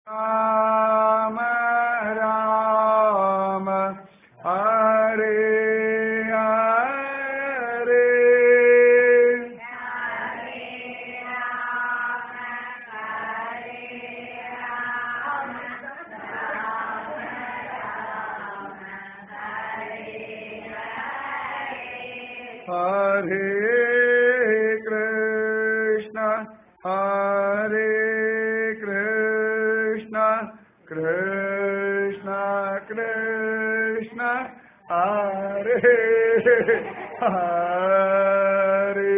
राम राम हरे हरे Hare Krishna, Hare Krishna, Krishna Krishna, Hare Hare.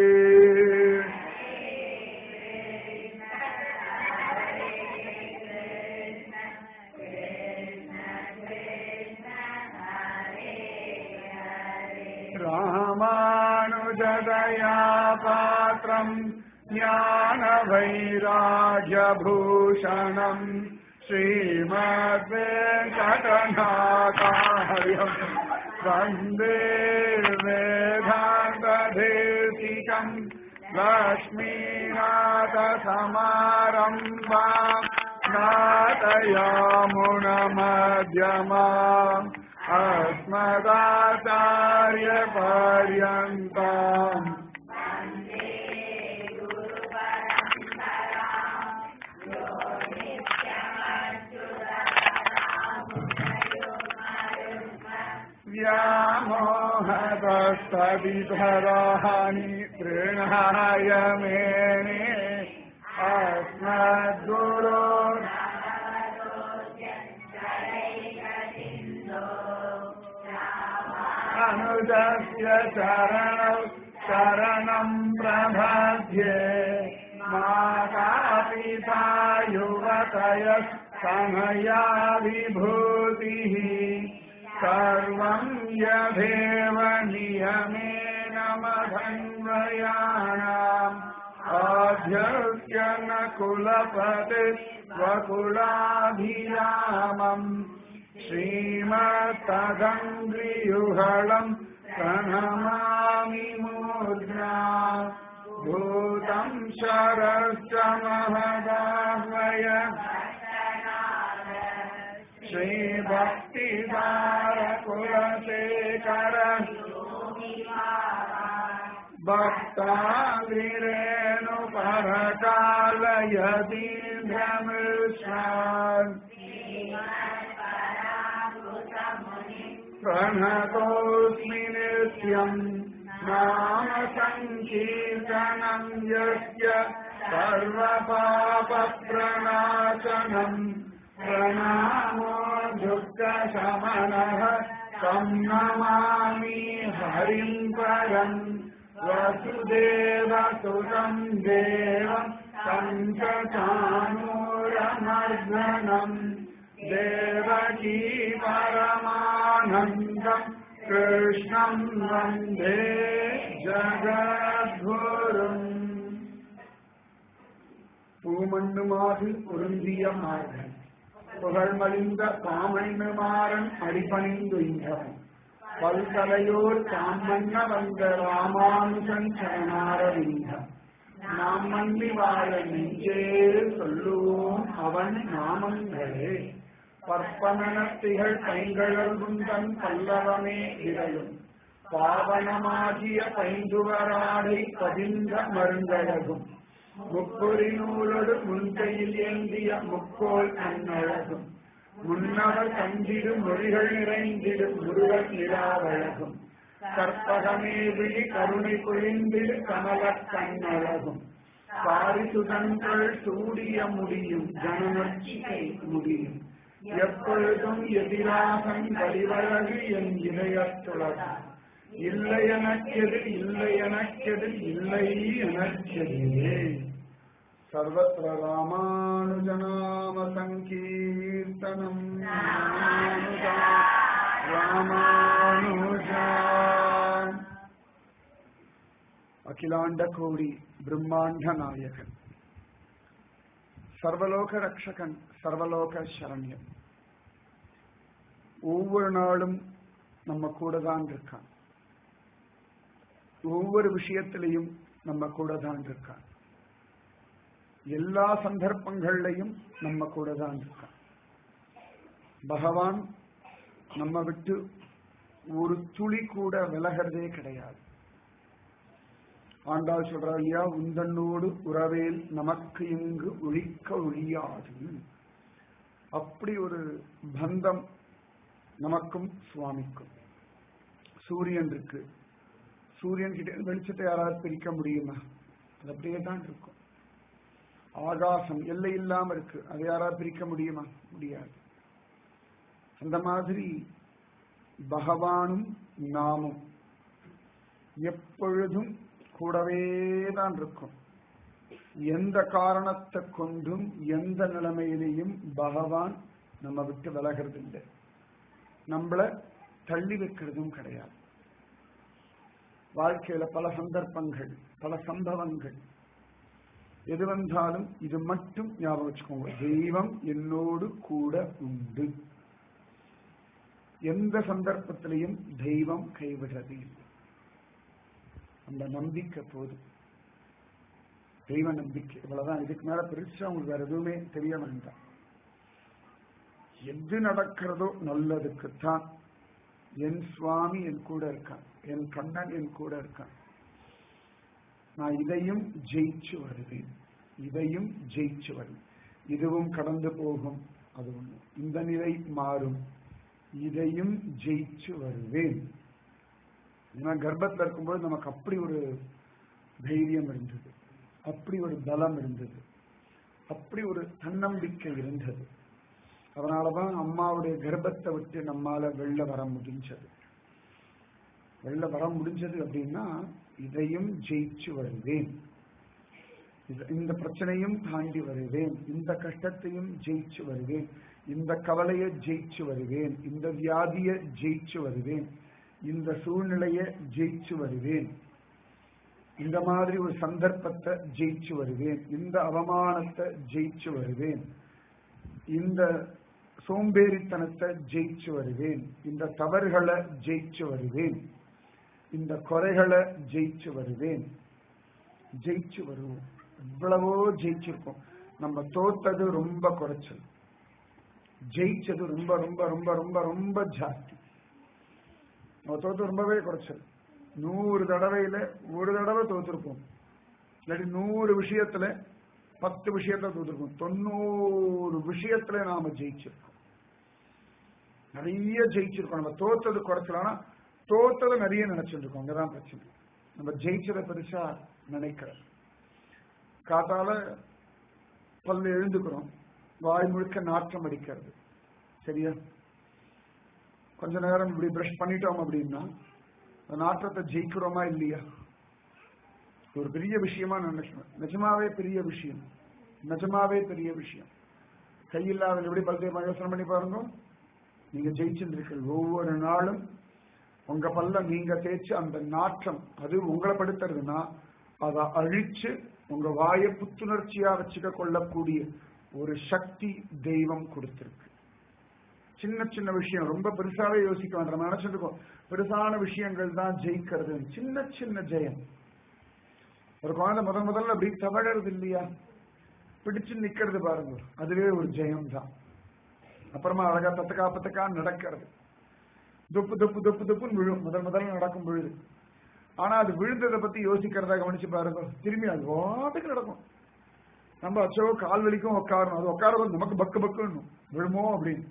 रामानुजदया पात्रम् ज्ञानवैराग्यभूषणम् श्रीमद्वेङ्कटनाकार्यम् वन्दे वेदान्तदेशिकम् लक्ष्मीनाथसमारम्भा नाथयामुनमध्यमाम् अस्मदाचार्यपर्यन्ताम् व्यामोहदस्तविधराणि तृणाय मेने अस्मद्गुरो अनुजस्य चरणौ शरणं प्रभध्ये मातापिता युवतयः कनया विभूतिः सर्वं यथेव नियमेन मधन्वयाणाम् आध्यस्य न कुलपति स्वकुलाभिरामम् श्रीमत्तदङ्ग्रियुहळम् प्रणमामि मूर्ध्ना भूतम् शरश्च महदाह्वय श्रीभक्तिदारकुलशेखर भक्ताङ्गिरेणुपरकालयतीन्द्रमिश्रान् प्रणतोऽस्मि नित्यम् नाम सङ्कीर्तनम् यस्य सर्वपापप्रणाशनम् प्रणामो दुःखशमनः तं नमामि हरिम् परम् वसुदेवसुतम् देवम् पञ्चचानूरमर्दनम् देवकी परमानन्दम् कृष्णम् वन्दे ஜகத்குரும் பூமண்ணுமாது பொருந்திய மார்கன் புகழ்மலிந்த பாமண்ணுமாறன் அடிபணிந்துயின்றவன் பல்கலையோர் தாமண்ண வந்த ராமானுஜன் சரணாரவிந்தம் நாம் மன்னி வாழ நெஞ்சே சொல்லுவோம் அவன் நாமங்களே பற்பனத்திகள் பைங்கழல்குந்தன் பல்லவமே இறையும் பாவனமாகிய பைந்துவராடை பதிந்த மருந்தழகும் முப்பொறி நூலோடு முன்கையில் ஏந்திய முக்கோல் அன்னழகும் முன்னவர் தந்திடு மொழிகள் நிறைந்திடு முருகன் நிலாவழகும் கற்பகமே விழி கருணை பொழிந்திடு கமலக் கண்ணழகும் பாரிசுதங்கள் சூடிய முடியும் ஜனநர்ச்சிகை முடியும் எப்பொழுதும் எதிராகன் வழிவழகு என் இதயத்துலகம் இல்லை எனக்கெது இல்லை எனக்கெது இல்லை எனக்கெதிரே सर्वत्र रामानुजनाम सङ्कीर्तनम् रामानुजा रामानुजा அகிலாண்ட கோடி பிரம்மாண்ட நாயகன் சர்வலோக ரக்ஷகன் சர்வலோக சரண்யன் ஒவ்வொரு நாளும் நம்ம கூட தான் இருக்கான் ஒவ்வொரு விஷயத்திலையும் நம்ம கூட தான் இருக்கான் எல்லா சந்தர்ப்பங்கள்லையும் நம்ம கூட தான் இருக்கான் பகவான் நம்ம விட்டு ஒரு துளி கூட விலகிறதே கிடையாது ஆண்டாள் சொல்றா இல்லையா உந்தன்னோடு உறவேல் நமக்கு இங்கு ஒழிக்க ஒழியாது அப்படி ஒரு பந்தம் நமக்கும் சுவாமிக்கும் சூரியன் இருக்கு சூரியன் கிட்ட வெளிச்சத்தை யாராவது பிரிக்க முடியுமா அது அப்படியே தான் இருக்கும் ஆகாசம் எல்லை இல்லாம இருக்கு அதை யாராவது பிரிக்க முடியுமா முடியாது அந்த மாதிரி பகவானும் நாமும் எப்பொழுதும் கூடவே தான் இருக்கும் எந்த காரணத்தை கொண்டும் எந்த நிலைமையிலையும் பகவான் நம்ம விட்டு விலகிறது இல்லை நம்மள தள்ளி வைக்கிறதும் கிடையாது வாழ்க்கையில பல சந்தர்ப்பங்கள் பல சம்பவங்கள் எது வந்தாலும் இது மட்டும் ஞாபகம் வச்சுக்கோங்க தெய்வம் என்னோடு கூட உண்டு எந்த சந்தர்ப்பத்திலையும் தெய்வம் கைவிடுறது இல்லை அந்த நம்பிக்கை போதும் தெய்வ நம்பிக்கை இவ்வளவுதான் இதுக்கு மேல பெருசா உங்களுக்கு வேற எதுவுமே தெரிய வேண்டாம் எது நடக்கிறதோ நல்லதுக்குத்தான் என் சுவாமி என் கூட இருக்கான் என் கண்ணன் என் கூட இருக்கான் நான் இதையும் ஜெயிச்சு வருவேன் இதையும் ஜெயிச்சு வருவேன் இதுவும் கடந்து போகும் அது ஒண்ணு இந்த நிலை மாறும் இதையும் ஜெயிச்சு வருவேன் ஏன்னா கர்ப்பத்தில் இருக்கும்போது நமக்கு அப்படி ஒரு தைரியம் இருந்தது அப்படி ஒரு பலம் இருந்தது அப்படி ஒரு தன்னம்பிக்கை இருந்தது அதனாலதான் அம்மாவுடைய கர்ப்பத்தை விட்டு நம்மால வெளில வர முடிஞ்சது வெளில வர முடிஞ்சது அப்படின்னா இதையும் ஜெயிச்சு வருவேன் இந்த பிரச்சனையும் தாண்டி வருவேன் இந்த கஷ்டத்தையும் ஜெயிச்சு வருவேன் இந்த கவலையை ஜெயிச்சு வருவேன் இந்த வியாதியை ஜெயிச்சு வருவேன் இந்த சூழ்நிலையை ஜெயிச்சு வருவேன் இந்த மாதிரி ஒரு சந்தர்ப்பத்தை ஜெயிச்சு வருவேன் இந்த அவமானத்தை ஜெயிச்சு வருவேன் இந்த சோம்பேறித்தனத்தை ஜெயிச்சு வருவேன் இந்த தவறுகளை ஜெயிச்சு வருவேன் இந்த குறைகளை ஜெயிச்சு வருவேன் ஜெயிச்சு வருவோம் எவ்வளவோ ஜெயிச்சிருக்கோம் நம்ம தோத்தது ரொம்ப குறைச்சல் ஜெயிச்சது ரொம்ப ரொம்ப ரொம்ப ரொம்ப ரொம்ப ஜாஸ்தி நம்ம தோத்து ரொம்பவே குறைச்சல் நூறு தடவையில ஒரு தடவை தோத்துருப்போம் இல்லாட்டி நூறு விஷயத்துல பத்து விஷயத்துல தோத்துருக்கோம் தொண்ணூறு விஷயத்துல நாம ஜெயிச்சிருக்கோம் நிறைய ஜெயிச்சிருக்கோம் நம்ம தோத்தது குறைச்சல் ஆனா தோத்ததை நிறைய நினைச்சிட்டு இருக்கோம் அங்கதான் பிரச்சனை நம்ம ஜெயிச்சதை பெருசா நினைக்கிறோம் காத்தால பல்லு எழுந்துக்கிறோம் வாய் முழுக்க நாற்றம் அடிக்கிறது சரியா கொஞ்ச நேரம் இப்படி பிரஷ் பண்ணிட்டோம் அப்படின்னா அந்த நாற்றத்தை ஜெயிக்கிறோமா இல்லையா ஒரு பெரிய விஷயமா நினைக்கணும் நிஜமாவே பெரிய விஷயம் நிஜமாவே பெரிய விஷயம் கையில்லாத எப்படி பல்தேமா யோசனை பண்ணி பாருங்க நீங்க ஜெயிச்சுருக்கீர்கள் ஒவ்வொரு நாளும் உங்க பல்ல நீங்க தேய்ச்சு அந்த நாற்றம் அது உங்களை படுத்துறதுன்னா அதை அழிச்சு உங்க வாயை புத்துணர்ச்சியா வச்சுக்க கொள்ளக்கூடிய ஒரு சக்தி தெய்வம் கொடுத்திருக்கு சின்ன சின்ன விஷயம் ரொம்ப பெருசாவே யோசிக்க வேண்டாம் நினைச்சிருக்கோம் பெருசான விஷயங்கள் தான் ஜெயிக்கிறது சின்ன சின்ன ஜெயம் ஒரு குழந்தை முதல் முதல்ல அப்படி தவழறது இல்லையா பிடிச்சு நிக்கிறது பாருங்க அதுவே ஒரு ஜெயம் தான் அப்புறமா அழகா தத்துக்கா பத்துக்கா நடக்கிறது துப்பு துப்பு துப்பு துப்புன்னு விழும் முதல் முதல்ல நடக்கும் பொழுது ஆனா அது விழுந்ததை பத்தி யோசிக்கிறதா கவனிச்சு பாருங்க திரும்பி அது வாட்டுக்கு நடக்கும் நம்ம அச்சோ கால் வலிக்கும் உட்காரணும் அது உட்கார நமக்கு பக்கு பக்குன்னு விழுமோ அப்படின்னு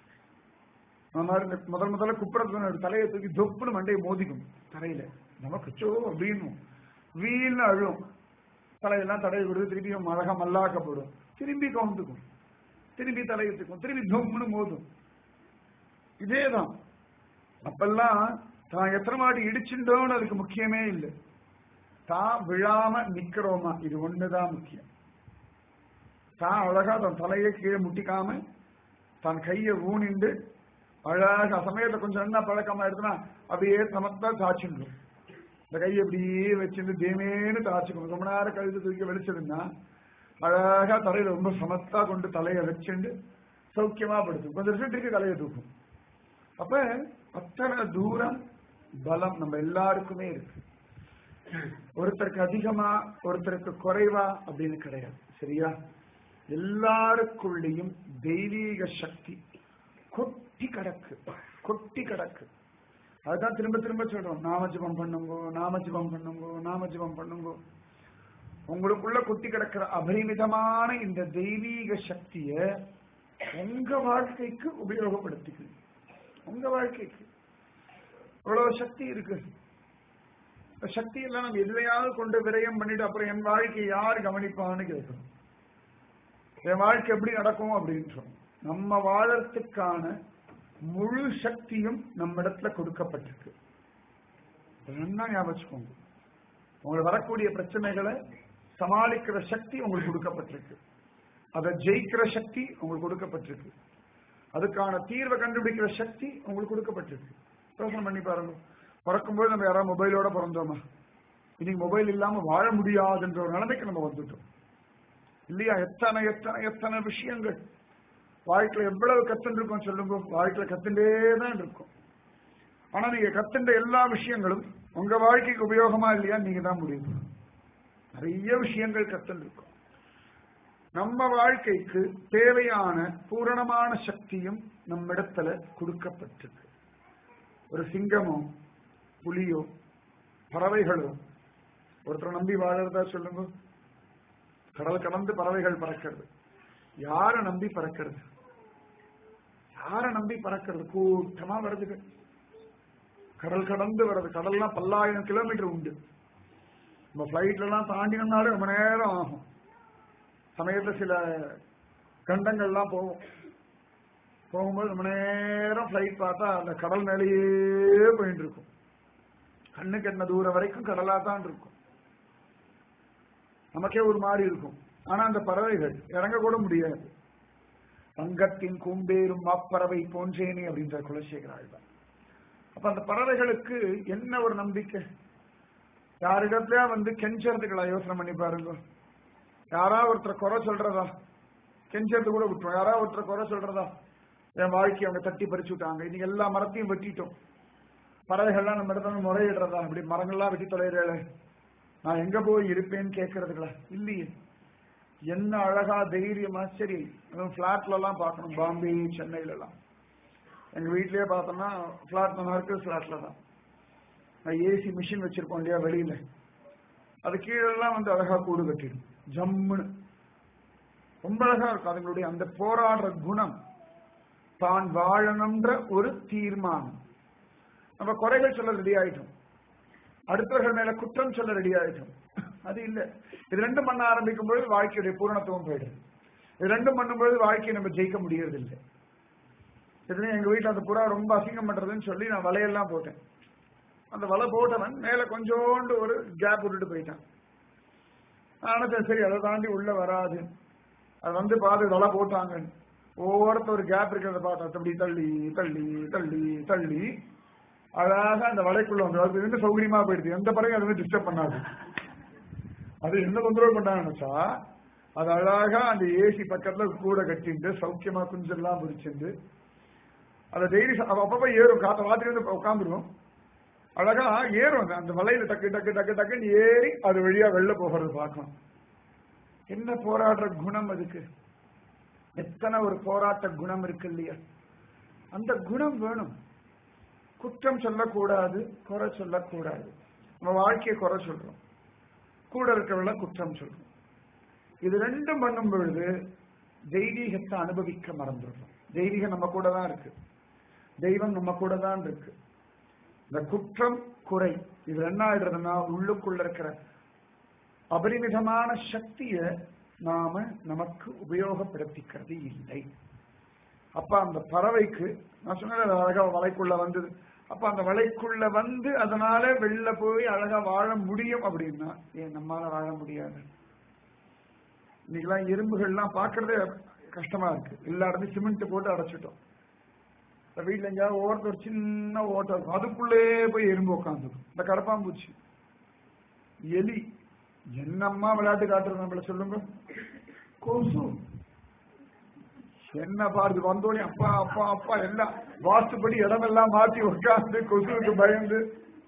அந்த மாதிரி இந்த முதல் முதல்ல குப்புறத்துல தலையை தூக்கி தொப்புன்னு மண்டையை மோதிக்கும் தரையில நமக்கு அச்சோ அப்படின்னு வீல்னு அழும் தலையெல்லாம் தடவை கொடுத்து திருப்பி அழகா மல்லாக்கப்படும் திரும்பி கவுந்துக்கும் திரும்பி தலையத்துக்கும் திரும்பி தொம்னு மோதும் இதேதான் அப்பெல்லாம் தான் எத்தனை மாடி இடிச்சுட்டோன்னு அதுக்கு முக்கியமே இல்லை தான் விழாம நிக்கிறோமா இது ஒண்ணுதான் முக்கியம் தான் அழகா தன் தலையை கீழே முட்டிக்காம தன் கையை ஊனிண்டு அழகா சமயத்தை கொஞ்சம் என்ன பழக்கமா எடுத்துனா அப்படியே சமத்தா தாச்சுடும் இந்த கையை அப்படியே வச்சுட்டு தேமேன்னு தாச்சுக்கணும் ரொம்ப நேரம் கழுத்து தூக்கி வெளிச்சதுன்னா அழகா தலையில ரொம்ப சமத்தா கொண்டு தலையை வச்சுண்டு சௌக்கியமா படுத்தும் கொஞ்சம் நிமிஷத்துக்கு தலையை தூக்கும் அப்ப அத்தனை தூரம் பலம் நம்ம எல்லாருக்குமே இருக்கு ஒருத்தருக்கு அதிகமா ஒருத்தருக்கு குறைவா அப்படின்னு கிடையாது சரியா எல்லாருக்குள்ளேயும் தெய்வீக சக்தி கொட்டி கிடக்கு கொட்டி கிடக்கு அதுதான் திரும்ப திரும்ப சொல்றோம் நாமஜபம் பண்ணுங்கோ நாமஜபம் பண்ணுங்கோ நாமஜபம் பண்ணுங்கோ உங்களுக்குள்ள கொட்டி கிடக்கிற அபரிமிதமான இந்த தெய்வீக சக்திய உங்க வாழ்க்கைக்கு உபயோகப்படுத்திக்கணும் உங்க வாழ்க்கைக்கு இவ்வளவு சக்தி இருக்கு இந்த சக்தி எல்லாம் நம்ம எதுலையாவது கொண்டு விரயம் பண்ணிட்டு அப்புறம் என் வாழ்க்கையை யார் கவனிப்பான்னு கேட்கணும் என் வாழ்க்கை எப்படி நடக்கும் அப்படின்றோம் நம்ம வாழறதுக்கான முழு சக்தியும் நம்ம இடத்துல கொடுக்கப்பட்டிருக்கு நல்லா ஞாபகம் வச்சுக்கோங்க உங்களுக்கு வரக்கூடிய பிரச்சனைகளை சமாளிக்கிற சக்தி உங்களுக்கு கொடுக்கப்பட்டிருக்கு அதை ஜெயிக்கிற சக்தி உங்களுக்கு கொடுக்கப்பட்டிருக்கு அதுக்கான தீர்வை கண்டுபிடிக்கிற சக்தி உங்களுக்கு கொடுக்கப்பட்டிருக்கு யோசனை பண்ணி பாருங்க பிறக்கும்போது நம்ம யாராவது மொபைலோட பிறந்தோமா இன்னைக்கு மொபைல் இல்லாம வாழ முடியாதுன்ற ஒரு நிலைமைக்கு நம்ம வந்துட்டோம் இல்லையா எத்தனை எத்தனை எத்தனை விஷயங்கள் வாழ்க்கையில எவ்வளவு கத்துருக்கோம் சொல்லுங்க வாழ்க்கையில கத்துட்டே தான் இருக்கும் ஆனா நீங்க கத்துட்ட எல்லா விஷயங்களும் உங்க வாழ்க்கைக்கு உபயோகமா இல்லையா நீங்க தான் முடிவு நிறைய விஷயங்கள் கத்துருக்கோம் நம்ம வாழ்க்கைக்கு தேவையான பூரணமான சக்தியும் நம்மிடத்துல கொடுக்கப்பட்டிருக்கு ஒரு சிங்கமோ புலியோ பறவைகளோ ஒருத்தரை நம்பி வாழறதா சொல்லுங்க கடல் கடந்து பறவைகள் பறக்கிறது யார நம்பி பறக்கிறது யார நம்பி பறக்கிறது கூட்டமா வருதுங்க கடல் கடந்து வருது கடல்லாம் பல்லாயிரம் கிலோமீட்டர் உண்டு நம்ம பிளைட்ல எல்லாம் தாண்டினோம்னாலே ரொம்ப நேரம் ஆகும் சமயத்துல சில கண்டங்கள்லாம் போகும் போகும்போது ரொம்ப நேரம் பிளைட் பார்த்தா அந்த கடல் மேலேயே போயிட்டு இருக்கும் கண்ணுக்கு என்ன தூரம் வரைக்கும் கடலா தான் இருக்கும் நமக்கே ஒரு மாதிரி இருக்கும் ஆனா அந்த பறவைகள் இறங்க கூட முடியாது தங்கத்தின் கூம்பேரும் மாப்பறவை போன்றேனே அப்படின்ற குலசேகர ஆழ்வார் அப்ப அந்த பறவைகளுக்கு என்ன ஒரு நம்பிக்கை யாரிடத்துல வந்து கெஞ்சறதுக்களா யோசனை பண்ணி பாருங்க யாரா ஒருத்தர் குறை சொல்றதா கெஞ்சறது கூட விட்டுரும் யாரா ஒருத்தர் குறை சொல்றதா என் வாழ்க்கையை அவங்க தட்டி பறிச்சு விட்டாங்க இன்னைக்கு எல்லா மரத்தையும் வெட்டிட்டோம் பறவைகள்லாம் நம்ம இடத்துல முறையிடுறதா அப்படி மரங்கள்லாம் வெட்டி தொலைறேளே நான் எங்க போய் இருப்பேன்னு கேட்கறதுங்களா இல்லையே என்ன அழகா தைரியமா சரி பிளாட்ல எல்லாம் பார்க்கணும் பாம்பே சென்னையில எல்லாம் எங்க வீட்லயே பார்த்தோம்னா பிளாட் நம்ம இருக்கிற பிளாட்ல தான் நான் ஏசி மிஷின் வச்சிருப்போம் இல்லையா வெளியில அது கீழெல்லாம் வந்து அழகா கூடு கட்டிடும் ஜம்முன்னு ரொம்ப அழகா இருக்கும் அதுங்களுடைய அந்த போராடுற குணம் தான் வாழணும்ன்ற ஒரு தீர்மானம் நம்ம குறைகள் சொல்ல ரெடி ஆயிட்டோம் அடுத்தவர்கள் மேல குற்றம் சொல்ல ரெடி ஆயிட்டோம் அது இல்ல இது ரெண்டும் பண்ண ஆரம்பிக்கும் பொழுது வாழ்க்கையுடைய பூரணத்துவம் போயிடுது இது ரெண்டும் பண்ணும்பொழுது வாழ்க்கையை நம்ம ஜெயிக்க முடியறது இல்லை இதுலயும் எங்க வீட்டுல அந்த புறா ரொம்ப அசிங்கம் பண்றதுன்னு சொல்லி நான் வலையெல்லாம் போட்டேன் அந்த வலை போட்டவன் மேல கொஞ்சோண்டு ஒரு கேப் விட்டுட்டு போயிட்டான் நான் நினைச்சேன் சரி அதை தாண்டி உள்ள வராது அது வந்து பார்த்து வலை போட்டாங்க ஒவ்வொருத்த ஒரு கேப் இருக்கிறத பார்த்தா அப்படி தள்ளி தள்ளி தள்ளி தள்ளி அழகா அந்த வலைக்குள்ள வந்து அது வந்து சௌகரியமா போயிடுது எந்த பறவையும் அது வந்து டிஸ்டர்ப் பண்ணாது அது என்ன தொந்தரவு பண்ணான்னு நினைச்சா அது அழகா அந்த ஏசி பக்கத்துல கூட கட்டிட்டு சௌக்கியமா குஞ்செல்லாம் பிடிச்சிருந்து அதை டெய்லி அப்பப்ப ஏறும் காத்த வாத்திரி வந்து உட்காந்துரும் அழகா ஏறும் அந்த- அந்த வலையில டக்கு டக்கு டக்கு டக்குன்னு ஏறி அது வழியா வெளில போகிறது பார்க்கணும் என்ன போராடுற குணம் அதுக்கு எத்தனை ஒரு போராட்ட குணம் இருக்கு இல்லையா அந்த குணம் வேணும் குற்றம் சொல்லக்கூடாது குறை சொல்லக்கூடாது நம்ம வாழ்க்கையை குறை சொல்றோம் கூட இருக்கவங்கள குற்றம் சொல்றோம் இது ரெண்டும் பண்ணும் பொழுது தெய்வீகத்தை அனுபவிக்க மறந்துடுறோம் தெய்வீகம் நம்ம கூட தான் இருக்கு தெய்வம் நம்ம கூட தான் இருக்கு இந்த குற்றம் குறை இது என்ன ஆயிடுறதுன்னா உள்ளுக்குள்ள இருக்கிற அபரிமிதமான சக்தியை நாம நமக்கு உபயோகப்படுத்திக்கிறது இல்லை அப்ப அந்த பறவைக்கு நான் சொன்னேன் அது அழகா வலைக்குள்ள வந்தது அப்ப அந்த வலைக்குள்ள வந்து அதனால வெளில போய் அழகா வாழ முடியும் அப்படின்னா ஏன் நம்மால வாழ முடியாது இன்னைக்கெல்லாம் எறும்புகள்லாம் பார்க்கறதே கஷ்டமா இருக்கு எல்லா இடத்தையும் சிமெண்ட் போட்டு அடைச்சிட்டோம் இந்த வீட்டுல எங்கேயாவது ஓரத்து ஒரு சின்ன ஓட்டம் இருக்கும் அதுக்குள்ளே போய் எறும்பு உட்காந்துக்கும் இந்த கடப்பாம்பூச்சி எலி என்னம்மா விளையாட்டு காட்டுறது நம்மள சொல்லுங்க கொசு என்ன பாருது வந்தோடனே அப்பா அப்பா அப்பா எல்லாம் வாஸ்துப்படி இடமெல்லாம் மாத்தி உட்காந்து கொசுவுக்கு பயந்து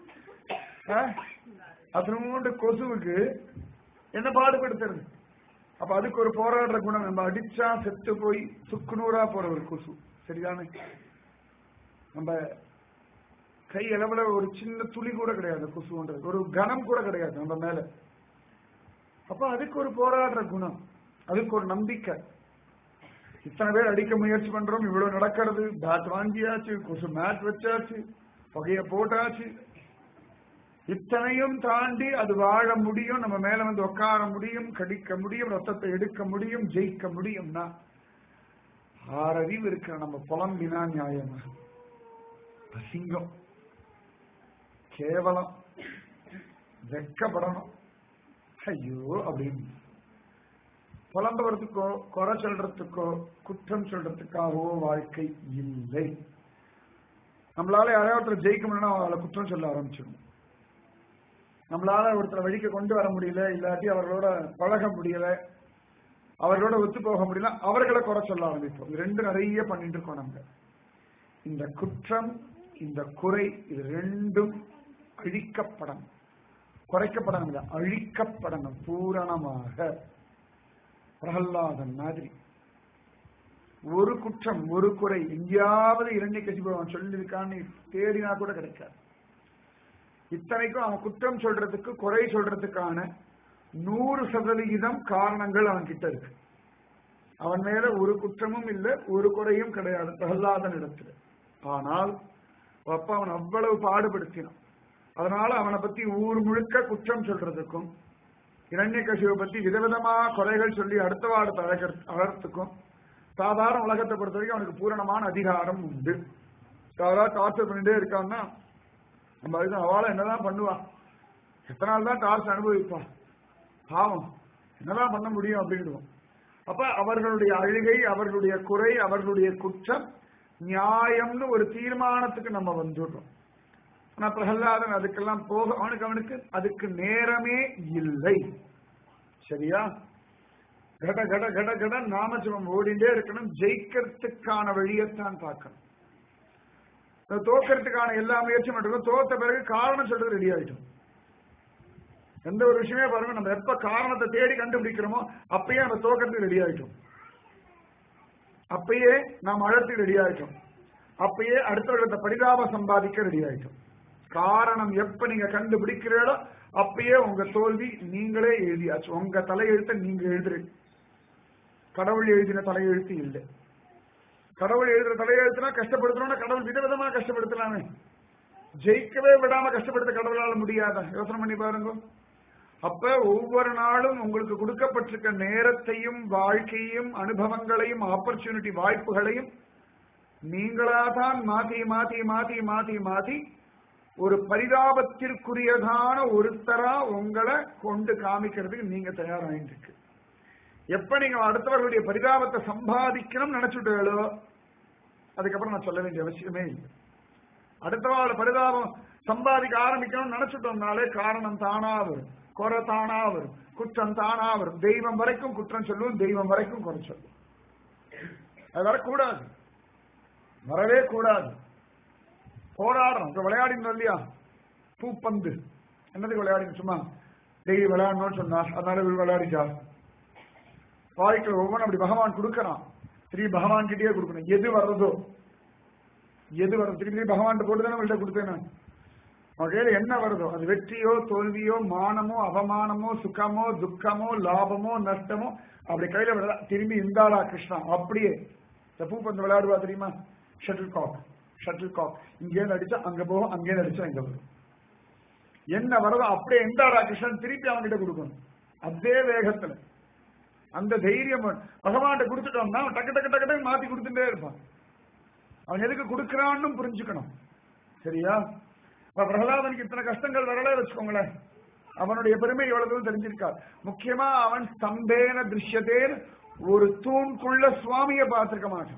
அதனோண்டு கொசுவுக்கு என்ன பாடுபடுத்துறது அப்ப அதுக்கு ஒரு போராடுற குணம் நம்ம அடிச்சா செத்து போய் சுக்குநூறா போற ஒரு கொசு சரிதானே நம்ம கை அளவுல ஒரு சின்ன துளி கூட கிடையாது கொசுன்றது ஒரு கனம் கூட கிடையாது நம்ம மேல அப்ப அதுக்கு ஒரு போராடுற குணம் அதுக்கு ஒரு நம்பிக்கை இத்தனை பேர் அடிக்க முயற்சி பண்றோம் இவ்வளவு நடக்கிறது பேட் வாங்கியாச்சு கொசு மேட் வச்சாச்சு புகைய போட்டாச்சு இத்தனையும் தாண்டி அது வாழ முடியும் நம்ம மேல வந்து உட்கார முடியும் கடிக்க முடியும் ரத்தத்தை எடுக்க முடியும் ஜெயிக்க முடியும்னா ஆறறிவு இருக்கிற நம்ம புலம்பினா நியாயமா அசிங்கம் கேவலம் வெக்கப்படணும் ஐயோ அப்படின்னு புலம்புறதுக்கோ குறை சொல்றதுக்கோ குற்றம் சொல்றதுக்காகவோ வாழ்க்கை இல்லை நம்மளால யாரையாவது ஒருத்தர் ஜெயிக்க முடியும்னா அவளை குற்றம் சொல்ல ஆரம்பிச்சிடும் நம்மளால ஒருத்தரை வழிக்க கொண்டு வர முடியல இல்லாட்டி அவர்களோட பழக முடியல அவர்களோட ஒத்து போக முடியல அவர்களை குறை சொல்ல ஆரம்பிப்போம் இது ரெண்டு நிறைய பண்ணிட்டு இருக்கோம் நம்ம இந்த குற்றம் இந்த குறை இது ரெண்டும் அழிக்கப்படணும் குறைக்கப்படணும் இல்லை அழிக்கப்படணும் பூரணமாக பிரகல்லாதன் மாதிரி ஒரு குற்றம் ஒரு குறை எங்கேயாவது இரண்டை கசிப்பு அவன் சொல்லியிருக்கான்னு தேடினா கூட கிடைக்காது இத்தனைக்கும் அவன் குற்றம் சொல்றதுக்கு குறை சொல்றதுக்கான நூறு சதவிகிதம் காரணங்கள் அவன் கிட்ட இருக்கு அவன் மேல ஒரு குற்றமும் இல்லை ஒரு குறையும் கிடையாது பிரகலாதன் இடத்துல ஆனால் அப்ப அவன் அவ்வளவு பாடுபடுத்தினான் அதனால அவனை பத்தி ஊர் முழுக்க குற்றம் சொல்றதுக்கும் இரண்ய கசிவை பத்தி விதவிதமா குறைகள் சொல்லி அடுத்த வாரத்தை அழக அழறதுக்கும் சாதாரண உலகத்தை பொறுத்த வரைக்கும் அவனுக்கு பூரணமான அதிகாரம் உண்டு யாராவது டார்ச்சர் பண்ணிட்டே இருக்கான்னா நம்ம அதுக்கு அவளை என்னதான் பண்ணுவா எத்தனை நாள் தான் டார்ச்சர் அனுபவிப்பா பாவம் என்னதான் பண்ண முடியும் அப்படின்டுவோம் அப்ப அவர்களுடைய அழுகை அவர்களுடைய குறை அவர்களுடைய குற்றம் நியாயம்னு ஒரு தீர்மானத்துக்கு நம்ம வந்துடுறோம் ஆனா பிரகலாதன் அதுக்கெல்லாம் போக அவனுக்கு அவனுக்கு அதுக்கு நேரமே இல்லை சரியா கட கட கட கட நாமஜபம் ஓடிண்டே இருக்கணும் ஜெயிக்கிறதுக்கான வழியைத்தான் பார்க்கணும் தோக்கிறதுக்கான எல்லா முயற்சியும் மட்டும் தோத்த பிறகு காரணம் சொல்றது ரெடி ஆயிடும் எந்த ஒரு விஷயமே பாருங்க நம்ம எப்ப காரணத்தை தேடி கண்டுபிடிக்கிறோமோ அப்பயே நம்ம தோக்கிறதுக்கு ரெடி ஆயிட்டோம் அப்பயே நாம் அழத்துக்கு ரெடி ஆயிட்டோம் அப்பயே அடுத்தவர்கிட்ட பரிதாபம் சம்பாதிக்க ரெடி ஆயிட்டோம் காரணம் எப்ப நீங்க கண்டுபிடிக்கிறீங்களோ அப்பயே உங்க தோல்வி நீங்களே எழுதியாச்சு உங்க தலையெழுத்தை நீங்க எழுதுறீங்க கடவுள் எழுதின தலையெழுத்து இல்லை கடவுள் எழுதுற தலையெழுத்துனா கஷ்டப்படுத்தணும்னா கடவுள் விதவிதமா கஷ்டப்படுத்தலாமே ஜெயிக்கவே விடாம கஷ்டப்படுத்த கடவுளால முடியாத யோசனை பண்ணி பாருங்க அப்ப ஒவ்வொரு நாளும் உங்களுக்கு கொடுக்கப்பட்டிருக்க நேரத்தையும் வாழ்க்கையும் அனுபவங்களையும் ஆப்பர்ச்சுனிட்டி வாய்ப்புகளையும் நீங்களாதான் மாத்தி மாத்தி மாத்தி மாத்தி மாத்தி ஒரு பரிதாபத்திற்குரியதான ஒருத்தரா உங்களை கொண்டு காமிக்கிறதுக்கு நீங்க தயாராகிட்டு இருக்கு எப்ப நீங்க அடுத்தவர்களுடைய பரிதாபத்தை சம்பாதிக்கணும் நினைச்சுட்டீங்களோ அதுக்கப்புறம் நான் சொல்ல வேண்டிய அவசியமே இல்லை அடுத்தவாள் பரிதாபம் சம்பாதிக்க ஆரம்பிக்கணும்னு நினைச்சுட்டோம்னாலே காரணம் தானா வரும் குறை தானா வரும் குற்றம் தானா வரும் தெய்வம் வரைக்கும் குற்றம் சொல்லுவோம் தெய்வம் வரைக்கும் குறை சொல்லுவோம் அது வரக்கூடாது வரவே கூடாது போராடுறோம் இப்ப விளையாடினோம் இல்லையா பூப்பந்து என்னதுக்கு விளையாடின சும்மா டெய்லி விளையாடணும்னு சொன்னா அதனால இவர் விளையாடிச்சா வாழ்க்கையில் ஒவ்வொன்றும் அப்படி பகவான் கொடுக்கறான் திரும்பி பகவான் கிட்டே கொடுக்கணும் எது வர்றதோ எது வரும் திரும்பி திரும்பி பகவான் போட்டு தானே உங்கள்கிட்ட கொடுத்தேன் நான் வகையில என்ன வருதோ அது வெற்றியோ தோல்வியோ மானமோ அவமானமோ சுகமோ துக்கமோ லாபமோ நஷ்டமோ அப்படி கையில விட திரும்பி இந்தாளா கிருஷ்ணா அப்படியே இந்த பூப்பந்து விளையாடுவா தெரியுமா ஷட்டில் காக் ஷட்டில் காக் இங்கேருந்து அடிச்சா அங்க போகும் அங்கேருந்து அடிச்சா இங்க வரும் என்ன வரதோ அப்படியே இந்தாடா கிருஷ்ணன் திருப்பி அவன்கிட்ட கொடுக்கணும் அதே வேகத்துல அந்த தைரியம் பகவான்கிட்ட கொடுத்துட்டோம்னா டக்கு டக்கு டக்கு டக்கு மாத்தி கொடுத்துட்டே இருப்பான் அவன் எதுக்கு கொடுக்கறான்னு புரிஞ்சுக்கணும் சரியா இப்ப பிரகலாதனுக்கு இத்தனை கஷ்டங்கள் வரல வச்சுக்கோங்களேன் அவனுடைய பெருமை எவ்வளவு தெரிஞ்சிருக்கார் முக்கியமா அவன் ஸ்தம்பேன திருஷ்யத்தேன் ஒரு தூண்குள்ள சுவாமியை பார்த்திருக்க மாட்டான்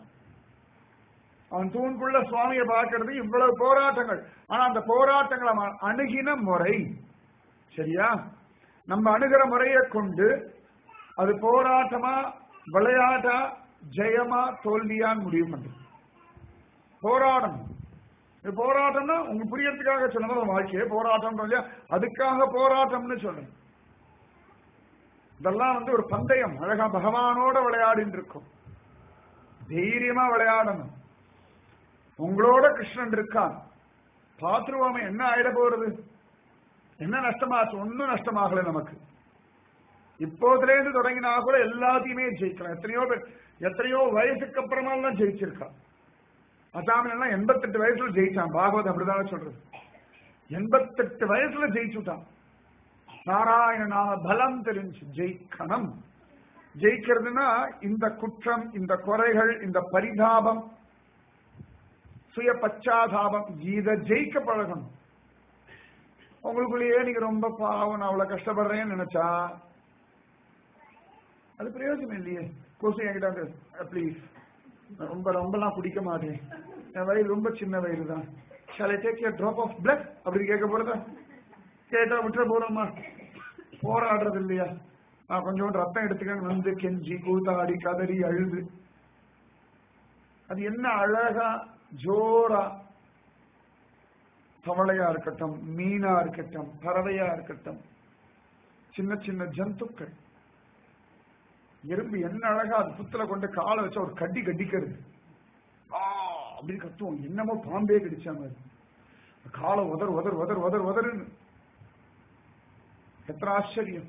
அவன் தூண்குள்ள சுவாமியை பார்க்கறது இவ்வளவு போராட்டங்கள் ஆனா அந்த போராட்டங்கள் அவன் அணுகின முறை சரியா நம்ம அணுகிற முறையை கொண்டு அது போராட்டமா விளையாட்டா ஜெயமா தோல்வியான்னு முடிவு பண்றது போராடணும் இது போராட்டம்னா உங்க புரியறதுக்காக சொன்னது வாழ்க்கையே போராட்டம் இல்லையா அதுக்காக போராட்டம்னு சொல்றேன் இதெல்லாம் வந்து ஒரு பந்தயம் அழகா பகவானோட விளையாடிட்டு இருக்கும் தைரியமா விளையாடணும் உங்களோட கிருஷ்ணன் இருக்கான் பாத்துருவோமே என்ன ஆயிட போறது என்ன நஷ்டமாச்சு ஒன்னும் நஷ்டமாகல நமக்கு இப்போதுல இருந்து தொடங்கினா கூட எல்லாத்தையுமே ஜெயிக்கலாம் எத்தனையோ பேர் எத்தனையோ வயசுக்கு அப்புறமா எல்லாம் ஜெயிச்சிருக்கான் அசாமில் எல்லாம் எண்பத்தெட்டு வயசுல ஜெயிச்சான் பாகவத் அப்படிதான் சொல்றது எண்பத்தெட்டு வயசுல ஜெயிச்சுட்டான் நாராயண நாம பலம் தெரிஞ்சு ஜெயிக்கணும் ஜெயிக்கிறதுனா இந்த குற்றம் இந்த குறைகள் இந்த பரிதாபம் சுய பச்சாதாபம் இதை ஜெயிக்க பழகணும் உங்களுக்குள்ளேயே நீங்க ரொம்ப பாவம் நான் அவ்வளவு கஷ்டப்படுறேன்னு நினைச்சா அது பிரயோஜனம் இல்லையே கொசு என்கிட்ட ப்ளீஸ் ரொம்ப ரொம்பலாம் குடிக்க மாட்டேன் என் வயிறு ரொம்ப சின்ன வயிறு தான் shall I take drop of blood அப்படி கேட்க போறதா கேட்டா விட்டுற போறோமா போராடுறது இல்லையா நான் கொஞ்சோண்டு ரத்தம் எடுத்துக்க வந்து கெஞ்சி கூத்தாடி கதறி அழுது அது என்ன அழகா ஜோரா தவளையா இருக்கட்டும் மீனா இருக்கட்டும் பறவையா இருக்கட்டும் சின்ன சின்ன ஜந்துக்கள் எறும்பு என்ன அழகா அது புத்துல கொண்டு காலை வச்சா ஒரு கட்டி கட்டிக்கிறது ஆ அப்படின்னு கத்துவோம் என்னமோ பாம்பே கடிச்சா மாதிரி காலை உதர் உதர் உதர் உதர் உதருன்னு எத்தனை ஆச்சரியம்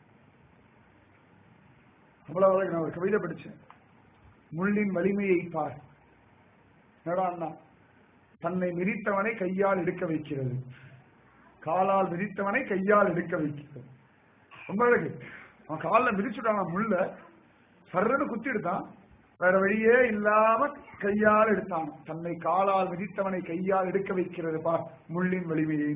அவ்வளவு நான் ஒரு கவிதை படிச்சேன் முள்ளின் வலிமையை பார் என்னடா அண்ணா தன்னை மிதித்தவனை கையால் எடுக்க வைக்கிறது காலால் மிதித்தவனை கையால் எடுக்க வைக்கிறது ரொம்ப அழகு அவன் காலில் மிதிச்சுட்டான் முள்ள சர்றன்னு குத்தி எடுத்தான் வேற வழியே இல்லாம கையால் எடுத்தான் தன்னை காலால் மிதித்தவனை கையால் எடுக்க வைக்கிறது பா முள்ளின் வலிமையை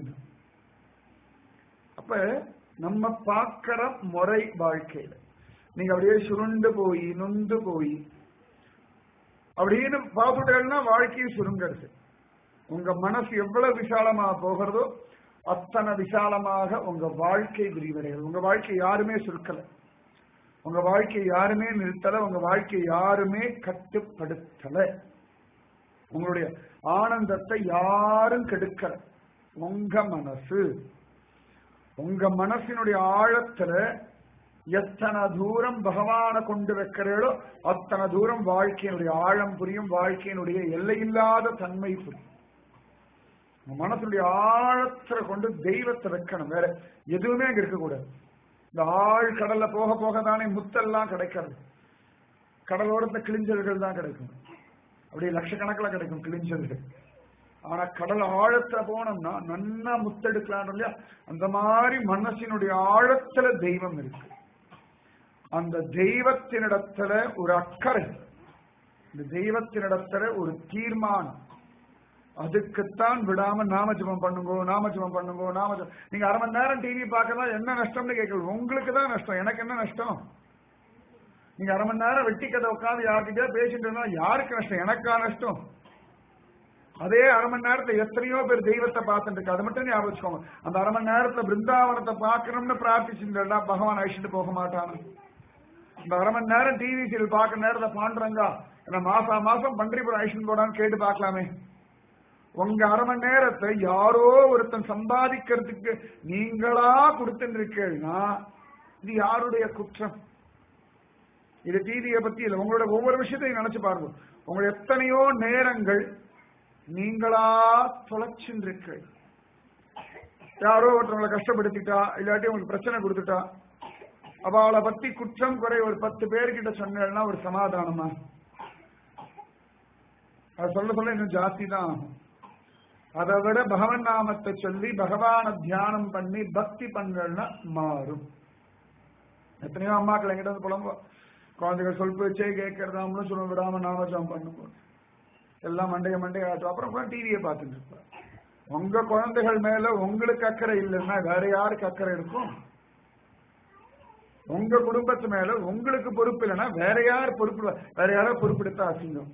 அப்ப நம்ம பார்க்கிற முறை வாழ்க்கையில நீங்க அப்படியே சுருண்டு போய் நொந்து போய் அப்படின்னு பார்த்துட்டேன்னா வாழ்க்கையை சுருங்கிறது உங்க மனசு எவ்வளவு விசாலமா போகிறதோ அத்தனை விசாலமாக உங்க வாழ்க்கை விரிவடைகிறது உங்க வாழ்க்கை யாருமே சுருக்கல உங்க வாழ்க்கை யாருமே நிறுத்தல உங்க வாழ்க்கை யாருமே கட்டுப்படுத்தல உங்களுடைய ஆனந்தத்தை யாரும் கெடுக்கல உங்க மனசு உங்க மனசினுடைய ஆழத்துல எத்தனை தூரம் பகவானை கொண்டு வைக்கிறீர்களோ அத்தனை தூரம் வாழ்க்கையினுடைய ஆழம் புரியும் வாழ்க்கையினுடைய எல்லையில்லாத தன்மை புரியும் மனசுடைய ஆழத்துல கொண்டு தெய்வத்தை வைக்கணும் வேற எதுவுமே அங்க இருக்கக்கூடாது இந்த ஆழ் கடல்ல போக போக தானே முத்தெல்லாம் கிடைக்கிறது கடலோரத்துல கிழிஞ்சல்கள் தான் கிடைக்கும் அப்படியே லட்சக்கணக்கில் கிடைக்கும் கிழிஞ்சல்கள் ஆனா கடல் ஆழத்துல போனோம்னா நன்னா முத்தெடுக்கலாம் இல்லையா அந்த மாதிரி மனசினுடைய ஆழத்துல தெய்வம் இருக்கு அந்த தெய்வத்தினிடத்துல ஒரு அக்கறை இந்த தெய்வத்தினிடத்துல ஒரு தீர்மானம் அதுக்குத்தான் விடாம நாம ஜபம் பண்ணுங்க நாம ஜபம் பண்ணுங்க நாம ஜபம் நீங்க அரை மணி நேரம் டிவி பார்க்கறதா என்ன நஷ்டம்னு கேட்கல உங்களுக்கு தான் நஷ்டம் எனக்கு என்ன நஷ்டம் நீங்க அரை மணி நேரம் வெட்டி கதை உட்காந்து யார்கிட்டயோ பேசிட்டு இருந்தா யாருக்கு நஷ்டம் எனக்கா நஷ்டம் அதே அரை மணி நேரத்துல எத்தனையோ பேர் தெய்வத்தை பார்த்துட்டு இருக்கு அதை மட்டும் ஞாபகம் வச்சுக்கோங்க அந்த அரை மணி நேரத்துல பிருந்தாவனத்தை பார்க்கணும்னு பிரார்த்திச்சுட்டா பகவான் அழிச்சுட்டு போக மாட்டான் இந்த அரை மணி நேரம் டிவி சீரியல் பார்க்க நேரத்தை பாண்டுறங்க என்ன மாசம் மாசம் பன்றிபுரம் அழிச்சுட்டு போடான்னு கேட்டு பார்க்கலாமே உங்க அரை மணி நேரத்தை யாரோ ஒருத்தன் சம்பாதிக்கிறதுக்கு நீங்களா கொடுத்துட்டு இருக்கீங்கன்னா இது யாருடைய குற்றம் இது டிவியை பத்தி இல்லை உங்களோட ஒவ்வொரு விஷயத்தையும் நினைச்சு பாருங்க உங்களோட எத்தனையோ நேரங்கள் நீங்களா தொலைச்சுருக்கு யாரோ ஒருத்தவங்களை கஷ்டப்படுத்திட்டா இல்லாட்டி உங்களுக்கு பிரச்சனை கொடுத்துட்டா அப்ப அவளை பத்தி குற்றம் குறை ஒரு பத்து பேர்கிட்ட சொன்னா ஒரு சமாதானமா அது சொல்ல சொல்ல இன்னும் ஜாஸ்தி தான் ஆகும் அதை விட பகவன் நாமத்தை சொல்லி பகவான தியானம் பண்ணி பக்தி பண்ணா மாறும் எத்தனையோ அம்மாக்கள் எங்கிட்ட வந்து புலம்போ குழந்தைகள் சொல் பேச்சே கேட்கறதாமலும் சொல்ல விடாம நாமஜம் பண்ணும்போது எல்லாம் மண்டைய மண்டைய ஆட்டும் அப்புறம் டிவியை பார்த்துட்டு இருப்பார் உங்க குழந்தைகள் மேல உங்களுக்கு அக்கறை இல்லைன்னா வேற யாருக்கு அக்கறை இருக்கும் உங்க குடும்பத்து மேல உங்களுக்கு பொறுப்பு இல்லைன்னா வேற யார் பொறுப்பு வேற யாரோ பொறுப்பெடுத்தா அசிங்கம்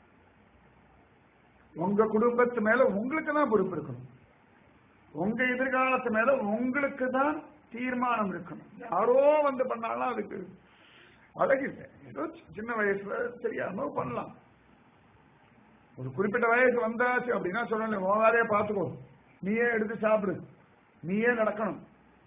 உங்க குடும்பத்து மேல உங்களுக்கு தான் பொறுப்பு இருக்கணும் உங்க எதிர்காலத்து மேல உங்களுக்கு தான் தீர்மானம் இருக்கணும் யாரோ வந்து பண்ணாலும் அதுக்கு அழகில்லை ஏதோ சின்ன வயசுல தெரியாம பண்ணலாம் ஒரு குறிப்பிட்ட வயசு வந்தாச்சு அப்படின்னா சொல்லணும் உன் வேலையை பார்த்துக்கோ நீயே எடுத்து சாப்பிடு நீயே நடக்கணும்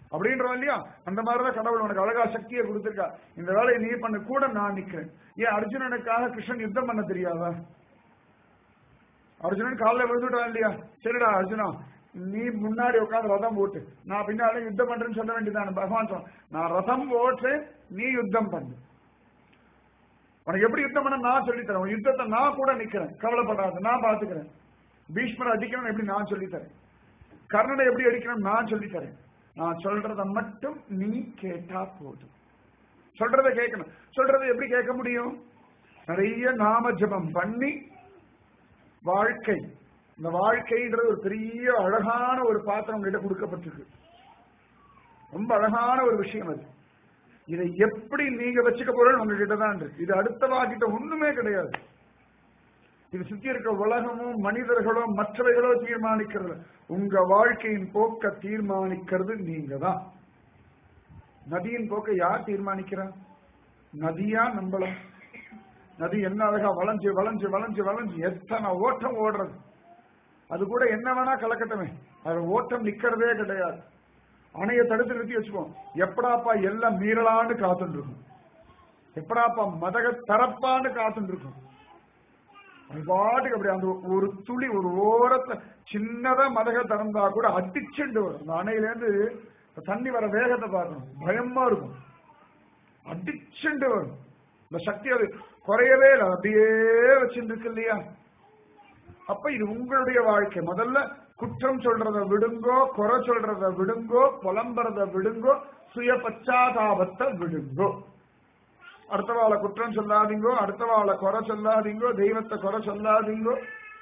அப்படின்றோம் இல்லையா அந்த மாதிரிதான் கடவுள் உனக்கு அழகா சக்தியை கொடுத்திருக்கா இந்த வேலையை நீ பண்ண கூட நான் நிக்கிறேன் ஏன் அர்ஜுனனுக்காக கிருஷ்ணன் யுத்தம் பண்ண தெரியாதா அர்ஜுனன் காலைல விழுந்துட்டான் இல்லையா சரிடா அர்ஜுனா நீ முன்னாடி உட்காந்து ரதம் ஓட்டு நான் பின்னாடி யுத்தம் பண்றேன்னு சொல்ல வேண்டியதான பகவான் சொன்ன நான் ரதம் ஓட்டுறேன் நீ யுத்தம் பண்ணு உனக்கு எப்படி யுத்தம் பண்ண நான் சொல்லித்தரேன் உன் யுத்தத்தை நான் கூட நிக்கிறேன் கவலைப்படாத நான் பாத்துக்கிறேன் பீஷ்மரை அடிக்கணும் எப்படி நான் சொல்லித்தரேன் கர்ணனை எப்படி அடிக்கணும் நான் சொல்லித்தரேன் நான் சொல்றத மட்டும் நீ கேட்டா போதும் சொல்றத கேட்கணும் சொல்றத எப்படி கேட்க முடியும் நிறைய நாம ஜபம் பண்ணி வாழ்க்கை இந்த வாழ்க்கைன்றது ஒரு பெரிய அழகான ஒரு பாத்திரம் உங்ககிட்ட கொடுக்கப்பட்டிருக்கு ரொம்ப அழகான ஒரு விஷயம் அது இதை எப்படி நீங்க வச்சுக்க போறோம் உங்ககிட்ட தான் இருக்கு இது அடுத்தவா கிட்ட ஒண்ணுமே கிடையாது இது சுத்தி இருக்க உலகமும் மனிதர்களோ மற்றவைகளோ தீர்மானிக்கிறது உங்க வாழ்க்கையின் போக்க தீர்மானிக்கிறது நீங்க தான் நதியின் போக்க யார் தீர்மானிக்கிறா நதியா நம்பலாம் நதி என்ன அழகா வளைஞ்சு வளைஞ்சு வளைஞ்சு வளைஞ்சு எத்தனை ஓட்டம் ஓடுறது அது கூட என்ன வேணா கலக்கட்டமே அது ஓட்டம் நிக்கிறதே கிடையாது அணையை தடுத்து நிறுத்தி வச்சுக்கோம் எப்படாப்பா எல்லாம் மீறலான்னு காத்துட்டு இருக்கும் எப்படாப்பா மதக தரப்பான்னு காத்துட்டு இருக்கும் அது பாட்டுக்கு அப்படி அந்த ஒரு துளி ஒரு ஓரத்துல சின்னதா மதக திறந்தா கூட அடிச்சுண்டு வரும் அந்த அணையிலேருந்து தண்ணி வர வேகத்தை பார்க்கணும் பயமா இருக்கும் அடிச்சுண்டு வரும் இந்த சக்தி அது குறையவே இல்லை அப்படியே வச்சுட்டு இருக்கு இல்லையா அப்ப இது உங்களுடைய வாழ்க்கை முதல்ல குற்றம் சொல்றத விடுங்கோ குறை சொல்றத விடுங்கோ புலம்புறத விடுங்கோ சுய பச்சாதாபத்தை விடுங்கோ அடுத்தவாளை குற்றம் சொல்லாதீங்கோ அடுத்தவாளை குறை சொல்லாதீங்கோ தெய்வத்தை குறை சொல்லாதீங்கோ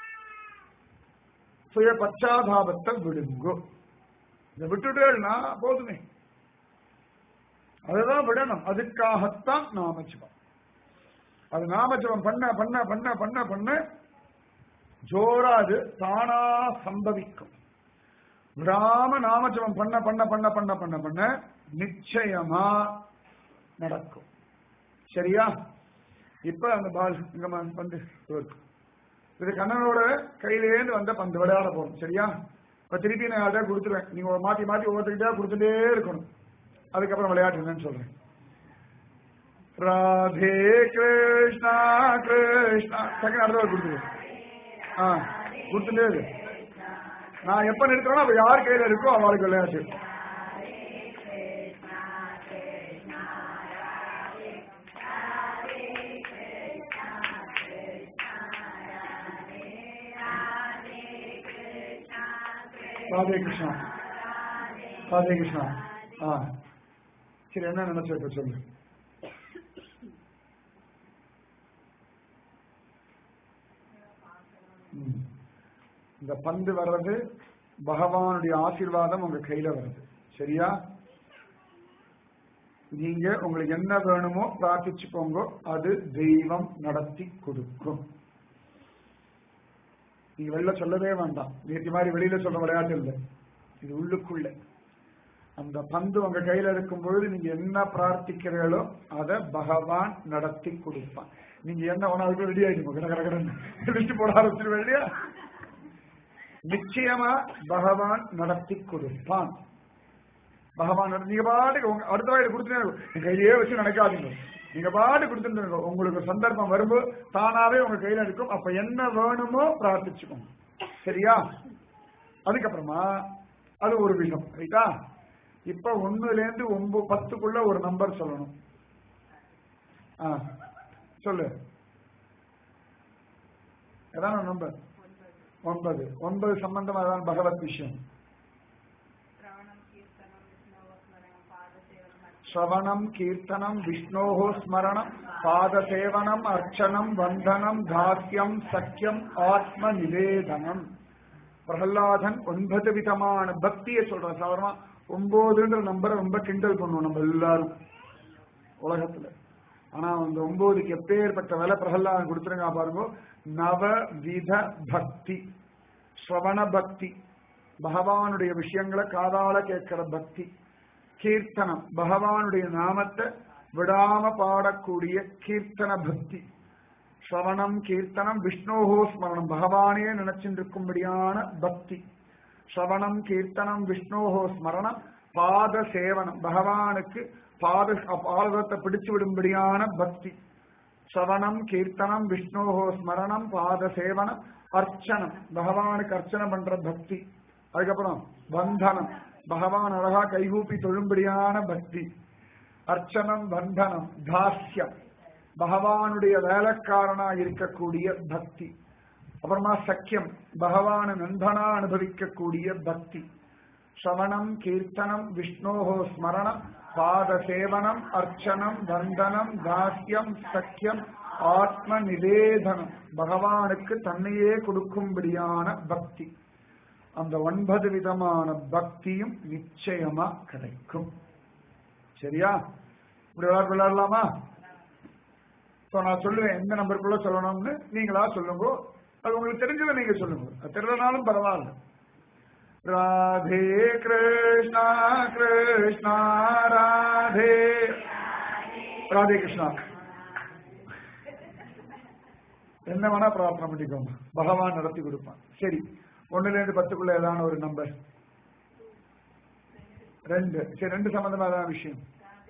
சுய பச்சாதாபத்தை விடுங்கோ இதை விட்டுட்டேன்னா போதுமே அதுதான் விடணும் அதுக்காகத்தான் நாமஜபம் அது நாமஜபம் பண்ண பண்ண பண்ண பண்ண பண்ண ஜோரா அது தானா சம்பவிக்கும் விடாம நாமஜபம் பண்ண பண்ண பண்ண பண்ண பண்ண பண்ண நிச்சயமா நடக்கும் சரியா இப்ப அந்த பால் இங்க பந்து இருக்கு. இது கண்ணனோட கையிலேருந்து வந்த பந்து விளையாட போறோம் சரியா இப்ப திருப்பி நான் அதை கொடுத்துருவேன் நீங்க ஒரு மாத்தி மாத்தி ஒவ்வொருத்தருக்கிட்டே கொடுத்துட்டே இருக்கணும் அதுக்கப்புறம் விளையாட்டு என்னன்னு சொல்றேன் ராதே கிருஷ்ணா கிருஷ்ணா செகண்ட் அடுத்த ஒரு கொடுத்துருவேன் ஆ கொடுத்துட்டே இரு நான் எப்ப நிறுத்துறேனோ அப்ப யார் கையில இருக்கோ அவளுக்கு விளையாட்டு ராதே கிருஷ்ணா ராதே கிருஷ்ணா ஆ சரி என்ன நினைச்சு இப்ப சொல்லு ம். இந்த பந்து வர்றது பகவானுடைய ஆசீர்வாதம் உங்க கையில வருது சரியா நீங்க உங்களுக்கு என்ன வேணுமோ பிரார்த்திச்சுக்கோங்க அது தெய்வம் நடத்தி கொடுக்கும் நீங்க வெளில சொல்லவே வேண்டாம் நேற்று மாதிரி வெளியில சொல்ற விளையாட்டு இல்லை இது உள்ளுக்குள்ள அந்த பந்து உங்க கையில இருக்கும் பொழுது நீங்க என்ன பிரார்த்திக்கிறீங்களோ அதை பகவான் நடத்தி கொடுப்பான் நீங்க என்ன வேணா அதுக்கு ரெடி ஆயிடுங்க கட கட கடன்னு லிஸ்ட் போட ஆரம்பிச்சிருவேன் இல்லையா நிச்சயமா பகவான் நடத்தி கொடுப்பான் பகவான் நட- நீங்க பாட்டுக்கு உங்க அடுத்த வாயில கொடுத்துட்டே இருக்கும். என் கையிலேயே வச்சு நினைக்காதீங்க நீங்க பாட்டு கொடுத்துட்டு உங்களுக்கு சந்தர்ப்பம் வரும்போது தானாவே உங்க கையில இருக்கும் அப்ப என்ன வேணுமோ பிரார்த்திச்சுக்கோங்க சரியா அதுக்கப்புறமா அது ஒரு விஷயம் ரைட்டா இப்ப ஒண்ணுல இருந்து ஒன்பது பத்துக்குள்ள ஒரு நம்பர் சொல்லணும் ஆ சொல்லு எதான நம்பர் ஒன்பது ஒன்பது சம்பந்தமா தான் பகவத் விஷயம் श्रवणं कीर्तनं विष्णोः स्मरणं पादसेवनं ஸ்ரவணம் கீர்த்தனம் விஷ்ணோஹோ ஸ்மரணம் பாதசேவனம் அர்ச்சனம் வந்தனம் தாஸ்யம் சக்கியம் ஆத்ம நிவேதனம் பிரகலாதன் ஒன்பது விதமான பக்தியை சொல்றான் சாதாரணமா ஒன்பதுன்ற நம்பரை ரொம்ப கிண்டல் பண்ணுவோம் நம்ம எல்லாரும் உலகத்துல ஆனா அந்த ஒன்பதுக்கு எப்பேற்பட்ட விலை பிரகலாதன் கொடுத்துருங்க பாருங்க நவவித பக்தி ஸ்ரவண பக்தி பகவானுடைய விஷயங்களை காதால கேட்கிற பக்தி கீர்த்தனம் பகவானுடைய நாமத்தை விடாம பாடக்கூடிய கீர்த்தன பக்தி ஸ்ரவணம் கீர்த்தனம் விஷ்ணோஹோ ஸ்மரணம் பகவானே நினைச்சிருக்கும்படியான பக்தி ஸ்ரவணம் கீர்த்தனம் விஷ்ணோஹோ ஸ்மரணம் பாத சேவனம் பகவானுக்கு பாத பாதத்தை பிடிச்சு விடும்படியான பக்தி சவனம் கீர்த்தனம் விஷ்ணோஹோ ஸ்மரணம் பாத சேவனம் அர்ச்சனம் பகவானுக்கு அர்ச்சனை பண்ற பக்தி அதுக்கப்புறம் பந்தனம் பகவான் அழகா கைகூப்பி தொழும்படியான பக்தி அர்ச்சனம் பந்தனம் தாஸ்யம் பகவானுடைய வேலைக்காரனா இருக்கக்கூடிய பக்தி அப்புறமா சக்கியம் பகவான நண்பனா அனுபவிக்கக்கூடிய பக்தி ஸ்ரவணம் கீர்த்தனம் விஷ்ணோஹோ ஸ்மரணம் பாத சேவனம் அர்ச்சனம் வந்தனம் தாஸ்யம் சக்கியம் ஆத்ம நிவேதனம் பகவானுக்கு தன்னையே கொடுக்கும்படியான பக்தி அந்த ஒன்பது விதமான பக்தியும் நிச்சயமா கிடைக்கும் சரியா இப்படி விளையாட விளையாடலாமா ஸோ நான் சொல்லுவேன் எந்த நம்பருக்குள்ள சொல்லணும்னு நீங்களா சொல்லுங்க அது உங்களுக்கு தெரிஞ்சதை நீங்க சொல்லுங்க அது தெரியலனாலும் பரவாயில்ல ராதே கிருஷ்ணா கிருஷ்ணா ராதே ராதே கிருஷ்ணா என்ன வேணா பிரார்த்தனை பண்ணிக்கோங்க பகவான் நடத்தி கொடுப்பான் சரி ஒண்ணுல இருந்து பத்துக்குள்ள ஏதான ஒரு நம்பர் ரெண்டு சரி ரெண்டு சம்பந்தமா ஏதாவது விஷயம்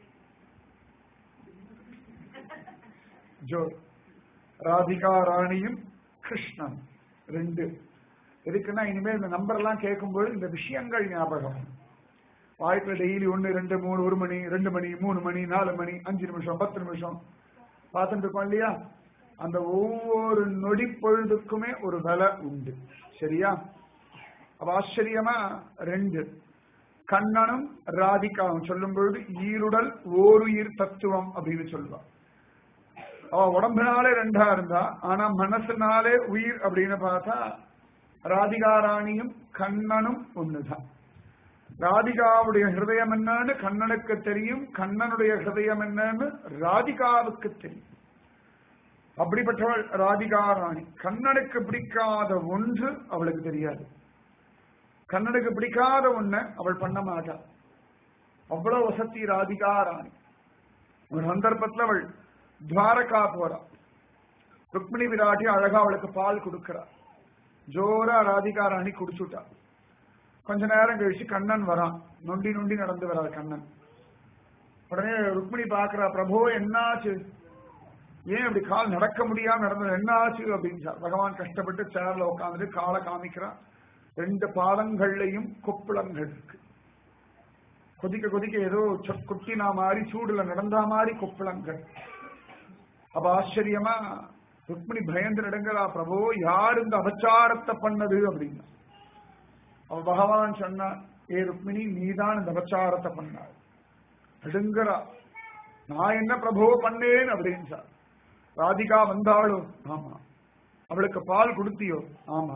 ஜோ ராதிகா ராணியும் கிருஷ்ணன் ரெண்டு எதுக்குன்னா இனிமேல் இந்த நம்பர் எல்லாம் கேட்கும்போது இந்த விஷயங்கள் ஞாபகம் வாழ்க்கை டெய்லி ஒன்று ரெண்டு மூணு ஒரு மணி ரெண்டு மணி மூணு மணி நாலு மணி அஞ்சு நிமிஷம் பத்து நிமிஷம் பார்த்துட்டு இருக்கோம் இல்லையா அந்த ஒவ்வொரு நொடி பொழுதுக்குமே ஒரு விலை உண்டு சரியா அப்ப ஆச்சரியமா ரெண்டு கண்ணனும் ராதிகாவும் சொல்லும் பொழுது ஈருடல் ஓருயிர் தத்துவம் அப்படின்னு சொல்லுவா அவ உடம்புனாலே ரெண்டா இருந்தா ஆனா மனசுனாலே உயிர் அப்படின்னு பார்த்தா ராதிகா ராணியும் கண்ணனும் ஒண்ணுதான் ராதிகாவுடைய ஹிருதயம் என்னன்னு கண்ணனுக்கு தெரியும் கண்ணனுடைய ஹிருதயம் என்னன்னு ராதிகாவுக்கு தெரியும் அப்படிப்பட்டவள் ராதிகா ராணி கண்ணனுக்கு பிடிக்காத ஒன்று அவளுக்கு தெரியாது கண்ணனுக்கு பிடிக்காத ஒண்ண அவள் பண்ண மாட்டாள் அவ்வளவு வசதி ராதிகா ராணி ஒரு சந்தர்ப்பத்துல அவள் துவாரகா போறா ருக்மிணி விராட்டி அழகா அவளுக்கு பால் கொடுக்கிறா ஜோரா ராதிகா ராணி குடிச்சுட்டா கொஞ்ச நேரம் கழிச்சு கண்ணன் வரான் நொண்டி நொண்டி நடந்து வராது கண்ணன் உடனே ருக்மிணி பாக்குறா பிரபு என்னாச்சு ஏன் இப்படி கால் நடக்க முடியாம நடந்தது என்ன ஆச்சு அப்படின்னு பகவான் கஷ்டப்பட்டு சேர்ல உட்காந்துட்டு காலை காமிக்கிறான் ரெண்டு பாதங்கள்லையும் கொப்புளங்கள் இருக்கு கொதிக்க கொதிக்க ஏதோ குட்டினா மாதிரி சூடுல நடந்தா மாதிரி கொப்புளங்கள் அப்ப ஆச்சரியமா ருக்மிணி பயந்து நடுங்கிறா பிரபு யார் இந்த அபச்சாரத்தை பண்ணது அப்படின்னா அவ பகவான் சொன்னா ஏ ருக்மிணி நீதான் இந்த அபச்சாரத்தை பண்ணார் நடுங்கிறா நான் என்ன பிரபு பண்ணேன் அப்படின்னு சார் ராதிகா வந்தாலும் ஆமா அவளுக்கு பால் கொடுத்தியோ ஆமா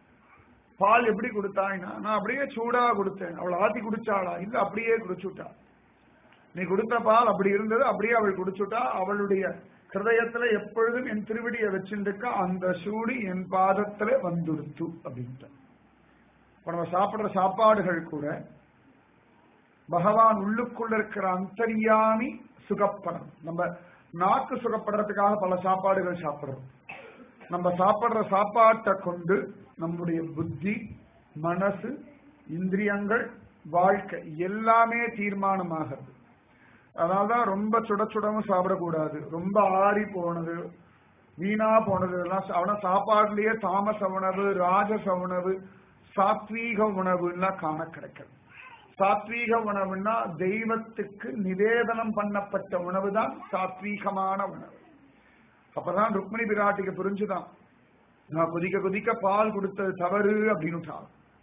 பால் எப்படி கொடுத்தாய்னா நான் அப்படியே சூடா கொடுத்தேன் அவள் ஆத்தி குடிச்சாளா இல்ல அப்படியே குடிச்சுட்டா நீ கொடுத்த பால் அப்படி இருந்தது அப்படியே அவள் குடிச்சுட்டா அவளுடைய ஹிருதயத்துல எப்பொழுதும் என் திருவடியை வச்சுருக்க அந்த சூடு என் பாதத்துல வந்துடுத்து அப்படின்ட்டு இப்ப நம்ம சாப்பிடுற சாப்பாடுகள் கூட பகவான் உள்ளுக்குள்ள இருக்கிற அந்தரியாமி சுகப்படம் நம்ம நாக்கு சுகப்படுறதுக்காக பல சாப்பாடுகள் சாப்பிடுறோம் நம்ம சாப்பிடுற சாப்பாட்டை கொண்டு நம்முடைய புத்தி மனசு இந்திரியங்கள் வாழ்க்கை எல்லாமே தீர்மானமாகிறது அதனாலதான் ரொம்ப சுட சுடவும் சாப்பிடக்கூடாது ரொம்ப ஆறி போனது வீணா போனது எல்லாம் அவன சாப்பாடுலயே தாமச உணவு ராஜச உணவு சாத்வீக உணவு எல்லாம் காண கிடைக்கிறது சாத்வீக உணவுன்னா தெய்வத்துக்கு நிவேதனம் பண்ணப்பட்ட உணவு தான் சாத்வீகமான உணவு அப்பதான் ருக்மிணி பிராட்டிக்கு புரிஞ்சுதான் நான் கொதிக்க கொதிக்க பால் கொடுத்தது தவறு அப்படின்னு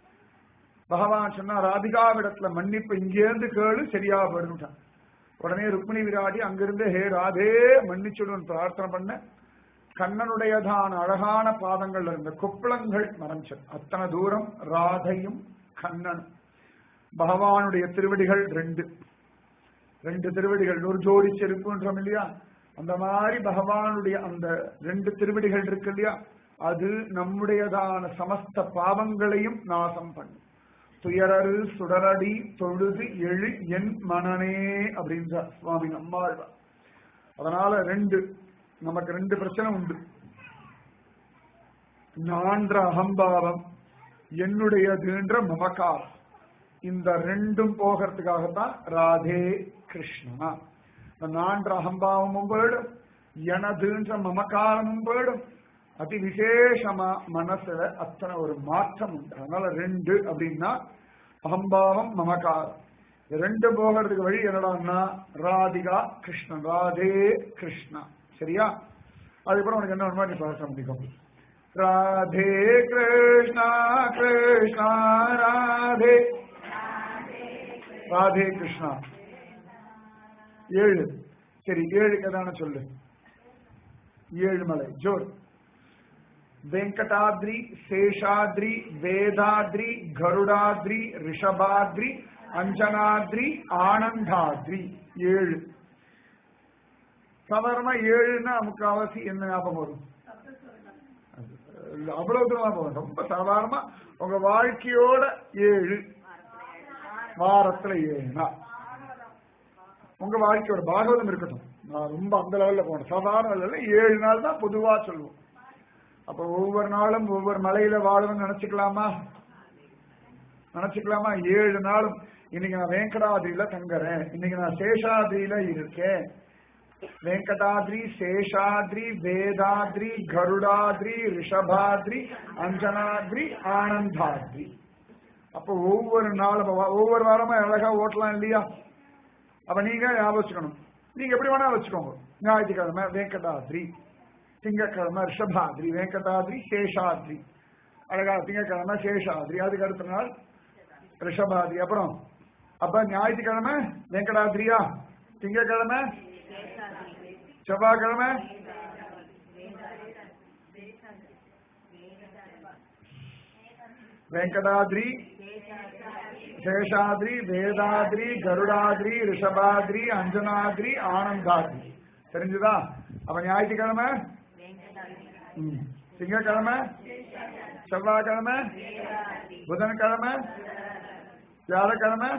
பகவான் சொன்னா ராதிகாவிடத்துல மன்னிப்பு இங்கேருந்து கேளு சரியா போயிடுட்டான் உடனே ருக்மிணி விராட்டி அங்கிருந்து ஹே ராதே மன்னிச்சுடுன்னு பிரார்த்தனை பண்ண கண்ணனுடையதான அழகான பாதங்கள் இருந்த கொப்பளங்கள் மறைஞ்சது அத்தனை தூரம் ராதையும் கண்ணனும் பகவானுடைய திருவடிகள் ரெண்டு ரெண்டு திருவடிகள் ஒரு ஜோடி செருப்புன்றோம் இல்லையா அந்த மாதிரி பகவானுடைய அந்த ரெண்டு திருவடிகள் இருக்கு இல்லையா அது நம்முடையதான சமஸ்த பாவங்களையும் நாசம் பண்ணும் துயரரு சுடரடி தொழுது எழு என் மனனே அப்படின்றார் சுவாமி நம்மாழ்வார் அதனால ரெண்டு நமக்கு ரெண்டு பிரச்சனை உண்டு நான்ற அகம்பாவம் என்னுடையதுன்ற மமக்காரம் இந்த ரெண்டும் போகிறதுக்காகத்தான் ராதே கிருஷ்ணா இந்த நான்ற அகம்பாவமும் போயிடும் எனதுன்ற மமக்காரமும் போயிடும் அதி விசேஷமா மனசுல அத்தனை ஒரு மாற்றம் உண்டு அதனால ரெண்டு அப்படின்னா அகம்பாவம் மமகாரம் இது ரெண்டு போகிறதுக்கு வழி என்னடான்னா ராதிகா கிருஷ்ணன் ராதே கிருஷ்ணா சரியா அதுக்கப்புறம் உனக்கு என்ன வேணுமோ நீ பேச முடியும் ராதே கிருஷ்ணா கிருஷ்ணா ராதே ராதே கிருஷ்ணா ஏழு சரி ஏழு கதான சொல்லு ஏழு மலை ஜோர் வெங்கடாத்ரி சேஷாத்ரி வேதாத்ரி கருடாத்ரி ரிஷபாத்ரி அஞ்சனாத்ரி ஆனந்தாத்ரி ஏழு சாதாரணமா ஏழுன்னா முக்காவாசி என்ன ஞாபகம் வரும் அது அவ்வளவு தூரம் போகும் ரொம்ப சாதாரணமா உங்க வாழ்க்கையோட ஏழு வாரத்துல ஏழுனா உங்க வாழ்க்கையோட பாகவதம் இருக்கட்டும் நான் ரொம்ப அந்த லெவல்ல போனேன் சாதாரண லெவல்ல ஏழு நாள் தான் பொதுவா சொல்லுவோம் அப்ப ஒவ்வொரு நாளும் ஒவ்வொரு மலையில வாழணும்னு நினைச்சுக்கலாமா நினைச்சுக்கலாமா ஏழு நாளும் இன்னைக்கு நான் வெங்கடாதிரியில தங்குறேன் இன்னைக்கு நான் சேஷாதிரியில இருக்கேன் வெங்கடாத்ரி சேஷாத்ரி வேதாத்ரி கருடாத்ரி ரிஷபாத்ரி அஞ்சனாத்ரி ஆனந்தாத்ரி அப்ப ஒவ்வொரு நாளும் ஒவ்வொரு வாரமா அழகா ஓட்டலாம் இல்லையா அப்ப நீங்க ஞாபகம் வச்சுக்கணும் நீங்க எப்படி வேணா வச்சுக்கோங்க ஞாயிற்றுக்கிழமை வெங்கடாத்ரி திங்கக்கிழமை ரிஷபாத்ரி வெங்கடாத்ரி சேஷாத்ரி அழகா திங்கக்கிழமை சேஷாத்ரி அதுக்கு அடுத்த நாள் ரிஷபாத்ரி அப்புறம் அப்ப ஞாயிற்றுக்கிழமை வெங்கடாத்ரியா திங்கக்கிழமை செவ்வாய்க்கிழமை வெங்கடாத்ரி சேஷாத்ரி வேதாத்ரி கருடாத்ரி ரிஷபாத்ரி அஞ்சனாத்ரி ஆனந்தாத்ரி தெரிஞ்சுதா அப்ப ஞாயிற்றுக்கிழமை ம். திங்கட்கிழமை செவ்வாய்க்கிழமை புதன்கிழமை வியாழக்கிழமை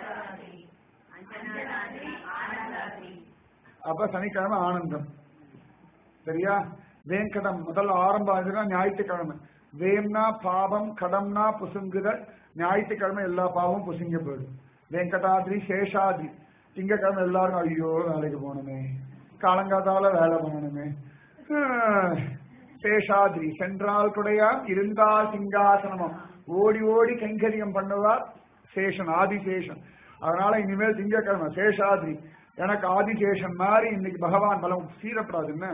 அப்ப சனிக்கிழமை ஆனந்தம் சரியா வேங்கடம் முதல்ல ஆரம்பம் ஆகுதுன்னா ஞாயிற்றுக்கிழமை வேம்னா பாவம் கடம்னா புசுங்குதல் ஞாயிற்றுக்கிழமை எல்லா பாவமும் புசுங்க போயிடும் வெங்கடாத்ரி சேஷாத்ரி திங்கக்கிழமை எல்லாரும் ஐயோ வேலைக்கு போகணுமே காலங்காத்தால வேலை பண்ணணுமே ஆஹ், சேஷாத்ரி சென்றால் குடையாம் இருந்தால் சிங்காசனமும் ஓடி ஓடி கைங்கரியம் பண்ணுவார் சேஷன் ஆதிசேஷன் அதனால இனிமேல் திங்கக்கிழமை சேஷாத்ரி எனக்கு ஆதிசேஷன் மாதிரி இன்னைக்கு பகவான் பலம் சீரப்படாது என்ன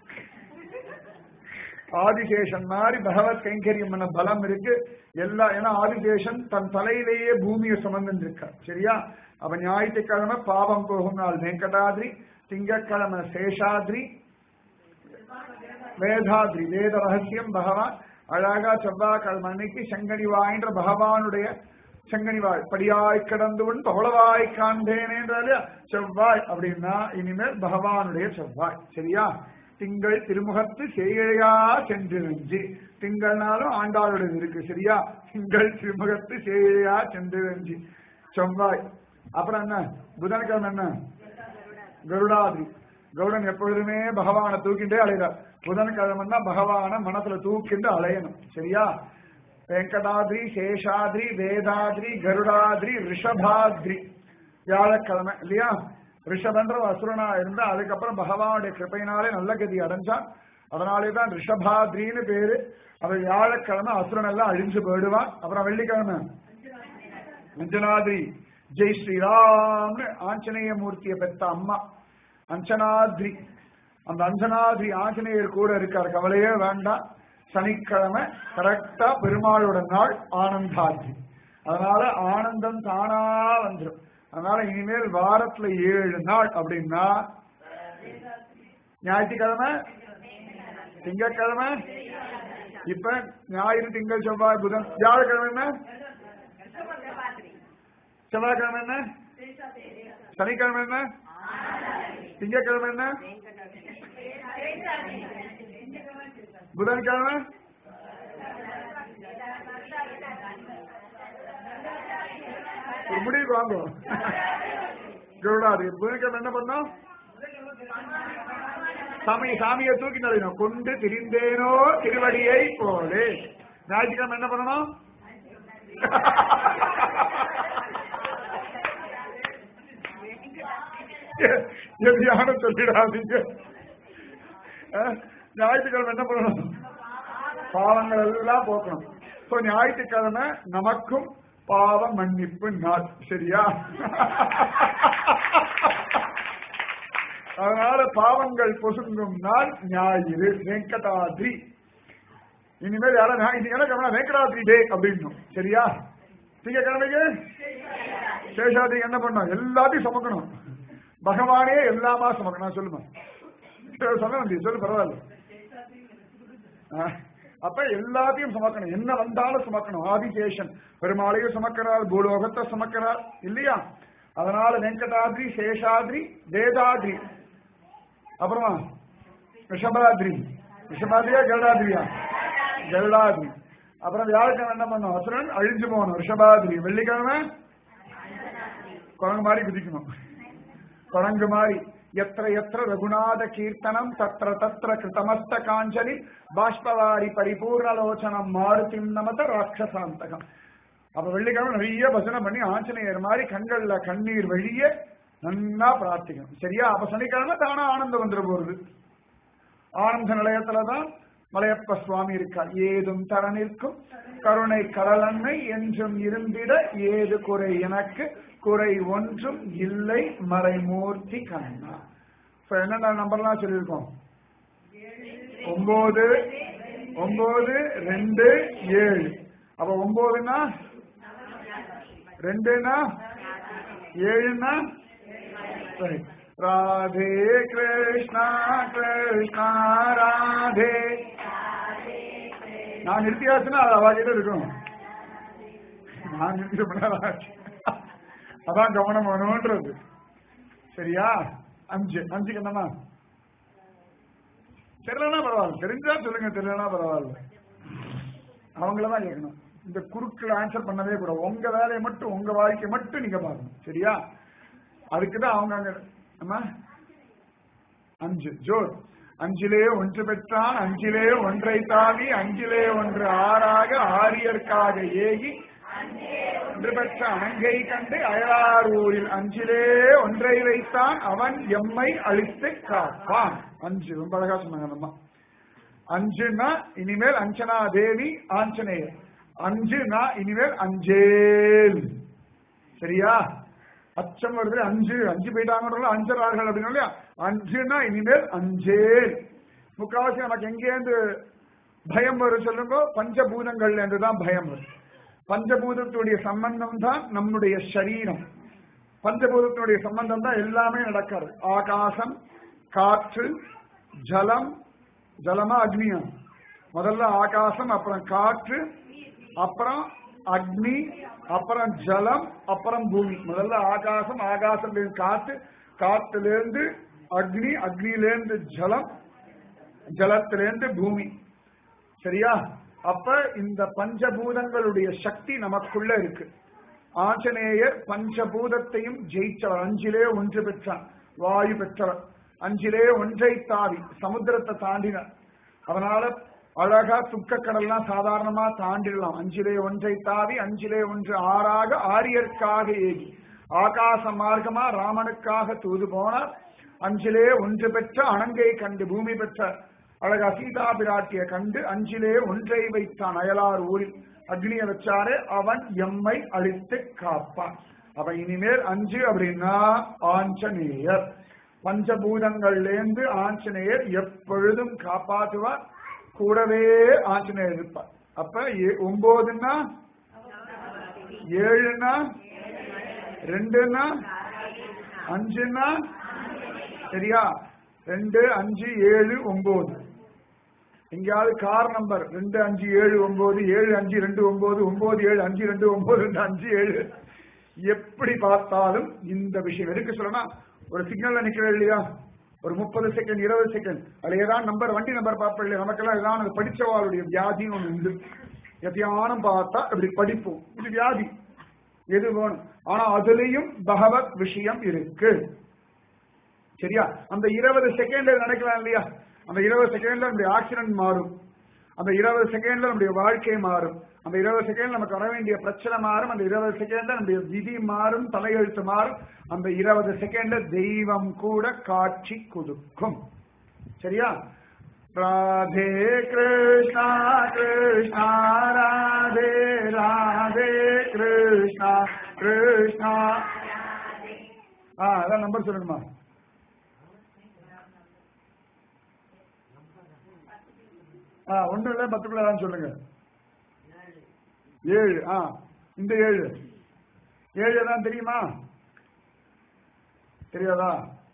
ஆதிசேஷன் மாதிரி பகவத் கைங்கரியம் பண்ண பலம் இருக்கு எல்லா ஏன்னா ஆதிசேஷன் தன் தலையிலேயே பூமியை சுமந்து இருக்கார் சரியா அப்ப ஞாயிற்றுக்கிழமை பாவம் போகும் நாள் வெங்கடாத்ரி திங்கட்கிழமை சேஷாத்ரி வேதாத்ரி வேத ரகசியம் பகவான் அழகா செவ்வாய்க்கிழமை அன்னைக்கு செங்கனிவாய்ன்ற பகவானுடைய செங்கனிவாய் படியாய் கிடந்துவன் பவளவாய் காண்பேனேன்றாலே செவ்வாய் அப்படின்னா இனிமேல் பகவானுடைய செவ்வாய் சரியா திங்கள் திருமுகத்து செய்யா சென்றிருஞ்சி திங்கள்னாலும் ஆண்டாளுடைய இருக்கு சரியா திங்கள் திருமுகத்து செய்யா சென்றிருஞ்சி செவ்வாய் அப்புறம் என்ன புதன்கிழமை என்ன கருடாதிரி கருடன் எப்பொழுதுமே பகவானை தூக்கிண்டே அலைகிறார் புதன்கிழமைன்னா பகவானை மனசுல தூக்கிண்டு அலையணும் சரியா வெங்கடாத்ரி சேஷாத்ரி வேதாத்ரி கருடாத்ரி ரிஷபாத்ரி வியாழக்கிழமை இல்லையா ரிஷபன்ற ஒரு அசுரனா இருந்தா அதுக்கப்புறம் பகவானுடைய கிருப்பையினாலே நல்ல கதி அடைஞ்சான் அதனாலே தான் ரிஷபாத்ரின்னு பேரு அவர் வியாழக்கிழமை அசுரன் எல்லாம் அழிஞ்சு போயிடுவான் அப்புறம் வெள்ளிக்கிழமை அஞ்சனாத்ரி ஜெய் ஸ்ரீராம்னு ஆஞ்சநேய மூர்த்தியை பெற்ற அம்மா அஞ்சனாத்ரி அந்த அஞ்சனாத்ரி ஆஞ்சநேயர் கூட இருக்கார் கவலையே வேண்டாம் சனிக்கிழமை கரெக்டா பெருமாளோட நாள் ஆனந்தாத்ரி அதனால ஆனந்தம் தானா வந்துடும் அதனால இனிமேல் வாரத்துல ஏழு நாள் அப்படின்னா ஞாயிற்றுக்கிழமை திங்கட்கிழமை இப்ப ஞாயிறு திங்கள் செவ்வாய் புதன் வியாழக்கிழமை என்ன செவ்வாய்க்கிழமை என்ன சனிக்கிழமை என்ன திங்கட்கிழமை என்ன புதன்கிழமை ஒரு முடிவுக்கு வாங்க கருடாது புதன்கிழமை என்ன பண்ணோம் சாமி சாமியை தூக்கி நடையணும் கொண்டு திரிந்தேனோ திருவடியை போலே ஞாயிற்றுக்கிழமை என்ன பண்ணணும் எதையான சொல்லிடாதீங்க அஹ், ஞாயிற்றுக்கிழமை என்ன பண்ணணும் பாவங்கள் எல்லாம் போக்கணும் சோ ஞாயிற்றுக்கிழமை நமக்கும் பாவ மன்னிப்பு நாள் சரியா அதனால பாவங்கள் பொசுங்கும் நாள் ஞாயிறு வெங்கடாத்ரி இனிமேல் யாரும் ஞாயிற்றுக்கிழமை வெங்கடாத்ரி டே அப்படின்னும் சரியா திங்கக்கிழமைக்கு சேஷாதி என்ன பண்ணும் எல்லாத்தையும் சுமக்கணும் பகவானே எல்லாமா சுமக்கணும் சொல்லுமா சரி, சொல்ல வேண்டியது சொல்லு பரவாயில்ல ஆ, அப்ப எல்லாத்தையும் சுமக்கணும் என்ன வந்தாலும் சுமக்கணும் ஆதிசேஷன் பெருமாளையும் சுமக்கிறார் பூலோகத்தை சுமக்கிறார் இல்லையா அதனால வெங்கடாத்ரி சேஷாத்ரி வேதாத்ரி அப்புறமா ரிஷபாத்ரி ரிஷபாத்ரியா கருடாத்ரியா கருடாத்ரி அப்புறம் வியாழக்கிழமை என்ன பண்ணும் அசுரன் அழிஞ்சு போகணும் ரிஷபாத்ரி வெள்ளிக்கிழமை குரங்கு மாதிரி குதிக்கணும் குரங்கு மாதிரி எத்திர எத்திர ரகுநாத கீர்த்தனம் தத்திர தத்திர கிருதமஸ்த காஞ்சலி பாஷ்பவாரி பரிபூர்ணலோச்சனம் மாருதிம் நமத ராட்சசாந்தகம் அப்ப வெள்ளிக்கிழமை நிறைய பஜனை பண்ணி ஆஞ்சநேயர் மாதிரி கண்கள்ல கண்ணீர் வெளியே நன்னா பிரார்த்திக்கணும் சரியா அப்ப சனிக்கிழமை தானா ஆனந்தம் வந்துட போறது ஆனந்த நிலையத்துலதான் மலையப்ப சுவாமி இருக்கார் ஏதும் தர நிற்கும் கருணை கடலன்னை என்றும் இருந்திட ஏது குறை எனக்கு குறை ஒன்றும் இல்லை மறைமூர்த்தி கண்ணா இப்ப என்னென்ன நம்பர்லாம் சொல்லியிருக்கோம் ஒன்பது ஒன்பது ரெண்டு ஏழு அப்ப ஒன்பதுன்னா ரெண்டுன்னா ஏழுன்னா சரி ராதே கிருஷ்ணா கிருஷ்ணா ராதே நான் நிறுத்தியாச்சுன்னா அது அவாஜிட்ட இருக்கும் நான் நிறுத்தி ரொம்ப நேரம் ஆச்சு. அதான் கவனம் வேணும்ன்றது சரியா அஞ்சு அஞ்சுக்கு என்னமா தெரியலனா பரவாயில்ல தெரிஞ்சா சொல்லுங்க தெரியலனா பரவாயில்ல அவங்கள தான் கேட்கணும் இந்த குறுக்கில் ஆன்சர் பண்ணவே கூட உங்க வேலையை மட்டும் உங்க வாழ்க்கை மட்டும் நீங்க பாக்கணும் சரியா அதுக்கு தான் அவங்க அங்க அம்மா அஞ்சு ஜோர் அஞ்சிலே ஒன்று பெற்றான் அஞ்சிலே ஒன்றை தாவி அஞ்சிலே ஒன்று ஆறாக ஆரியர்க்காக ஏகி ஒன்று பெற்ற அணங்கை கண்டு அயலார் ஊரில் அஞ்சிலே ஒன்றை வைத்தான் அவன் எம்மை அழித்து காப்பான் அஞ்சு ரொம்ப அழகா சொன்னாங்க அந்த அம்மா அஞ்சுனா இனிமேல் அஞ்சனா தேவி ஆஞ்சநேயர் அஞ்சுனா இனிமேல் அஞ்சேல் சரியா அச்சம் வருது அஞ்சு அஞ்சு போயிட்டாங்க அஞ்சரார்கள் அப்படின்னு இல்லையா அஞ்சுனா இனிமேல் அஞ்சேல் முக்காவாசி நமக்கு எங்கேருந்து பயம் வரும் சொல்லுங்க பஞ்சபூதங்கள்ல இருந்து தான் பயம் வரும் பஞ்சபூதத்துடைய சம்பந்தம் தான் நம்முடைய சரீரம் பஞ்சபூதத்தினுடைய சம்பந்தம் தான் எல்லாமே நடக்கிறது ஆகாசம் காற்று ஜலம் ஜலமா அக்னியா முதல்ல ஆகாசம் அப்புறம் காற்று அப்புறம் அக்னி அப்புறம் ஜலம் அப்புறம் பூமி முதல்ல ஆகாசம் ஆகாசத்திலிருந்து காற்று காற்றிலிருந்து அக்னி அக்னியிலிருந்து ஜலம் ஜலத்திலிருந்து பூமி சரியா அப்ப இந்த பஞ்சபூதங்களுடைய சக்தி நமக்குள்ள இருக்கு ஆஞ்சநேயர் பஞ்சபூதத்தையும் ஜெயிச்சவர் அஞ்சிலே ஒன்று பெற்றார் வாயு பெற்றவர் அஞ்சிலே ஒன்றை தாவி சமுத்திரத்தை தாண்டினார் அதனால அழகா துக்க கடல்லாம் சாதாரணமா தாண்டிடலாம் அஞ்சிலே ஒன்றை தாவி அஞ்சிலே ஒன்று ஆறாக ஆரியர்க்காக ஏகி ஆகாச மார்க்கமா ராமனுக்காக தூது போனார் அஞ்சிலே ஒன்று பெற்ற அணங்கை கண்டு பூமி பெற்ற அழகா சீதா பிராட்டிய கண்டு அஞ்சிலே ஒன்றை வைத்தான் அயலார் ஊரில் அக்னிய வச்சாரே அவன் எம்மை அழித்து காப்பான் அவன் இனிமேல் அஞ்சு அப்படின்னா ஆஞ்சநேயர் பஞ்சபூதங்கள்லேருந்து ஆஞ்சநேயர் எப்பொழுதும் காப்பாற்றுவார் கூடவே ஆஞ்சநேயர் இருப்பார் அப்ப ஏ- ஒன்பதுன்னா ஏழுன்னா ரெண்டுன்னா அஞ்சுன்னா சரியா ரெண்டு அஞ்சு ஏழு ஒன்பது எங்கேயாவது கார் நம்பர் ரெண்டு அஞ்சு ஏழு ஒன்பது ஏழு அஞ்சு ரெண்டு ஒன்பது ஒன்பது ஏழு அஞ்சு ரெண்டு ஒன்பது ரெண்டு அஞ்சு ஏழு எப்படி பார்த்தாலும் இந்த விஷயம் எதுக்கு சொல்லனா ஒரு சிக்னல்ல நிக்கிறோம் இல்லையா ஒரு முப்பது செகண்ட் இருபது செகண்ட் அதுல ஏதாவது நம்பர் வண்டி நம்பர் பார்ப்போம் இல்லையா நமக்கெல்லாம் ஏதாவது படிச்சவாளுடைய வியாதின்னு ஒண்ணு உண்டு எத்தியானம் பார்த்தா இப்படி படிப்போம் இது வியாதி எது வேணும் ஆனா அதுலயும் பகவத் விஷயம் இருக்கு சரியா அந்த இருபது செகண்ட்ல நடக்கலாம் இல்லையா அந்த இருபது செகண்ட்ல அந்த ஆக்சிடென்ட் மாறும் அந்த இருபது செகண்ட்ல நம்முடைய வாழ்க்கை மாறும் அந்த இருபது செகண்ட் நமக்கு வர வேண்டிய பிரச்சனை மாறும் அந்த இருபது செகண்ட்ல நம்முடைய விதி மாறும் தலையெழுத்து மாறும் அந்த இருபது செகண்ட்ல தெய்வம் கூட காட்சி கொடுக்கும் சரியா ராதே கிருஷ்ணா கிருஷ்ணா ராதே ராதே கிருஷ்ணா கிருஷ்ணா ஆ அதான் நம்பர் சொல்லணுமா ஆ ஒன்றும் இல்லை பத்துக்குள்ள தான் சொல்லுங்க ஏழு ஆ இந்த ஏழு ஏழு தான் தெரியுமா தெரியாதா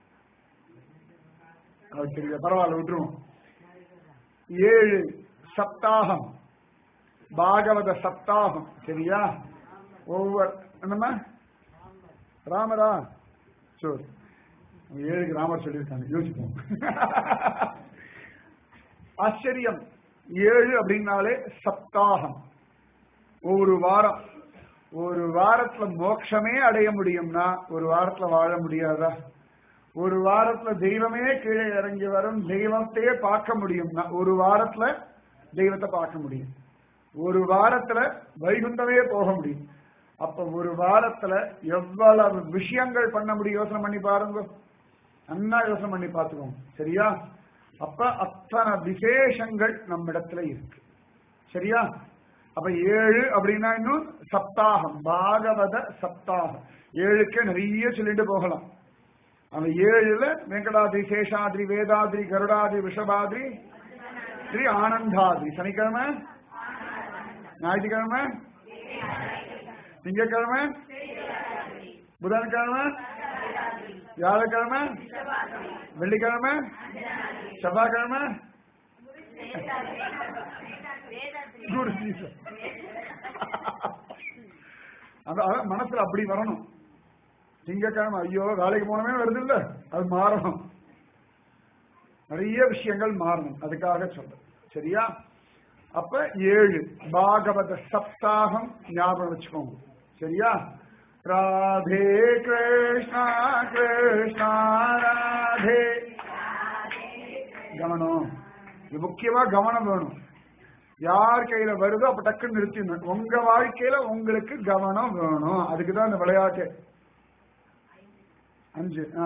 அது தெரியாது பரவாயில்ல விட்டுருவோம் ஏழு சப்தாகம் பாகவத சப்தாகம் சரியா ஒவ்வொரு என்னம்மா ராமரா சரி ஏழுக்கு ராமர் சொல்லியிருக்காங்க யோசிப்போம் ஆச்சரியம் ஏழு அப்படின்னாலே சப்தாகம் ஒரு வாரம் ஒரு வாரத்துல மோட்சமே அடைய முடியும்னா ஒரு வாரத்துல வாழ முடியாதா ஒரு வாரத்துல தெய்வமே கீழே இறங்கி வரும் தெய்வத்தையே பார்க்க முடியும்னா ஒரு வாரத்துல தெய்வத்தை பார்க்க முடியும் ஒரு வாரத்துல வைகுந்தமே போக முடியும் அப்ப ஒரு வாரத்துல எவ்வளவு விஷயங்கள் பண்ண முடியும் யோசனை பண்ணி பாருங்க நல்லா யோசனை பண்ணி பார்த்துக்கோங்க சரியா அப்ப அத்தனை விசேஷங்கள் நம்ம இடத்துல இருக்கு சரியா அப்ப ஏழு அப்படின்னா இன்னும் சப்தாகம் பாகவத சப்தாகம் ஏழுக்கே நிறைய சொல்லிட்டு போகலாம் அந்த ஏழுல வெங்கடாதிரி சேஷாதிரி வேதாதிரி கருடாதிரி விஷபாதிரி ஸ்ரீ ஆனந்தாதிரி சனிக்கிழமை ஞாயிற்றுக்கிழமை திங்கக்கிழமை புதன்கிழமை வியாழக்கிழமை வெள்ளிக்கிழமை செவ்வாய்க்கிழமை குரு சீசன். அது- அதான் மனசுல அப்படி வரணும் திங்கக்கிழமை ஐயோ வேலைக்கு போனமே வருது இல்ல அது மாறணும் நிறைய விஷயங்கள் மாறணும் அதுக்காக சொல்றேன் சரியா அப்ப ஏழு பாகவத சப்தாகம் ஞாபகம் வச்சுக்கோங்க சரியா ராதே கிருஷ்ணா கிருஷ்ணா ராதே கவனம் இது முக்கியமா கவனம் வேணும் யார் கையில வருதோ அப்ப டக்குன்னு நிறுத்திடணும் உங்க வாழ்க்கையில உங்களுக்கு கவனம் வேணும் அதுக்குதான் இந்த விளையாட்டு அஞ்சு ஆ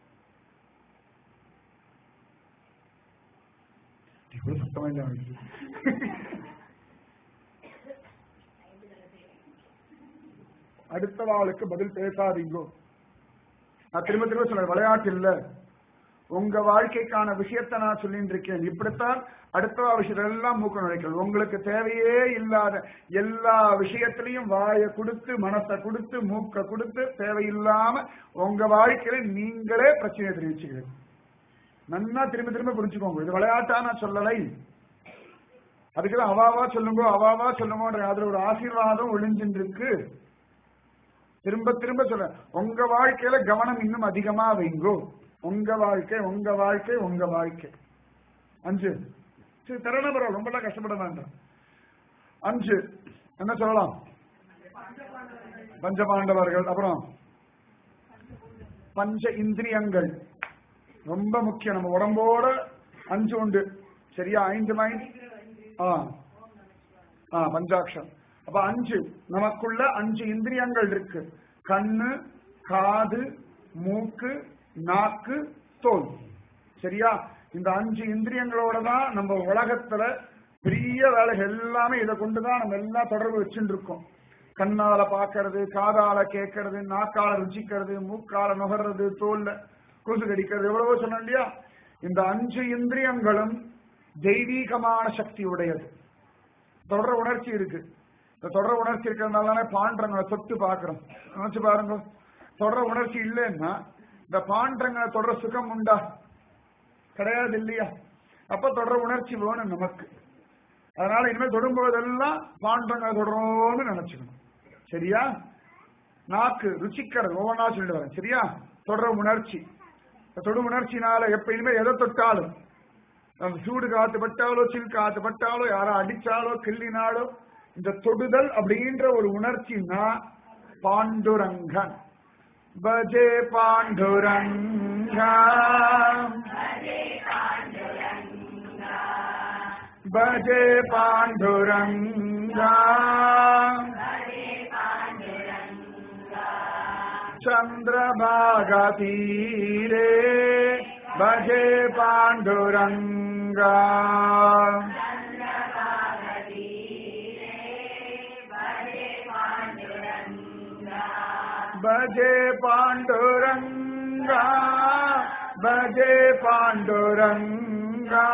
இவ்வளவு சத்தமா இல்ல அவனுக்கு. அடுத்த வாளுக்கு பதில் பேசாதீங்கோ நான் திரும்ப திரும்ப சொல்றேன் விளையாட்டு இல்ல உங்க வாழ்க்கைக்கான விஷயத்தை நான் சொல்லிட்டு இருக்கேன் இப்படித்தான் அடுத்த விஷயத்துல எல்லாம் மூக்க நுழைக்கணும் உங்களுக்கு தேவையே இல்லாத எல்லா விஷயத்திலையும் வாயை கொடுத்து மனசை கொடுத்து மூக்க கொடுத்து தேவையில்லாம உங்க வாழ்க்கையில நீங்களே பிரச்சனையை தெரிவிச்சுக்கிறீங்க நன்னா திரும்ப திரும்ப புரிஞ்சுக்கோங்க இது விளையாட்டா நான் சொல்லலை அதுக்குதான் அவாவா சொல்லுங்க அவாவா சொல்லுங்கன்ற அதுல ஒரு ஆசீர்வாதம் ஒளிஞ்சின்னு இருக்கு திரும்ப திரும்ப சொல்ல உங்க வாழ்க்கையில கவனம் இன்னும் அதிகமா வைங்கோ உங்க வாழ்க்கை உங்க வாழ்க்கை உங்க வாழ்க்கை அஞ்சு சரி தரண பரவாயில்ல ரொம்பலாம் கஷ்டப்பட வேண்டாம் அஞ்சு என்ன சொல்லலாம் பஞ்சபாண்டவர்கள் அப்புறம் பஞ்ச இந்திரியங்கள் ரொம்ப முக்கியம் நம்ம உடம்போட அஞ்சு உண்டு சரியா ஐந்து மைண்ட் ஆ ஆ பஞ்சாட்சம் அப்ப அஞ்சு நமக்குள்ள அஞ்சு இந்திரியங்கள் இருக்கு கண்ணு காது மூக்கு நாக்கு தோல் சரியா இந்த அஞ்சு இந்திரியங்களோட தான் நம்ம உலகத்துல பெரிய வேலைகள் எல்லாமே இதை கொண்டுதான் நம்ம எல்லாம் தொடர்பு வச்சுட்டு இருக்கோம் கண்ணால பாக்குறது காதால கேட்கறது நாக்கால ருச்சிக்கிறது மூக்கால நுகர்றது தோல்ல கொசு கடிக்கிறது எவ்வளவோ சொன்னோம் இல்லையா இந்த அஞ்சு இந்திரியங்களும் தெய்வீகமான சக்தி உடையது தொடர உணர்ச்சி இருக்கு இந்த தொடர உணர்ச்சி இருக்கிறதுனால தானே பாண்டங்களை தொட்டு பாக்குறோம் நினைச்சு பாருங்க தொடர உணர்ச்சி இல்லைன்னா இந்த பாண்டங்களை தொடர சுகம் உண்டா கிடையாது இல்லையா அப்ப தொடர உணர்ச்சி வேணும் நமக்கு அதனால இனிமேல் தொடும்போதெல்லாம் பாண்டங்களை தொடரோன்னு நினைச்சுக்கணும் சரியா நாக்கு ருச்சிக்கிறது ஒவ்வொன்றா சொல்லிட்டு வரேன் சரியா தொடர உணர்ச்சி இந்த தொடு உணர்ச்சினால எப்ப இனிமேல் எதை தொட்டாலும் அந்த சூடு காத்து பட்டாலோ சில் காத்து பட்டாலோ யாரோ அடிச்சாலோ கிள்ளினாலோ இந்த தொடுதல் அப்படின்ற ஒரு உணர்ச்சின்னா பாண்டுரங்கன் பஜே பாண்டுரங்கா भजे पाण्डुरङ्गा चन्द्रभागतीरे भजे पाण्डुरङ्गा भजे पाण्डुरङ्गा भजे पाण्डुरङ्गा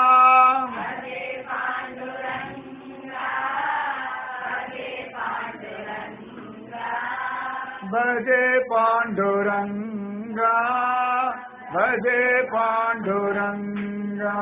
भजे पाण्डुरङ्गा भजे पाण्डुरङ्गा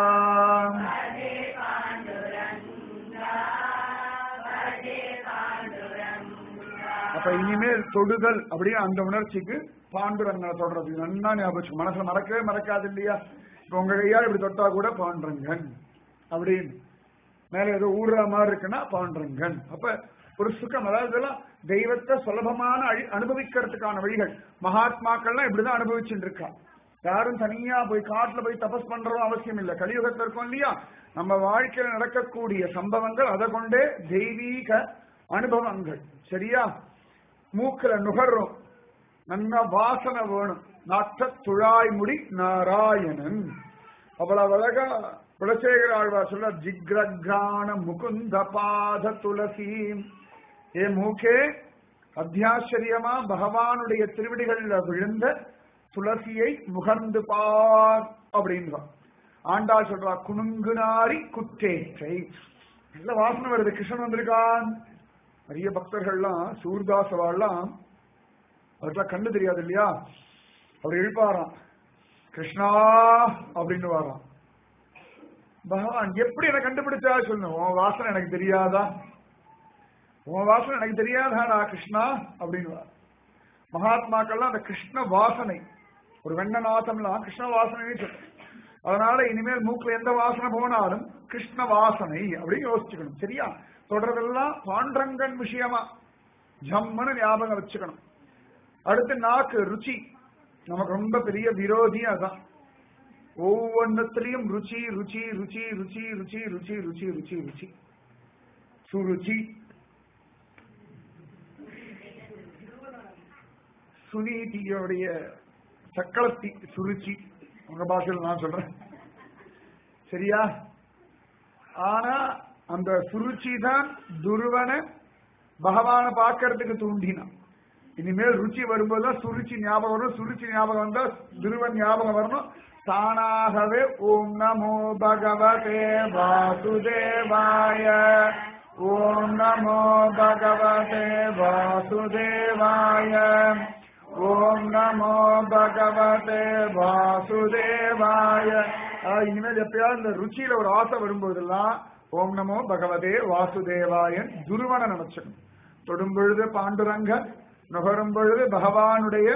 அப்ப இனிமேல் தொடுதல் அப்படின்னு அந்த உணர்ச்சிக்கு பாண்டுரங்கனை தொடர்றது இது நன்னா ஞாபகம் மனசுல மறக்கவே மறக்காது இல்லையா இப்ப உங்க கையால் இப்படி தொட்டா கூட பாண்டுரங்கன் அப்படின்னு மேல ஏதோ ஊடுற மாதிரி இருக்குன்னா பாண்டுரங்கன் அப்ப ஒரு சுகம் அதாவது இதெல்லாம் தெய்வத்தை சுலபமான அழி- அனுபவிக்கிறதுக்கான வழிகள் மகாத்மாக்கள்லாம் இப்படிதான் அனுபவிச்சுட்டு இருக்கா யாரும் தனியா போய் காட்டுல போய் தபஸ் பண்றதும் அவசியம் இல்லை கலியுகத்துல இருக்கோம் இல்லையா நம்ம வாழ்க்கையில நடக்கக்கூடிய சம்பவங்கள் அதை கொண்டே தெய்வீக அனுபவங்கள் சரியா மூக்குல நுகர்றோம் நல்ல வாசனை வேணும் நாட்ட துழாய்முடி நாராயணன் அவ்வளவு அழகா குலசேகர ஆழ்வார் சொல்ல ஜிக்ரகான முகுந்த பாத துளசி ஏ மூக்கே அத்தியாச்சரியமா பகவானுடைய திருவிடிகள்ல விழுந்த துளசியை முகர்ந்து பார் அப்படின்றான் ஆண்டாள் சொல்றா குணுங்குனாரி குற்றேற்றை நல்ல வாசனை வருது கிருஷ்ணன் வந்திருக்கான் நிறைய பக்தர்கள்லாம் சூர்தாசவாள்லாம் அவருக்கெல்லாம் கண்ணு தெரியாது இல்லையா அவர் எழுப்பாராம் கிருஷ்ணா அப்படின்னு வாராம் பகவான் எப்படி என்ன கண்டுபிடிச்சா சொல்லு உன் வாசனை எனக்கு தெரியாதா உன் வாசனை எனக்கு தெரியாதாடா கிருஷ்ணா அப்படின்னு மகாத்மாக்கள்லாம் அந்த கிருஷ்ண வாசனை ஒரு வெண்ணநாசம்லாம் கிருஷ்ண வாசனைன்னு சொல்றேன் அதனால இனிமேல் மூக்குல எந்த வாசனை போனாலும் கிருஷ்ண வாசனை அப்படின்னு யோசிச்சுக்கணும் சரியா தொடர்றதெல்லாம் பாண்டரங்கன் விஷயமா ஜம்முன்னு ஞாபகம் வச்சுக்கணும் அடுத்து நாக்கு ருச்சி நமக்கு ரொம்ப பெரிய விரோதி அதான் ஒவ்வொன்றத்திலையும் ருச்சி ருச்சி ருச்சி ருச்சி ருச்சி ருச்சி ருச்சி ருச்சி ருச்சி சுருச்சி சுனீதியோடைய சக்களத்தி சுருச்சி உங்க பாஷையில் நான் சொல்றேன் சரியா ஆனா அந்த சுருச்சி தான் துருவனை பகவானை பார்க்கறதுக்கு தூண்டினான் இனிமேல் ருச்சி வரும்போதுதான் சுருச்சி ஞாபகம் வரும் சுருச்சி ஞாபகம் வந்தா துருவன் ஞாபகம் வரணும் தானாகவே ஓம் நமோ பகவதே வாசுதேவாய ஓம் நமோ பகவதே வாசுதேவாய ஓம் நமோ பகவதே வாசுதேவாய அதாவது இனிமேல் எப்பயாவது இந்த ருச்சியில ஒரு ஆசை வரும்போதெல்லாம் ஓம் நமோ பகவதே வாசுதேவாயன் துருவனை நினைச்சுக்கணும் தொடும் பொழுது பாண்டுரங்க நுகரும் பொழுது பகவானுடைய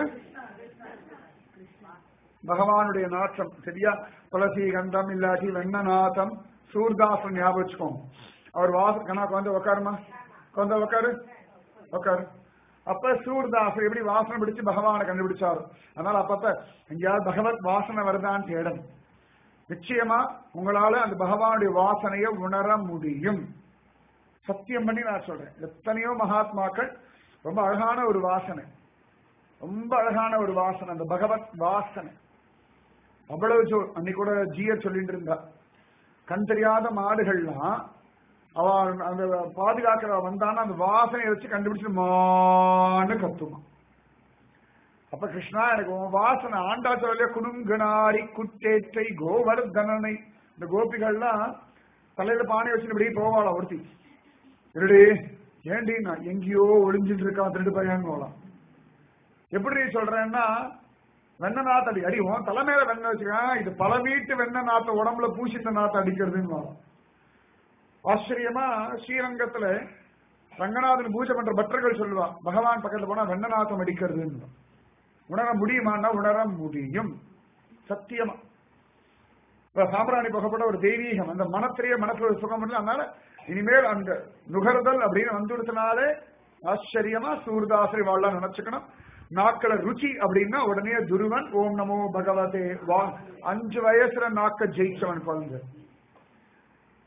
பகவானுடைய நாற்றம் சரியா துளசி கந்தம் இல்லாட்டி வெண்ண நாத்தம் சூர்தாசன் ஞாபகம் வச்சுக்கோங்க அவர் வாச கண்ணா குழந்தை உட்காருமா குழந்தை உட்காரு உட்காரு அப்ப சூர்தாசர் எப்படி வாசனை பிடிச்சு பகவானை கண்டுபிடிச்சாரு அதனால அப்பப்ப எங்கேயாவது பகவத் வாசனை வருதான்னு தேடணும் நிச்சயமா உங்களால அந்த பகவானுடைய வாசனையை உணர முடியும் சத்தியம் பண்ணி நான் சொல்றேன் எத்தனையோ மகாத்மாக்கள் ரொம்ப அழகான ஒரு வாசனை ரொம்ப அழகான ஒரு வாசனை அந்த பகவத் வாசனை அவ்வளவு சொல் அன்னைக்கு கூட ஜிய சொல்லிட்டு இருந்தா கண் தெரியாத மாடுகள்லாம் அவ அந்த பாதுகாக்கிற வந்தான்னா அந்த வாசனையை வச்சு கண்டுபிடிச்சு மான்னு கத்துமா அப்ப கிருஷ்ணா எனக்கு உன் வாசனை ஆண்டா சொல்ல குடுங்கனாரி குட்டேற்றை கோவர்தனனை இந்த கோபிகள்லாம் தலையில பானை வச்சு இப்படி போவாளா ஒருத்தி இருடி ஏண்டி நான் எங்கேயோ ஒளிஞ்சிட்டு இருக்கான் திருட்டு பையன் போலாம் எப்படி சொல்றேன்னா வெண்ண நாத்து அடி அடிவோம் தலைமையில வெண்ணெய் வச்சுக்கேன் இது பல வீட்டு வெண்ணெய் நாத்த உடம்புல பூசித்த நாத்து அடிக்கிறதுன்னு வரும் ஆச்சரியமா ஸ்ரீரங்கத்துல ரங்கநாதன் பூஜை பண்ற பக்தர்கள் சொல்லுவா பகவான் பக்கத்துல போனா வெண்ண நாத்தம் அடிக்கிறதுன்னு உணர முடியுமான்னா உணர முடியும் சத்தியமா இப்ப சாம்பிராணி புகப்பட்ட ஒரு தெய்வீகம் அந்த மனத்திலேயே மனசுல ஒரு சுகம் இல்லை அதனால இனிமேல் அந்த நுகர்தல் அப்படின்னு வந்துடுத்தினாலே ஆச்சரியமா சூர்தாசரி வாழலாம் நினைச்சுக்கணும் நாக்கள ருச்சி அப்படின்னா உடனே துருவன் ஓம் நமோ பகவதே வா அஞ்சு வயசுல நாக்க ஜெயிச்சவன் குழந்தை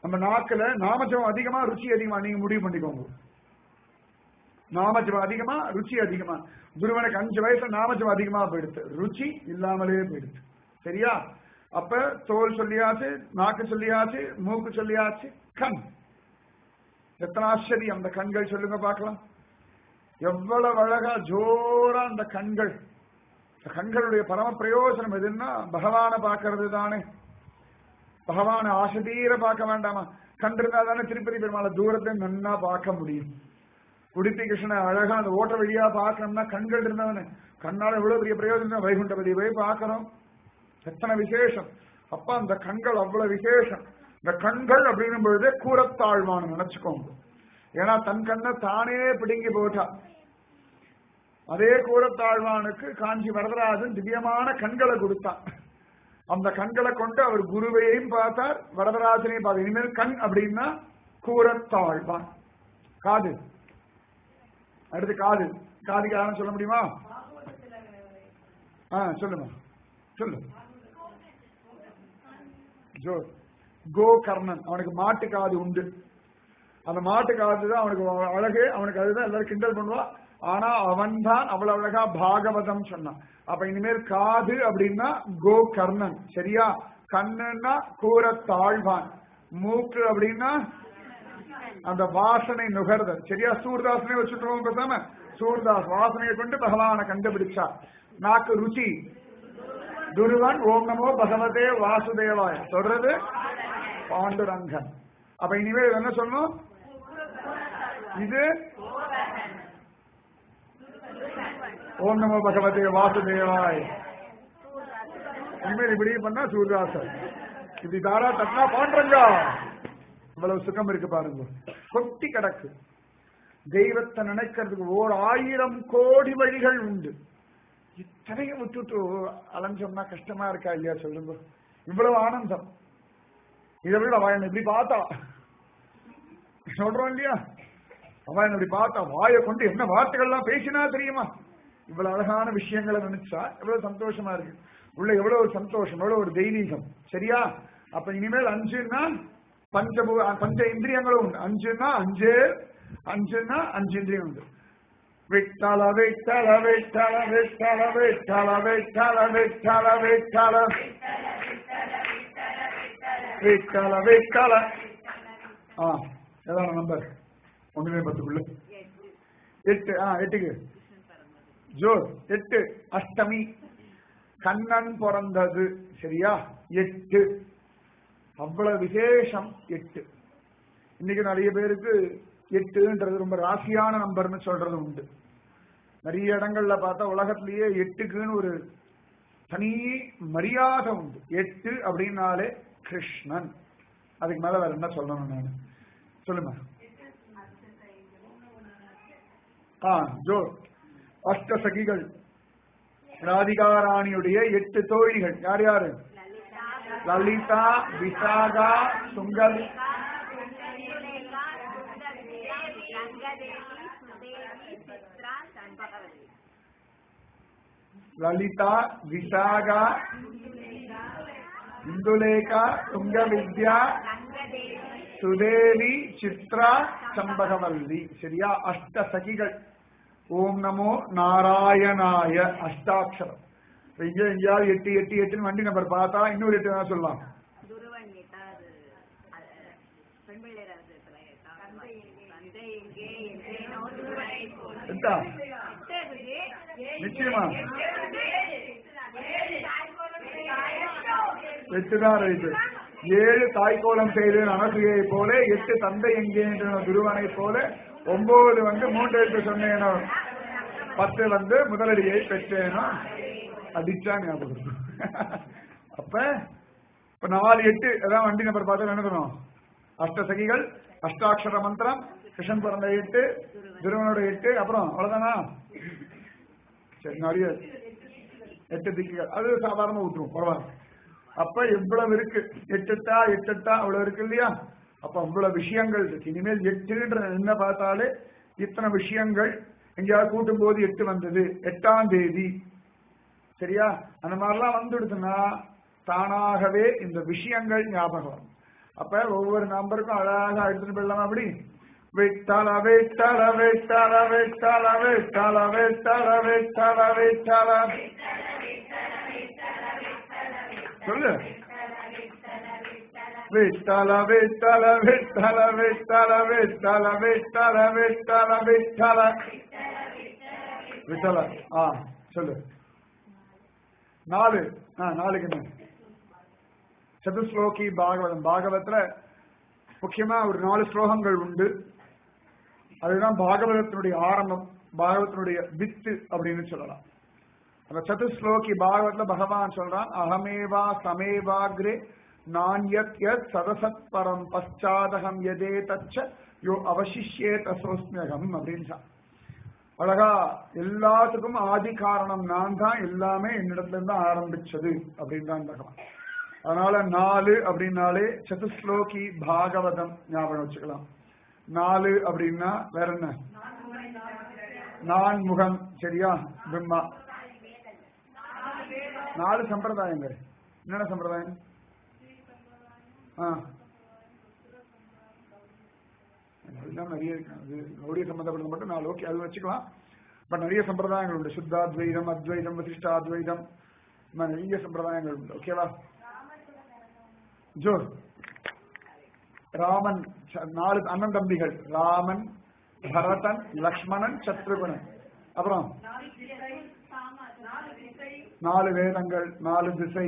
நம்ம நாக்குல நாமஜபம் அதிகமா ருச்சி அதிகமா நீங்க முடிவு பண்ணிக்கோங்க நாமஜபம் அதிகமா ருச்சி அதிகமா குருவனுக்கு அஞ்சு வயசுல நாமஜபம் அதிகமா போயிடுது ருச்சி இல்லாமலே போயிடுது சரியா அப்ப தோல் சொல்லியாச்சு நாக்கு சொல்லியாச்சு மூக்கு சொல்லியாச்சு கண் எத்தனை ஆச்சரியம் அந்த கண்கள் சொல்லுங்க பார்க்கலாம் எவ்வளவு அழகா ஜோரா அந்த கண்கள் இந்த கண்களுடைய பரம பிரயோஜனம் எதுன்னா பகவானை பார்க்கறது தானே பகவானை ஆசதீர பார்க்க வேண்டாமா கண் இருந்தா தானே திருப்பதி பெருமாளை தூரத்தை நன்னா பார்க்க முடியும் உடுப்பி கிருஷ்ணனை அழகா அந்த ஓட்ட வழியா பார்க்கணும்னா கண்கள் இருந்தாதானே கண்ணால எவ்வளவு பெரிய பிரயோஜனம் வைகுண்டபதி போய் பார்க்கறோம் எத்தனை விசேஷம் அப்ப அந்த கண்கள் அவ்வளவு விசேஷம் இந்த கண்கள் அப்படின்னும் பொழுது கூறத்தாழ்வான்னு நினைச்சுக்கோங்க ஏன்னா தன் கண்ணை தானே பிடுங்கி போட்டா அதே கூறத்தாழ்வானுக்கு காஞ்சி வரதராஜன் திவ்யமான கண்களை கொடுத்தான் அந்த கண்களை கொண்டு அவர் குருவையும் பார்த்தார் வரதராஜனையும் பார்த்தார் இனிமேல் கண் அப்படின்னா கூறத்தாழ்வான் காது அடுத்து காது காதுக்கு யாரும் சொல்ல முடியுமா ஆ சொல்லுமா சொல்லு ஜோ கோகர்ணன் அவனுக்கு மாட்டு காது உண்டு அந்த மாட்டு காது தான் அவனுக்கு அழகு அவனுக்கு அதுதான் எல்லாரும் கிண்டல் பண்ணுவா ஆனா அவன் தான் அவ்வளவு அழகா பாகவதம் சொன்னான் அப்ப இனிமேல் காது அப்படின்னா கோகர்ணன் சரியா கண்ணுன்னா கூற தாழ்வான் மூக்கு அப்படின்னா அந்த வாசனை நுகர்தல் சரியா சூர்தாசனை வச்சுட்டு பேசாம சூர்தாஸ் வாசனையை கொண்டு பகவானை கண்டுபிடிச்சா நாக்கு ருச்சி துருவன் ஓம் நமோ பகவதே வாசுதேவாய சொல்றது பாண்டுரங்கன் அப்ப இனிமேல் என்ன சொல்லணும் இது ஓம் நமோ பகவதே வாசுதேவாய் இனிமேல் இப்படி பண்ணா சூர்தாசன் இப்படி தாரா தட்டினா பாண்டுரங்கா இவ்வளவு சுகம் இருக்கு பாருங்க கொட்டி கிடக்கு தெய்வத்தை நினைக்கிறதுக்கு ஓர் ஆயிரம் கோடி வழிகள் உண்டு இத்தனையும் விட்டுட்டு அலைஞ்சோம்னா கஷ்டமா இருக்கா இல்லையா சொல்லுங்க இவ்வளவு ஆனந்தம் இதை விட அவன் இப்படி பார்த்தா சொல்றோம் இல்லையா அவன் இப்படி பார்த்தா வாயை கொண்டு என்ன வார்த்தைகள்லாம் பேசினா தெரியுமா இவ்வளவு அழகான விஷயங்களை நினைச்சா எவ்வளவு சந்தோஷமா இருக்கு உள்ள எவ்வளவு ஒரு சந்தோஷம் எவ்வளவு ஒரு தெய்வீகம் சரியா அப்ப இனிமேல் அஞ்சுன்னா பஞ்சபு பஞ்ச இந்திரியங்களும் உண்டு அஞ்சுன்னா அஞ்சு அஞ்சுன்னா அஞ்சு இந்திரியம் உண்டு விட்டல விட்டல விட்டல விட்டல விட்டல விட்டல விட்டல விட்டல விட்டல விட்டல ஆ ஏதான நம்பர் ஒண்ணுமே பத்துக்குள்ள எட்டு ஆ எட்டுக்கு ஜோர் எட்டு அஷ்டமி கண்ணன் பிறந்தது சரியா எட்டு அவ்வளவு விசேஷம் எட்டு இன்னைக்கு நிறைய பேருக்கு எட்டுன்றது ரொம்ப ராசியான நம்பர்னு சொல்றது உண்டு நிறைய இடங்கள்ல பார்த்தா உலகத்திலேயே எட்டுக்குன்னு ஒரு தனி மரியாதை உண்டு எட்டு அப்படின்னாலே கிருஷ்ணன் அதுக்கு மேல வேற என்ன சொல்லணும் நான் சொல்லுங்க ஆ ஜோ அஷ்ட சகிகள் ராதிகாராணியுடைய எட்டு தோழிகள் யார் யாரு லலிதா விசாகா சுங்கல் லலிதா விசாகா இந்துலேகா துங்க வித்யா சுதேவி சித்ரா சம்பகவல்லி சரியா அஷ்ட சகிகள் ஓம் நமோ நாராயணாய அஷ்டாட்சரம் இங்க எங்கேயாவது எட்டு எட்டு எட்டுன்னு வண்டி நம்பர் பார்த்தா இன்னொரு எட்டு தான் சொல்லலாம் துருவன் எட்டாவது பெண் பிள்ளை ரகசியத்துல எட்டாவது தந்தை எங்கே எங்கேனோ துருவனை போல எட்டா எட்டது நிச்சயமா எட்டு தான் ரைட்டு ஏழு தாய்க்கோலம் செய்து அனசுகையை போல எட்டு தந்தை எங்கே என்ற துருவனை போல ஒன்பது வந்து மூன்று எழுத்து சொன்னேனோ பத்து வந்து முதலடியை பெற்றேனோ அடிச்சா ஞாபகம் இருக்கும். அப்ப இப்ப நாலு எட்டு அதான் வண்டி நம்பர் பார்த்தா என்ன பண்ணணும் அஷ்ட சகிகள் அஷ்டாட்சர மந்திரம் கிருஷ்ணன் பிறந்த எட்டு துருவனோட எட்டு அப்புறம் அவ்வளவுதானா சரி நிறைய எட்டு திக்குகள் அது சாதாரணமா விட்டுரும் பரவாயில்ல அப்ப எவ்வளவு இருக்கு எட்டுட்டா எட்டுட்டா அவ்வளவு இருக்கு இல்லையா அப்ப அவ்வளவு விஷயங்கள் இருக்கு இனிமேல் எட்டுன்ற என்ன பார்த்தாலே இத்தனை விஷயங்கள் எங்கேயாவது கூட்டும் போது எட்டு வந்தது எட்டாம் தேதி சரியா அந்த மாதிரிலாம் வந்துடுதுன்னா தானாகவே இந்த விஷயங்கள் ஞாபகம் வரும் அப்ப ஒவ்வொரு நம்பருக்கும் அழகா எடுத்துட்டு போயிடலாமா அப்படி விட்டல விட்டல விட்டல விட்டல விட்டல விட்டல விட்டல விட்டல சொல்லு விட்டல விட்டல விட்டல விட்டல விட்டல விட்டல விட்டல விட்டல விட்டல ஆ சொல்லு நாலு ஆ நாலுக்கு என்ன சதுஸ்லோகி பாகவதம் பாகவத்துல முக்கியமா ஒரு நாலு ஸ்லோகங்கள் உண்டு அதுதான் பாகவதத்தினுடைய ஆரம்பம் பாகவத்தினுடைய வித்து அப்படின்னு சொல்லலாம் அந்த சதுஸ்லோகி பாகவத்ல பகவான் சொல்றான் அகமேவா சமேவாக்ரே நான்யத் யத் சதசத் பரம் பశ్చాதகம் எதே தச்ச யோ அவசிஷ்யே தசோஸ்மியகம் அப்படின்னு சொன்னான். அழகா எல்லாத்துக்கும் ஆதி காரணம் நான் தான் எல்லாமே என்னிடத்துல இருந்து ஆரம்பிச்சது அப்படின்னு தான் பகவான் அதனால நாலு அப்படின்னாலே சதுஸ்லோகி பாகவதம் ஞாபகம் வச்சுக்கலாம் நாலு அப்படின்னா வேற என்ன நான் முகம் சரியா பிரம்மா நாலு சம்பிரதாயங்கள் என்னென்ன சம்பிரதாயம் ஆ அதெல்லாம் நிறைய இருக்கு அது கௌடிய சம்பந்தப்பட்டது மட்டும் நாலு ஓகே அது வச்சுக்கலாம் பட் நிறைய சம்பிரதாயங்கள் உண்டு சுத்தாத்வைதம் அத்வைதம் வசிஷ்டாத்வைதம் இந்த மாதிரி நிறைய சம்பிரதாயங்கள் உண்டு ஓகேவா ஜோ ராமன் ச- நாலு அண்ணன் தம்பிகள் ராமன் பரதன் லக்ஷ்மணன் சத்ருகுணன் அப்புறம் நாலு வேதங்கள் நாலு திசை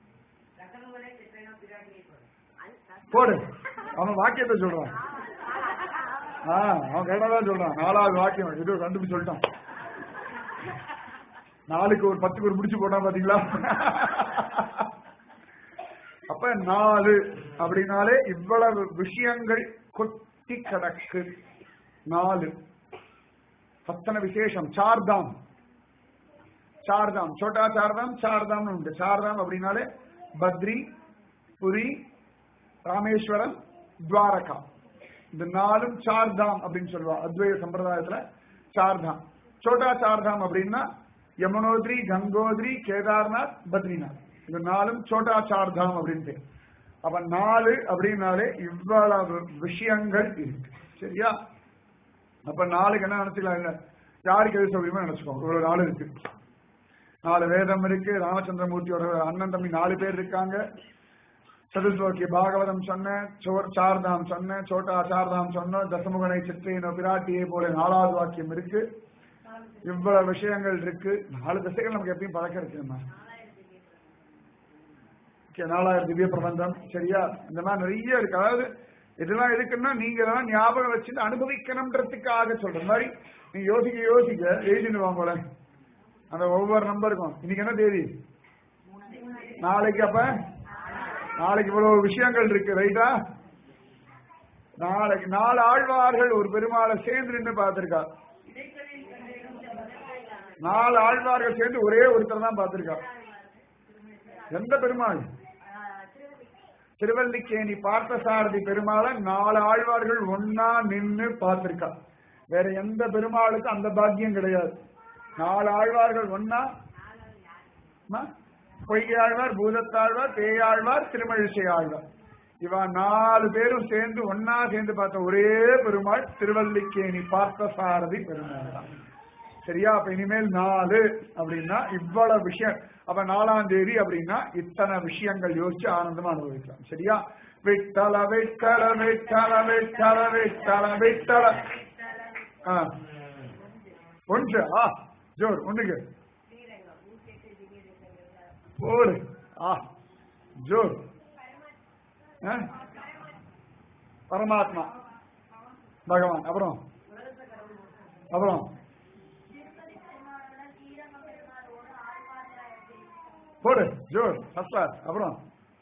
போடு அவன் வாக்கியத்தை சொல்றான் ஆ அவன் கேட்டதான் சொல்றான் நாலாவது வாக்கியம் இது கண்டுபிடிச்சு சொல்லிட்டான் நாலுக்கு ஒரு பத்துக்கு ஒரு முடிச்சு போட்டான் பாத்தீங்களா அப்ப நாலு அப்படின்னாலே இவ்வளவு விஷயங்கள் கொட்டி கிடக்கு நாலு அத்தனை விசேஷம் சார்தாம் சார்தாம் சோட்டா சார்தாம் சார்தாம் உண்டு சார்தாம் அப்படின்னாலே பத்ரி புரி ராமேஸ்வரம் துவாரகா இந்த நாலும் சார்தாம் அப்படின்னு சொல்லுவா அத்வைத சம்பிரதாயத்துல சார்தாம் சோட்டா சார்தாம் அப்படின்னா யமுனோத்ரி கங்கோத்ரி கேதார்நாத் பத்ரிநாத் இந்த நாலும் சோட்டா சார்தாம் அப்படின்னு பேர் அப்ப நாலு அப்படின்னாலே இவ்வளவு விஷயங்கள் இருக்கு சரியா அப்ப நாளுக்கு என்ன நினைச்சுக்கலாம் இல்ல யாருக்கு எது சௌகரியமா நினைச்சுக்கோங்க இவ்வளவு நாள் இருக்கு நாலு வேதம் இருக்கு ராமச்சந்திரமூர்த்தியோட அண்ணன் தம்பி நாலு பேர் இருக்காங்க சதுஸ்லோகி பாகவதம் சொன்னேன் சோர் சார்தாம் சொன்னேன் சோட்டா சார்தாம் சொன்னேன் தசமுகனை சிற்றையினோ பிராட்டியை போல நாலாவது வாக்கியம் இருக்கு இவ்வளவு விஷயங்கள் இருக்கு நாலு திசைகள் நமக்கு எப்பயும் பழக்கம் இருக்குமா ஓகே நாலாயிரம் திவ்ய பிரபந்தம் சரியா இந்த மாதிரி நிறைய இருக்கு அதாவது இதெல்லாம் இருக்குன்னா நீங்க இதெல்லாம் ஞாபகம் வச்சுட்டு அனுபவிக்கணும்ன்றதுக்காக சொல்ற மாதிரி நீங்க யோசிக்க யோசிக்க எழுதிட்டு வாங்கல அந்த ஒவ்வொரு நம்பருக்கும் இன்னைக்கு என்ன தேதி நாளைக்கு அப்ப நாளைக்கு இவ்வளவு விஷயங்கள் இருக்கு ரைட்டா நாளைக்கு நாலு ஆழ்வார்கள் ஒரு பெருமாளை சேர்ந்து நின்று பார்த்திருக்கா நாலு ஆழ்வார்கள் சேர்ந்து ஒரே ஒருத்தர் தான் பார்த்திருக்கா எந்த பெருமாள் திருவல்லிக்கேணி பார்த்தசாரதி பெருமாளை நாலு ஆழ்வார்கள் ஒன்னா நின்னு பார்த்திருக்கா வேற எந்த பெருமாளுக்கும் அந்த பாக்கியம் கிடையாது நாலு ஆழ்வார்கள் ஒன்னா அம்மா, பொய்யாழ்வார் பூதத்தாழ்வார் பேயாழ்வார் திருமழிசை ஆழ்வார் இவா நாலு பேரும் சேர்ந்து ஒன்னா சேர்ந்து பார்த்த ஒரே பெருமாள் திருவல்லிக்கேணி பார்த்தசாரதி பெருமாள் தான் சரியா அப்ப இனிமேல் நாலு அப்படின்னா இவ்வளவு விஷயம் அப்ப நாலாம் தேதி அப்படின்னா இத்தனை விஷயங்கள் யோசிச்சு ஆனந்தமா அனுபவிக்கலாம் சரியா விட்டல விட்டல விட்டல விட்டல விட்டல விட்டல ஆ. ஒன்று ஆ ஜோர் ஒண்ணுக்கு போடு ஆ ஜோர் ஆ? பரமாத்மா பகவான் அப்புறம் அப்புறம் போடு ஜோர் ஃபர்ஸ்ட் கிளாஸ் அப்புறம்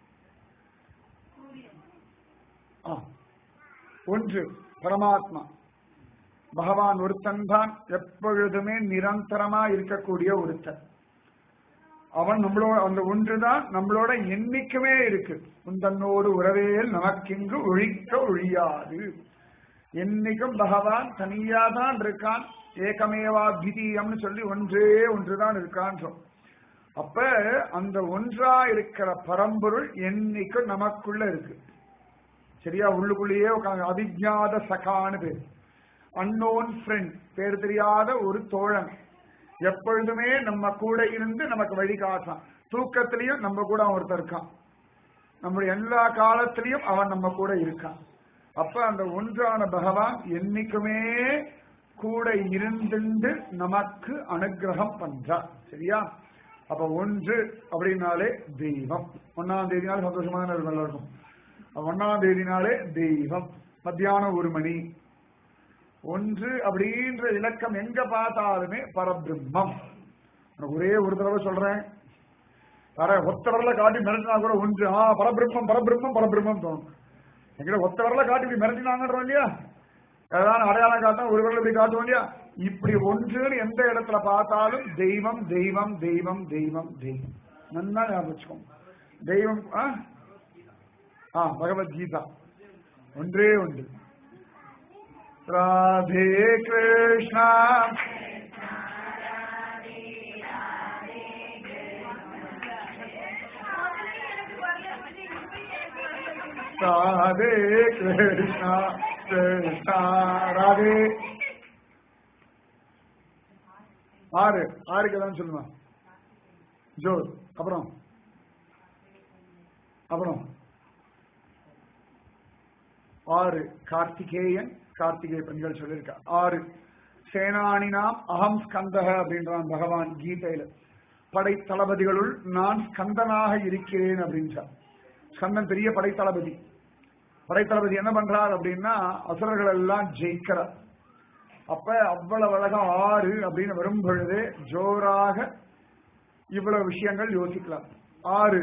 ஆ. ஒன்று பரமாத்மா பகவான் ஒருத்தன் தான் எப்பொழுதுமே நிரந்தரமா இருக்கக்கூடிய ஒருத்தன் அவன் நம்மளோட அந்த ஒன்றுதான் நம்மளோட என்னைக்குமே இருக்கு உந்தன்னோடு உறவேல் நமக்கிங்கு ஒழிக்க ஒழியாது என்னைக்கும் பகவான் தனியா தான் இருக்கான் ஏகமேவா திதீயம்னு சொல்லி ஒன்றே ஒன்றுதான் இருக்கான்றோம் அப்ப அந்த ஒன்றா இருக்கிற பரம்பொருள் என்னைக்கும் நமக்குள்ள இருக்கு சரியா உள்ளுக்குள்ளேயே உட்காந்து அவிஜாத சகான்னு பேர் அன்னோன் ஃப்ரெண்ட் பேர் தெரியாத ஒரு தோழன் எப்பொழுதுமே நம்ம கூட இருந்து நமக்கு வழி காட்டான் தூக்கத்திலையும் நம்ம கூட அவன் ஒருத்தர் இருக்கான் நம்முடைய எல்லா காலத்திலையும் அவன் நம்ம கூட இருக்கான் அப்ப அந்த ஒன்றான பகவான் என்னைக்குமே கூட இருந்துண்டு நமக்கு அனுகிரகம் பண்றான் சரியா அப்ப ஒன்று அப்படின்னாலே தெய்வம் ஒன்னாம் தேதினாலே சந்தோஷமா தானே இருக்கும் எல்லாருக்கும் அப்ப ஒன்னாம் தேதினாலே தெய்வம் மத்தியானம் ஒரு மணி ஒன்று அப்படின்ற இலக்கம் எங்க பார்த்தாலுமே பரபிரம்மம் உனக்கு ஒரே ஒரு தடவை சொல்றேன் வேற ஒத்த வரல காட்டி மிரட்டினா கூட ஒன்று ஆ பரபிரம்மம் பரபிரம்மம் பரபிரம்மம் தோணும் எங்கிட்ட ஒத்த வரல காட்டி இப்படி மிரட்டினாங்கன்றோம் இல்லையா ஏதாவது அடையாளம் காட்டா ஒரு வரல இப்படி காட்டுவோம் இல்லையா இப்படி ஒன்றுன்னு எந்த இடத்துல பார்த்தாலும் தெய்வம் தெய்வம் தெய்வம் தெய்வம் தெய்வம் நன்னா ஞாபகம் வச்சுக்கோங்க தெய்வம் ஆ ஆ பகவத்கீதா ஒன்றே ஒன்று ராதே கிருஷ்ணா ராதே கிருஷ்ணா கிருஷ்ணா ராதே ஆறு ஆறுக்கு தான் சொல்லுமா ஜோர் அப்புறம் அப்புறம் ஆறு கார்த்திகேயன் கார்த்திகேய பெண்கள் சொல்லியிருக்கா ஆறு சேனானினாம் அகம் ஸ்கந்தக அப்படின்றான் பகவான் கீதையில படை தளபதிகளுள் நான் ஸ்கந்தனாக இருக்கிறேன் அப்படின்றார் ஸ்கந்தன் பெரிய படைத்தளபதி படைத்தளபதி என்ன பண்றார் அப்படின்னா அசுரர்கள் எல்லாம் ஜெயிக்கிறார் அப்ப அவ்வளவு அழகா ஆறு அப்படின்னு வரும் பொழுது ஜோராக இவ்வளவு விஷயங்கள் யோசிக்கலாம் ஆறு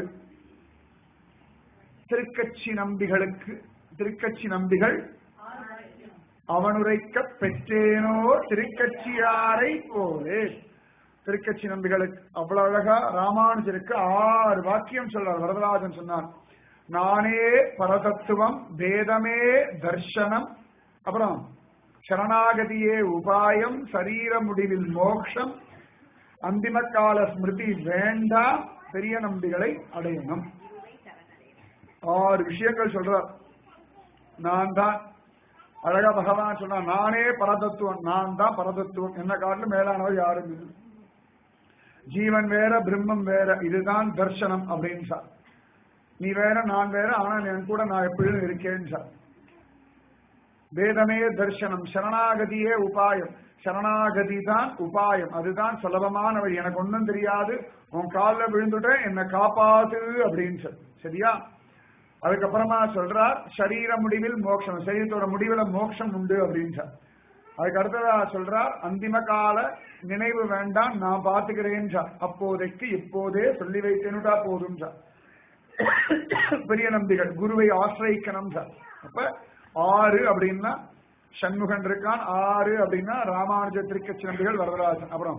திருக்கட்சி நம்பிகளுக்கு திருக்கட்சி நம்பிகள் அவனுரைக்க பெற்றேனோ திருக்கட்சியாரை போலே திருக்கட்சி நம்பிகளுக்கு அவ்வளவு அழகா ராமானுஜருக்கு ஆறு வாக்கியம் சொல்றார் வரதராஜன் சொன்னார் நானே பரதத்துவம் வேதமே தர்சனம் அப்புறம் சரணாகதியே உபாயம் சரீர முடிவில் மோக்ஷம் அந்திம கால ஸ்மிருதி வேண்டாம் பெரிய நம்பிகளை அடையணும் ஆறு விஷயங்கள் சொல்றார் நான் தான் அழகா பகவான் சொன்னா நானே பரதத்துவம் நான் தான் பரதத்துவம் என்ன காட்டிலும் மேலானவர் யாரும் இல்லை ஜீவன் வேற பிரம்மம் வேற இதுதான் தர்சனம் அப்படின்னு சார் நீ வேற நான் வேற ஆனா என் கூட நான் எப்படியும் இருக்கேன்னு சார் வேதமே தர்சனம் சரணாகதியே உபாயம் சரணாகதி தான் உபாயம் அதுதான் சுலபமான வழி எனக்கு ஒன்றும் தெரியாது உன் காலில் விழுந்துட்டேன் என்னை காப்பாத்து அப்படின்னு சொல்லு சரியா அதுக்கப்புறமா சொல்றார் சரீர முடிவில் மோட்சம் சரீரத்தோட முடிவுல மோட்சம் உண்டு அப்படின்றார் அதுக்கு அடுத்ததா சொல்றார் அந்திம கால நினைவு வேண்டாம் நான் பாத்துக்கிறேன் அப்போதைக்கு இப்போதே சொல்லி வைத்தேனுடா போதும் சார் பெரிய நம்பிகள் குருவை ஆசிரியிக்கணும் சார் அப்ப ஆறு அப்படின்னா சண்முகன் இருக்கான் ஆறு அப்படின்னா ராமானுஜ திருக்கட்சி நம்பிகள் வரதராஜன் அப்புறம்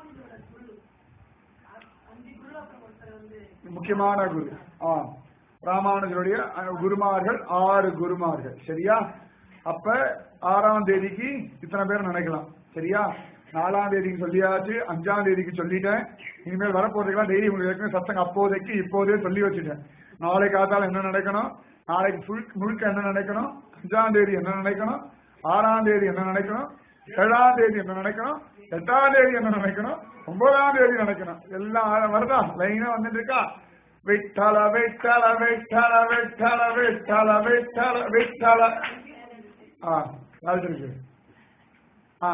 முக்கியமான குரு ஆ ராமானுஜருடைய குருமார்கள் ஆறு குருமார்கள் சரியா அப்ப ஆறாம் தேதிக்கு இத்தனை பேர் நினைக்கலாம் சரியா நாலாம் தேதிக்கு சொல்லியாச்சு அஞ்சாம் தேதிக்கு சொல்லிட்டேன் இனிமேல் வரப்போறதுக்கெல்லாம் டெய்லி உங்களுக்கு ஏற்கனவே சத்தங்க அப்போதைக்கு இப்போதே சொல்லி வச்சுட்டேன் நாளை காத்தால என்ன நடக்கணும் நாளைக்கு ஃபுல் முழுக்க என்ன நடக்கணும் அஞ்சாம் தேதி என்ன நினைக்கணும் ஆறாம் தேதி என்ன நினைக்கணும் ஏழாம் தேதி என்ன நினைக்கணும் எட்டாம் தேதி என்ன நினைக்கணும் ஒன்பதாம் தேதி நினைக்கணும் எல்லாம் வருதா லைனா வந்துட்டு இருக்கா விட்டல விட்டல விட்டல விட்டல விட்டல விட்டல விட்டல ஆ யாருக்கு இருக்கு ஆ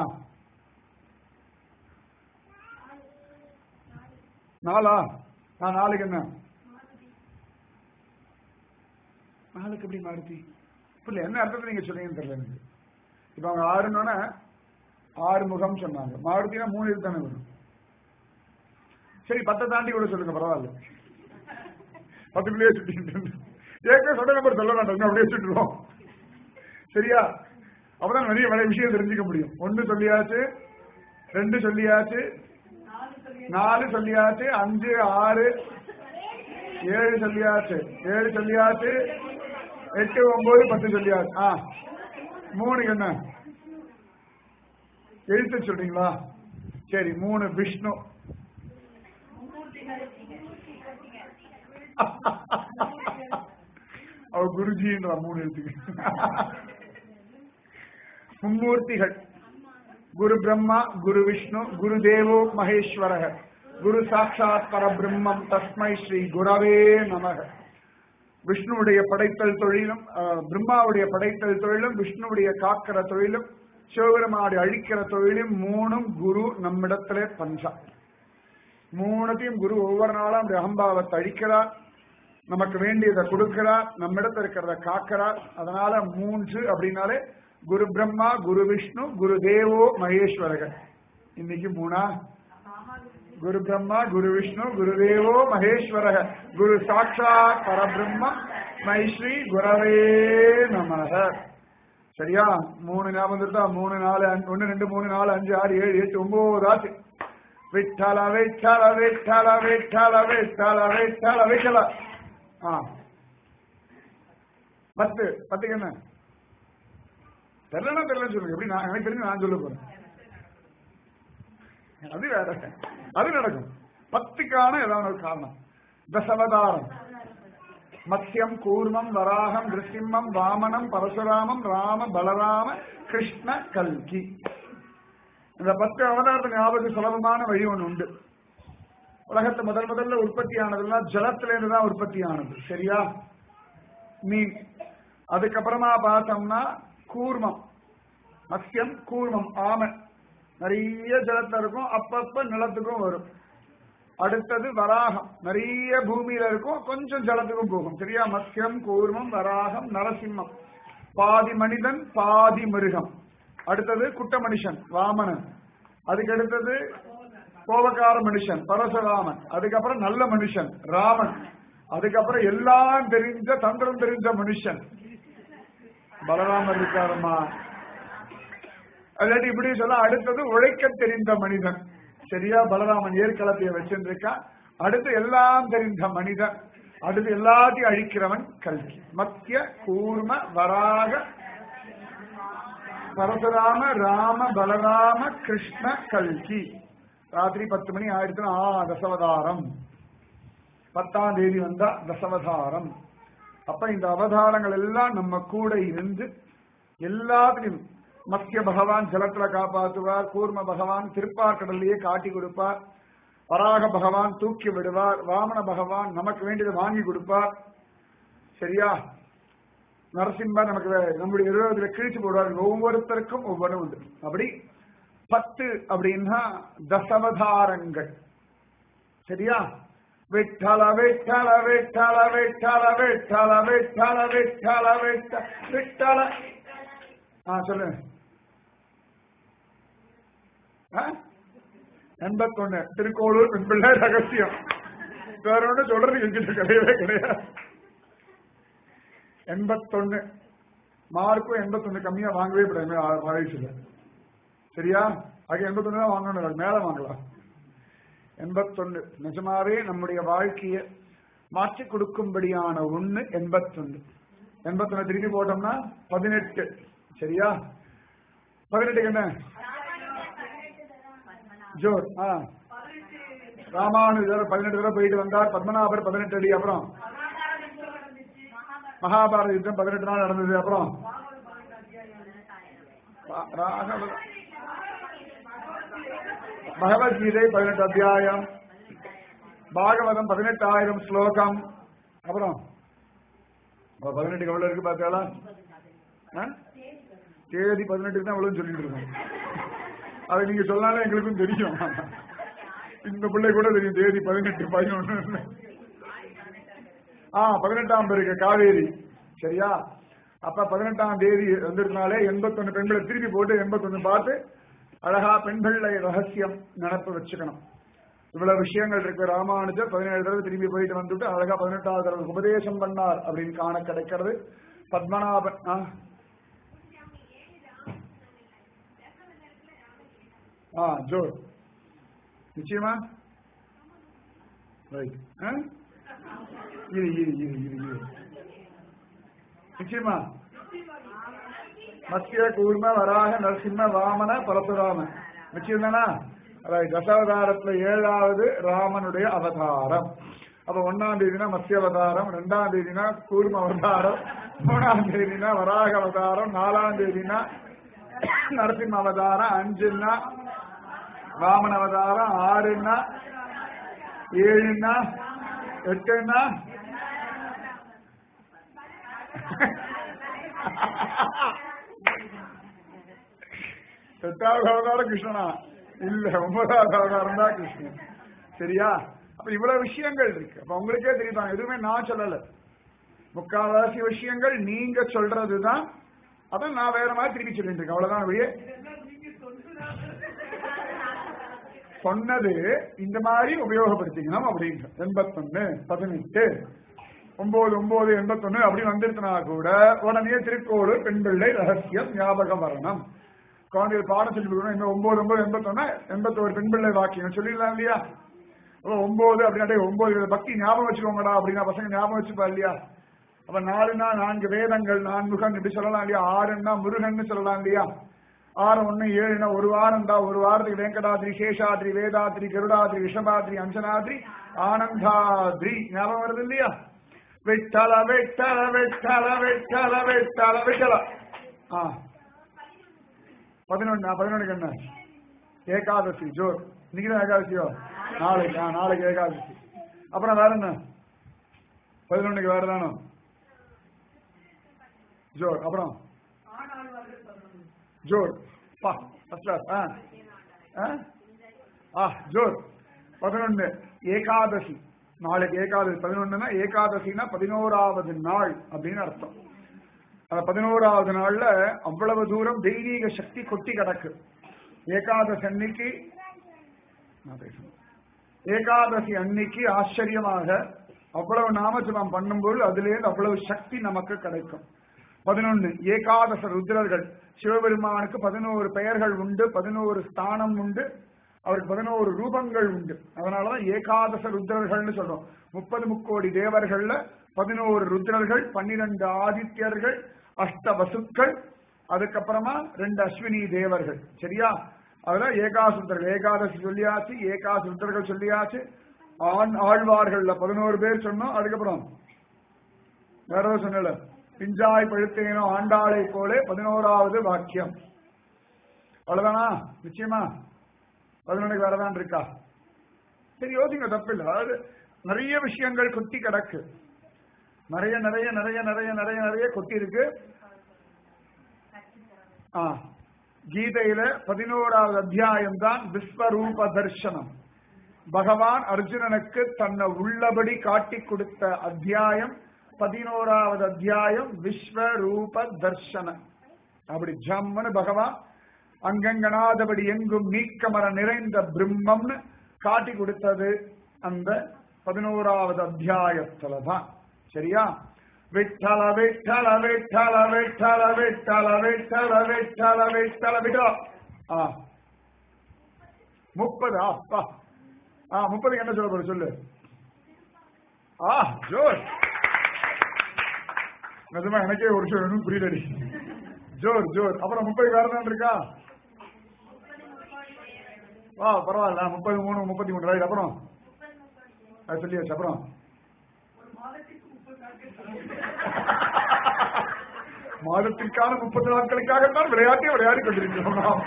நாளா நான் நாளைக்கு என்ன நாளைக்கு எப்படி மாருதி இல்ல என்ன அர்த்தத்தில் நீங்க சொன்னீங்கன்னு தெரியல எனக்கு இப்ப அவங்க ஆறுனோட ஆறு முகம் சொன்னாங்க மாருதினா மூணு இது தானே வரும் சரி பத்தை தாண்டி கூட சொல்லுங்க பரவாயில்ல பத்துக்குள்ளேயே சுட்டிட்டு ஏற்கனவே சொன்ன நம்பர் சொல்ல வேண்டாம் அப்படியே சுட்டுருவோம் சரியா அப்பதான் நிறைய நிறைய விஷயம் தெரிஞ்சுக்க முடியும் ஒன்னு சொல்லியாச்சு ரெண்டு சொல்லியாச்சு நாலு சொல்லியாச்சு அஞ்சு ஆறு ஏழு சொல்லியாச்சு ஏழு சொல்லியாச்சு எட்டு ஒன்பது பத்து சொல்லியாச்சு ஆ மூணு என்ன எழுத்து சொல்றீங்களா சரி மூணு விஷ்ணு அவ குருஜின்ற மூணு எழுத்துக்கு மும்மூர்த்திகள் குரு பிரம்மா குரு விஷ்ணு குரு தேவோ மகேஸ்வரக குரு சாட்சாத் பரபிரம்மம் தஸ்மை ஸ்ரீ குரவே நமக விஷ்ணுவுடைய படைத்தல் தொழிலும் அஹ், பிரம்மாவுடைய படைத்தல் தொழிலும் விஷ்ணுவுடைய காக்கிற தொழிலும் சிவபெருமாடி அழிக்கிற தொழிலும் மூணும் குரு நம்மிடத்திலே பஞ்சா மூணுத்தையும் குரு ஒவ்வொரு நாளும் அப்படி அகம்பாவத்தை அழிக்கிறார் நமக்கு வேண்டியதை கொடுக்கிறார் நம்மிடத்துல இருக்கிறத காக்கிறார் அதனால மூன்று அப்படின்னாலே குரு பிரம்மா குரு விஷ்ணு குரு தேவோ மகேஸ்வரகன் இன்னைக்கு மூணா குரு பிரம்மா குரு விஷ்ணு குரு தேவோ மகேஸ்வரக குரு சாட்சாத் பரபிரம்ம மைஸ்ரீ குரவே நமக சரியா மூணு ஞாபகம் இருந்தா மூணு நாலு அஞ்சு- ஒண்ணு ரெண்டு மூணு நாலு அஞ்சு ஆறு ஏழு எட்டு ஒன்பது ஆச்சு விட்டல விட்டல விட்டல விட்டல விட்டல விட்டல விட்டல ஆ பத்து பத்துக்கு என்ன தெரியலன்னா தெரியலன்னு சொல்லுங்க எப்படி நான் எனக்கு தெரிஞ்சு நான் சொல்ல போறேன் அது வேற அது நடக்கும் பத்துக்கான ஏதாவது ஒரு காரணம் தசவதாரம் மத்யம் கூர்மம் வராகம் நிருசிம்மம் வாமனம் பரசுராமம் ராம பலராம கிருஷ்ண கல்கி இந்த பத்து அவதாரத்தை ஞாபகம் சுலபமான வழி ஒண்ணு உண்டு உலகத்தை முதல் முதல்ல உற்பத்தி ஆனதெல்லாம் ஜலத்திலிருந்து தான் உற்பத்தி ஆனது சரியா மீன் அதுக்கப்புறமா பார்த்தோம்னா கூர்மம் மத்யம் கூர்மம் ஆமை நிறைய ஜலத்துல இருக்கும் அப்பப்ப நிலத்துக்கும் வரும் அடுத்தது வராகம் நிறைய பூமியில இருக்கும் கொஞ்சம் ஜலத்துக்கும் போகும் சரியா மத்யம் கூர்மம் வராகம் நரசிம்மம் பாதி மனிதன் பாதி மிருகம் அடுத்தது குட்ட மனுஷன் வாமனன் அதுக்கு அடுத்தது கோபக்கார மனுஷன் பரசுராமன் அதுக்கப்புறம் நல்ல மனுஷன் ராமன் அதுக்கப்புறம் எல்லாம் தெரிஞ்ச தந்திரம் தெரிஞ்ச மனுஷன் பலராமர் இருக்காருமா அல்லாட்டி இப்படி சொல்ல அடுத்தது உழைக்க தெரிந்த மனிதன் சரியா பலராமன் ஏற்களத்தைய வச்சிருக்கான் அடுத்து எல்லாம் தெரிந்த மனிதன் அடுத்து எல்லாத்தையும் அழிக்கிறவன் கல்கி மத்திய கூர்ம வராக பரசுராம ராம பலராம கிருஷ்ண கல்கி ராத்திரி பத்து மணி ஆயிடுச்சுன்னா ஆ தசவதாரம் பத்தாம் தேதி வந்தா தசவதாரம் அப்ப இந்த அவதாரங்கள் எல்லாம் நம்ம கூட இருந்து எல்லாத்துலயும் மத்திய பகவான் ஜலத்துல காப்பாற்றுவார் கூர்ம பகவான் திருப்பார்கடல்லையே காட்டி கொடுப்பார் வராக பகவான் தூக்கி விடுவார் வாமன பகவான் நமக்கு வேண்டியதை வாங்கி கொடுப்பார் சரியா நரசிம்மர் நமக்கு வே- நம்முடைய விரோதத்துல கிழிச்சு போடுவார் ஒவ்வொருத்தருக்கும் ஒவ்வொரு உண்டு அப்படி பத்து அப்படின்னா தசவதாரங்கள் சரியா விட்டல விட்டல விட்டல விட்டல விட்டல விட்டல விட்டல விட்ட விட்டல ஆ சொல்லு ஆ? எண்பத்தொன்னு திருக்கோளூர் பெண்பிள்ளை ரகசியம் வேற ஒண்ணு சொல்றது எங்கிட்ட கிடையவே கிடையாது எண்பத்தொன்னு மார்க்கும் எண்பத்தொன்னு கம்மியா வாங்கவே கூடாது ஆயுஷுல சரியா அது எண்பத்தொன்னு தான் வாங்கணும் இல்ல, மேல வாங்கலாம் எண்பத்தொன்னு நிஜமாவே நம்முடைய வாழ்க்கையை மாற்றி கொடுக்கும்படியான ஒண்ணு எண்பத்தொன்னு எண்பத்தொன்னு திருப்பி போட்டோம்னா பதினெட்டு சரியா பதினெட்டுக்கு என்ன ஜோர் ஆ ராமானுஜர் பதினெட்டு தடவை போயிட்டு வந்தார் பத்மநாபர் பதினெட்டு அடி அப்புறம் மகாபாரத யுத்தம் பதினெட்டு நாள் நடந்தது அப்புறம் ரா- ராகவ பகவத்கீதை பதினெட்டு அத்தியாயம் பாகவதம் பதினெட்டாயிரம் ஸ்லோகம் அப்புறம் அப்ப பதினெட்டுக்கு எவ்வளவு இருக்கு பார்த்தாளா ஆ? தேதி பதினெட்டுக்கு தான் எவ்வளவு சொல்லிட்டு இருக்கோம் அது நீங்க சொன்னாலே எங்களுக்கும் தெரியும் இந்த பிள்ளை கூட தெரியும் தேதி பதினெட்டு பதினொன்னு ஆ பதினெட்டாம் பேருக்கு காவேரி சரியா அப்ப பதினெட்டாம் தேதி வந்திருந்தாலே எண்பத்தொன்னு பெண்களை திருப்பி போட்டு எண்பத்தொன்னு பார்த்து அழகா பெண்களை ரகசியம் நினப்பு வச்சுக்கணும் இவ்வளவு விஷயங்கள் இருக்கு ராமானுஜர் பதினேழு தடவை திரும்பி போயிட்டு வந்துட்டு அழகா பதினெட்டாவது தடவை உபதேசம் பண்ணார் அப்படின்னு காண கிடைக்கிறது பத்மநாபன் ஆ ஆ ஜோர் நிச்சயமா ரைட் இரு இரு இரு இரு இரு நிச்சயமா மத்திய கூர்ம வராக நரசிம்ம வாமன பரசுராம நிச்சயம் தானா ரைட் தசாவதாரத்துல ஏழாவது ராமனுடைய அவதாரம் அப்ப ஒன்னாம் தேதினா மத்திய அவதாரம் ரெண்டாம் தேதினா கூர்ம அவதாரம் மூணாம் தேதினா வராக அவதாரம் நாலாம் தேதினா நரசிம்ம அவதாரம் அஞ்சுன்னா வாமன அவதாரம் ஆறுன்னா ஏழுன்னா எட்டுன்னா எட்டாவது அவதாரம் கிருஷ்ணனா இல்ல ஒன்பதாவது அவதாரம் தான் கிருஷ்ணன் சரியா அப்ப இவ்வளவு விஷயங்கள் இருக்கு அப்ப உங்களுக்கே தெரியுதாங்க எதுவுமே நான் சொல்லல முக்கால்வாசி விஷயங்கள் நீங்க சொல்றதுதான் அதான் நான் வேற மாதிரி திருப்பி சொல்லிட்டு இருக்கேன் அவ்வளவுதான் வெளியே சொன்னது இந்த மாதிரி உபயோகப்படுத்திக்கணும் அப்படின்னு எண்பத்தொன்னு பதினெட்டு ஒன்பது ஒன்பது எண்பத்தொன்னு அப்படி வந்துருச்சுனா கூட உடனே திருக்கோடு பெண் பிள்ளை ரகசியம் ஞாபகம் வரணும் குழந்தைகள் பாடம் சொல்லி கொடுக்கணும் இன்னும் ஒன்பது ஒன்பது எண்பத்தொன்னு எண்பத்தோரு பெண் பிள்ளை வாக்கியம் சொல்லிடலாம் இல்லையா அப்ப ஒன்பது அப்படின்னா ஒன்பது பக்தி ஞாபகம் வச்சுக்கோங்கடா அப்படின்னா பசங்க ஞாபகம் வச்சுப்பா இல்லையா அப்ப நாலுனா நான்கு வேதங்கள் நான்முகன் இப்படி சொல்லலாம் இல்லையா ஆறுன்னா முருகன் சொல்லலாம் இல்லையா ஆறு ஒண்ணு ஏழுனா ஒரு வாரம் தான் ஒரு வாரத்துக்கு வெங்கடாத்ரி சேஷாத்ரி வேதாத்ரி கருடாத்ரி விஷபாத்ரி அஞ்சனாத்ரி ஆனந்தாத்ரி ஞாபகம் வருது இல்லையா விட்டல விட்டல விட்டல விட்டல விட்டல விட்டல ஆ பதினொன்னு பதினொன்னுக்கு என்ன ஏகாதசி ஜோர் இன்னைக்கு தான் ஏகாதசியோ நாளைக்கு ஆ நாளைக்கு ஏகாதசி அப்புறம் வேற என்ன பதினொன்னுக்கு வேற தானோ ஜோர் அப்புறம் ஜோர் பா ஃபர்ஸ்ட் கிளாஸ் ஆ ஆ? ஆ ஜோர் பதினொன்னு ஏகாதசி நாளைக்கு ஏகாதசி பதினொன்னுனா ஏகாதசினா பதினோராவது நாள் அப்படின்னு அர்த்தம் அந்த பதினோராவது நாள்ல அவ்வளவு தூரம் தெய்வீக சக்தி கொட்டி கிடக்கு ஏகாதசி அன்னைக்கு நான் பேசணும் ஏகாதசி அன்னைக்கு ஆச்சரியமாக அவ்வளவு நாமஜபம் பண்ணும்போது அதிலேருந்து அவ்வளவு சக்தி நமக்கு கிடைக்கும் பதினொன்னு ஏகாதச ருத்ரர்கள் சிவபெருமானுக்கு பதினோரு பெயர்கள் உண்டு பதினோரு ஸ்தானம் உண்டு அவருக்கு பதினோரு ரூபங்கள் உண்டு அதனாலதான் ஏகாதச ருத்ரர்கள்னு சொல்றோம் முப்பது முக்கோடி தேவர்கள்ல பதினோரு ருத்ரர்கள் பன்னிரண்டு ஆதித்யர்கள் அஷ்ட வசுக்கள் அதுக்கப்புறமா ரெண்டு அஸ்வினி தேவர்கள் சரியா அதுல ஏகாசுத்தர்கள் ஏகாதசி சொல்லியாச்சு ஏகாசுத்தர்கள் சொல்லியாச்சு ஆண் ஆழ்வார்கள்ல பதினோரு பேர் சொன்னோம் அதுக்கப்புறம் வேற ஏதோ சொன்னல பிஞ்சாய் பழுத்தேனோ ஆண்டாளை போலே பதினோராவது வாக்கியம் அவ்வளவுதானா நிச்சயமா பதினொன்னுக்கு வேறதான் இருக்கா சரி யோசிங்க தப்பில்லை அதாவது நிறைய விஷயங்கள் கொட்டி கிடக்கு நிறைய நிறைய நிறைய நிறைய நிறைய நிறைய கொட்டி இருக்கு ஆ கீதையில பதினோராவது அத்தியாயம் தான் விஸ்வரூப தர்சனம் பகவான் அர்ஜுனனுக்கு தன்னை உள்ளபடி காட்டி கொடுத்த அத்தியாயம் பதினோராவது அத்தியாயம் விஸ்வரூப தர்சனம் அப்படி ஜம்முன்னு பகவான் அங்கங்கனாதபடி எங்கும் நீக்கமர நிறைந்த பிரம்மம்னு காட்டி கொடுத்தது அந்த பதினோராவது அத்தியாயத்துல தான் சரியா விட்டல விட்டல விட்டல விட்டல விட்டல விட்டல விட்டல விட்டல விட்டா ஆ முப்பது அப்பா ஆ முப்பதுக்கு என்ன சொல்ல போற சொல்லு ஆ ஜோர் நிஜமா எனக்கே ஒரு விஷயம் ஒன்றும் புரியலடி ஜோர் ஜோர் அப்புறம் முப்பது வேற தான் இருக்கா வா பரவாயில்ல முப்பது மூணு முப்பத்தி மூணு ரைட் அப்புறம் அது சொல்லியாச்சு அப்புறம் மாதத்திற்கான முப்பது நாட்களுக்காகத்தான் விளையாட்டே விளையாடி கொண்டிருக்கிறோம் நாம்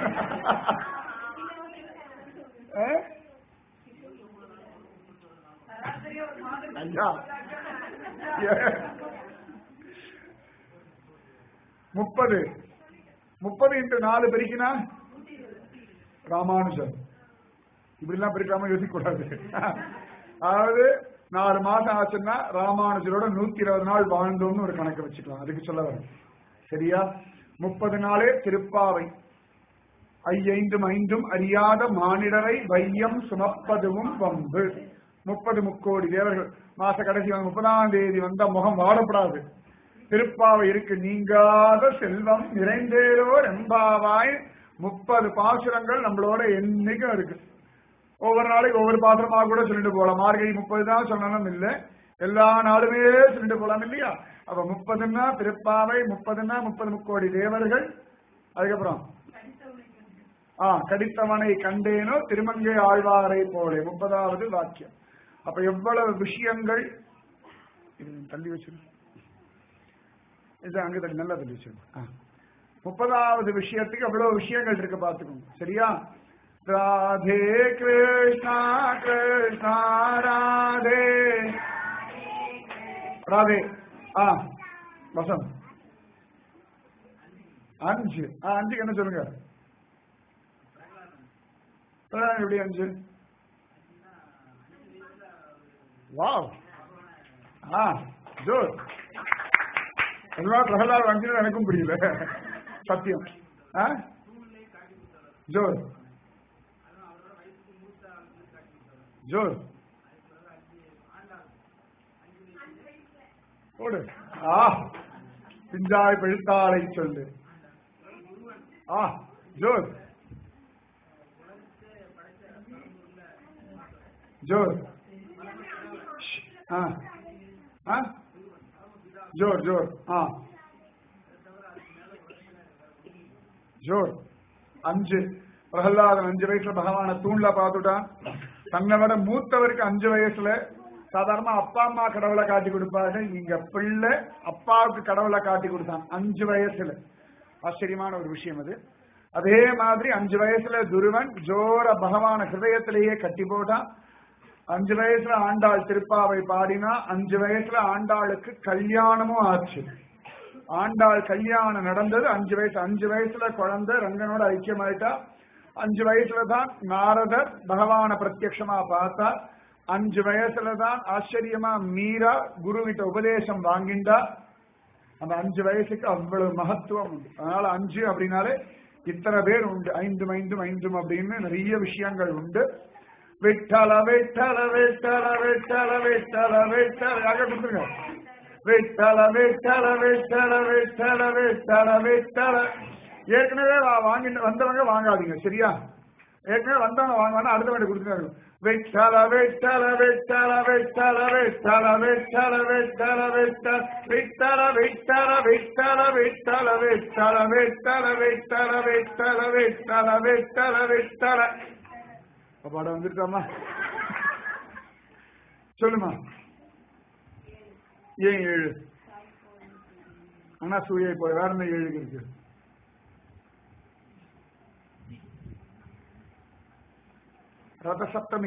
ஆ? ஐயா முப்பது முப்பது இன்ட்டு நாலு பெருக்கினா ராமானுஜன் இப்படிலாம் பிரிக்காம யோசிக்க கூடாது அதாவது நாலு மாசம் ஆச்சுன்னா ராமானுஜரோட நூத்தி இருபது நாள் வாழ்ந்தோம்னு ஒரு கணக்கு வச்சுக்கலாம் அதுக்கு சொல்ல வரேன் சரியா முப்பது நாளே திருப்பாவை ஐயைந்தும் ஐந்தும் அறியாத மானிடரை வையம் சுமப்பதுவும் வம்பு முப்பது முக்கோடி தேவர்கள் மாச கடைசி வந்து முப்பதாம் தேதி வந்தா முகம் வாடப்படாது திருப்பாவை இருக்கு நீங்காத செல்வம் நிறைந்தேரோர் எம்பாவாய் முப்பது பாசுரங்கள் நம்மளோட என்னைக்கும் இருக்கு ஒவ்வொரு நாளைக்கு ஒவ்வொரு பாத்திரமா கூட சொல்லிட்டு போலாம் மார்கழி முப்பது தான் சொல்லணும் இல்ல எல்லா நாளுமே சொல்லிட்டு போலாம் இல்லையா அப்ப முப்பதுன்னா திருப்பாவை முப்பதுன்னா முப்பது முக்கோடி தேவர்கள் அதுக்கப்புறம் ஆ கடித்தவனை கண்டேனோ திருமங்கை ஆழ்வாரை போலே முப்பதாவது வாக்கியம் அப்ப எவ்வளவு விஷயங்கள் இது தள்ளி வச்சிரு இது அங்க தள்ளி நல்லா தள்ளி வச்சிரு ஆ. முப்பதாவது விஷயத்துக்கு எவ்வளவு விஷயங்கள் இருக்கு பாத்துக்கோங்க சரியா ராதே கிருஷ்ணா கிருஷ்ணா ராதே ராதே ஆ வசந்த் அஞ்சு ஆ அஞ்சுக்கு என்ன சொல்லுங்க பிரகலாதன் எப்படி அஞ்சு வாவ் ஆ ஜோர் அதனால பிரகலாத் அஞ்சு எனக்கும் புரியல சத்தியம் ஆ ஜோர் ஜோர் போடு ஆ பிஞ்சாய் பழுத்தாளை சொல்லு ஆ ஜோர் ஜோர் ஆ ஆ ஜோர் ஜோர் ஆ ஜோர் அஞ்சு பிரகலாதன் அஞ்சு வயசுல பகவான தூண்ல பார்த்துட்டான் தன்னை விட மூத்தவருக்கு அஞ்சு வயசுல சாதாரண அப்பா அம்மா கடவுளை காட்டி கொடுப்பாங்க இங்க பிள்ளை அப்பாவுக்கு கடவுளை காட்டி கொடுத்தான் அஞ்சு வயசுல ஆச்சரியமான ஒரு விஷயம் அது அதே மாதிரி அஞ்சு வயசுல துருவன் ஜோர பகவான ஹிருதயத்திலேயே கட்டி போட்டான் அஞ்சு வயசுல ஆண்டாள் திருப்பாவை பாடினா அஞ்சு வயசுல ஆண்டாளுக்கு கல்யாணமும் ஆச்சு ஆண்டாள் கல்யாணம் நடந்தது அஞ்சு வயசு அஞ்சு வயசுல குழந்தை ரங்கனோட ஐக்கியமாயிட்டா அஞ்சு வயசுல தான் நாரதர் பகவான பிரத்யக்ஷமா பார்த்தா அஞ்சு வயசுல தான் ஆச்சரியமா மீரா குரு கிட்ட உபதேசம் வாங்கிண்டா அந்த அஞ்சு வயசுக்கு அவ்வளவு மகத்துவம் உண்டு அதனால அஞ்சு அப்படின்னாலே இத்தனை பேர் உண்டு ஐந்தும் ஐந்தும் ஐந்தும் அப்படின்னு நிறைய விஷயங்கள் உண்டு விட்டல விட்டல விட்டல விட்டல விட்டல விட்டல அங்க கொடுத்துருங்க விட்டல விட்டல விட்டல விட்டல விட்டல விட்டல ஏற்கனவே வா- வாங்கிட்டு வந்தவங்க வாங்காதீங்க சரியா ஏற்கனவே வந்தவங்க வாங்கினா அடுத்த வேண்டி கொடுத்துருக்காங்க விட்டல விட்டல விட்டல விட்டல விட்டல விட்டல விட்டல விட்டல விட்டல விட்டல விட்டல விட்டல விட்டல விட்டல விட்டல விட்டல விட்டல விட்டல விட்டல பாடம் வந்துருக்காமா சொல்லுமா ஏன் ஏழு ஆனா சூரிய போய் வேற என்ன ஏழு இருக்கு ரதசப்தமி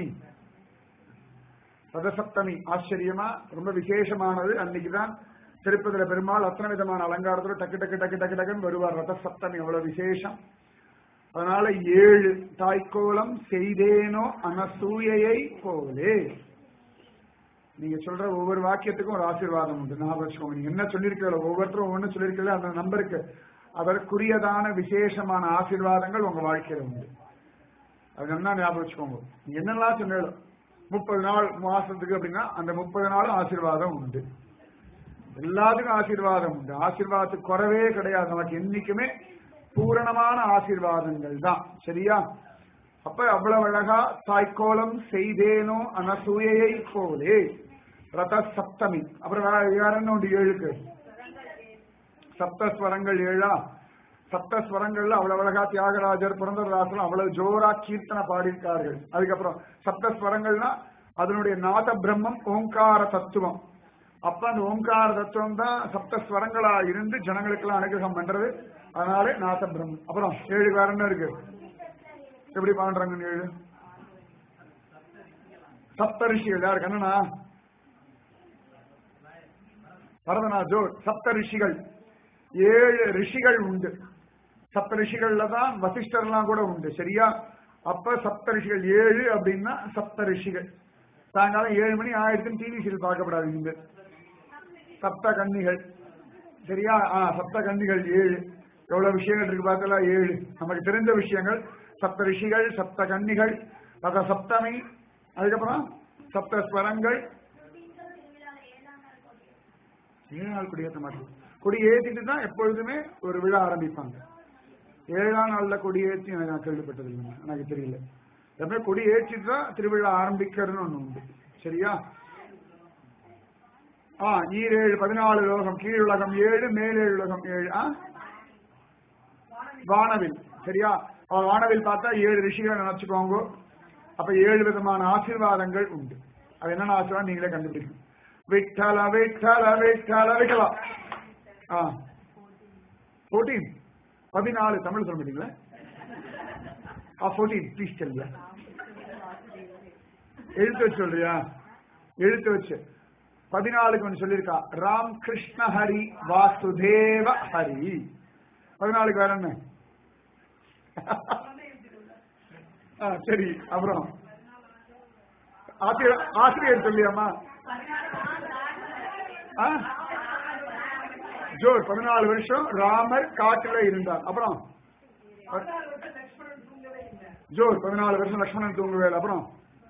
ரதசப்தமி ஆச்சரியமா ரொம்ப விசேஷமானது அன்னைக்குதான் திருப்பதில பெருமாள் அத்தனை விதமான அலங்காரத்தோட டக்கு டக்கு டக்கு டக்கு டக்குன்னு வருவார் ரதசப்தமி அவ்வளவு விசேஷம் அதனால ஏழு தாய்க்கோலம் செய்தேனோ அனசூயையை போலே நீங்க சொல்ற ஒவ்வொரு வாக்கியத்துக்கும் ஒரு ஆசீர்வாதம் உண்டு ஞாபகம் வச்சுக்கோங்க நீங்க என்ன சொல்லியிருக்கீங்களோ ஒவ்வொருத்தரும் ஒவ்வொன்று சொல்லியிருக்கீங்களோ அந்த நம்பருக்கு அதற்குரியதான விசேஷமான ஆசீர்வாதங்கள் உங்க வாழ்க்கையில உண்டு அது நல்லா ஞாபகம் வச்சுக்கோங்க நீங்க என்னெல்லாம் சொன்னாலும் முப்பது நாள் மாசத்துக்கு அப்படின்னா அந்த முப்பது நாளும் ஆசீர்வாதம் உண்டு எல்லாத்துக்கும் ஆசீர்வாதம் உண்டு ஆசீர்வாதத்துக்கு குறவே கிடையாது நமக்கு என்னைக்குமே பூரணமான ஆசீர்வாதங்கள் தான் சரியா அப்ப அவ்வளவு அழகா தாய்க்கோலம் செய்தேனோ அனசூயையை போலே ரத சப்தமி அப்புறம் வேற வேற என்ன உண்டு ஏழுக்கு சப்தஸ்வரங்கள் ஏழா சப்தஸ்வரங்கள்ல அவ்வளவு அழகா தியாகராஜர் புரந்தரதாசன் அவ்வளவு ஜோரா கீர்த்தனை பாடியிருக்கார்கள் அதுக்கப்புறம் சப்தஸ்வரங்கள்னா அதனுடைய நாத பிரம்மம் ஓங்கார தத்துவம் அப்ப அந்த ஓங்கார தத்துவம் தான் சப்தஸ்வரங்களா இருந்து ஜனங்களுக்கெல்லாம் அனுகிரகம் பண்றது அதனாலே நாத பிரம்மம் அப்புறம் ஏழு வேற என்ன இருக்கு எப்படி பாடுறாங்க ஏழு சப்த ரிஷிகள் யாரு கண்ணனா பரதனா ஜோர் சப்த ரிஷிகள் ஏழு ரிஷிகள் உண்டு சப்த ரிஷிகள்ல தான் வசிஷ்டர்லாம் கூட உண்டு சரியா அப்ப சப்த ரிஷிகள் ஏழு அப்படின்னா சப்த ரிஷிகள் சாயங்காலம் ஏழு மணி ஆயிரத்துன்னு டிவி சீரியல் பார்க்கப்படாது இந்த சப்த கன்னிகள் சரியா ஆ சப்த கன்னிகள் ஏழு எவ்வளவு விஷயங்கள் இருக்கு பார்த்தல ஏழு நமக்கு தெரிஞ்ச விஷயங்கள் சப்த ரிஷிகள் சப்த கன்னிகள் ரத சப்தமி அதுக்கப்புறம் சப்த ஸ்வரங்கள் ஏழு நாள் கொடியேற்ற மாட்டோம் கொடி ஏற்றிட்டு தான் எப்பொழுதுமே ஒரு விழா ஆரம்பிப்பாங்க ஏழாம் நாள்ல கொடி ஏற்றி எனக்கு நான் கேள்விப்பட்டது இல்லைங்க எனக்கு தெரியல எப்பவுமே கொடி ஏற்றிட்டு தான் திருவிழா ஆரம்பிக்கிறதுன்னு ஒண்ணு உண்டு சரியா ஆ ஈரேழு பதினாலு லோகம் கீழுலகம் ஏழு மேலேழு உலகம் ஏழு ஆ வானவில் சரியா அவ வானவில் பார்த்தா ஏழு ரிஷிகளை நினைச்சுக்கோங்க அப்ப ஏழு விதமான ஆசீர்வாதங்கள் உண்டு அது என்னென்ன ஆச்சரியம் நீங்களே கண்டுபிடிக்கணும் விட்டல விட்டல விட்டல விட்டலா ஆ ஃபோர்டீன் பதினாலு தமிழ் சொல்ல மாட்டீங்களா ஆ ஃபோர்டீன் ப்ளீஸ் சொல்லியா எழுத்து வச்சு சொல்றியா எழுத்து வச்சு பதினாலுக்கு ஒன்று சொல்லியிருக்கா ராம் கிருஷ்ண ஹரி வாசுதேவ ஹரி பதினாலுக்கு வேற என்ன ஆ, சரி அப்புறம் ஆசிரியர் ஆசிரியர் சொல்லியாமா ஆ? ஜோர் பதினாலு வருஷம் ராமர் காட்டுல இருந்தார் அப்புறம் ஜோர் பதினாலு வருஷம் லக்ஷ்மணன் தூங்குவேல் அப்புறம்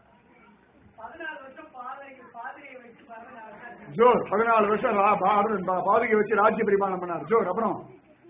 ஜோர் பதினாலு வருஷம் ரா- பா- பா- பாதுகை வச்சு ராஜ்ய பரிபாலனம் பண்ணார் ஜோர் அப்புறம்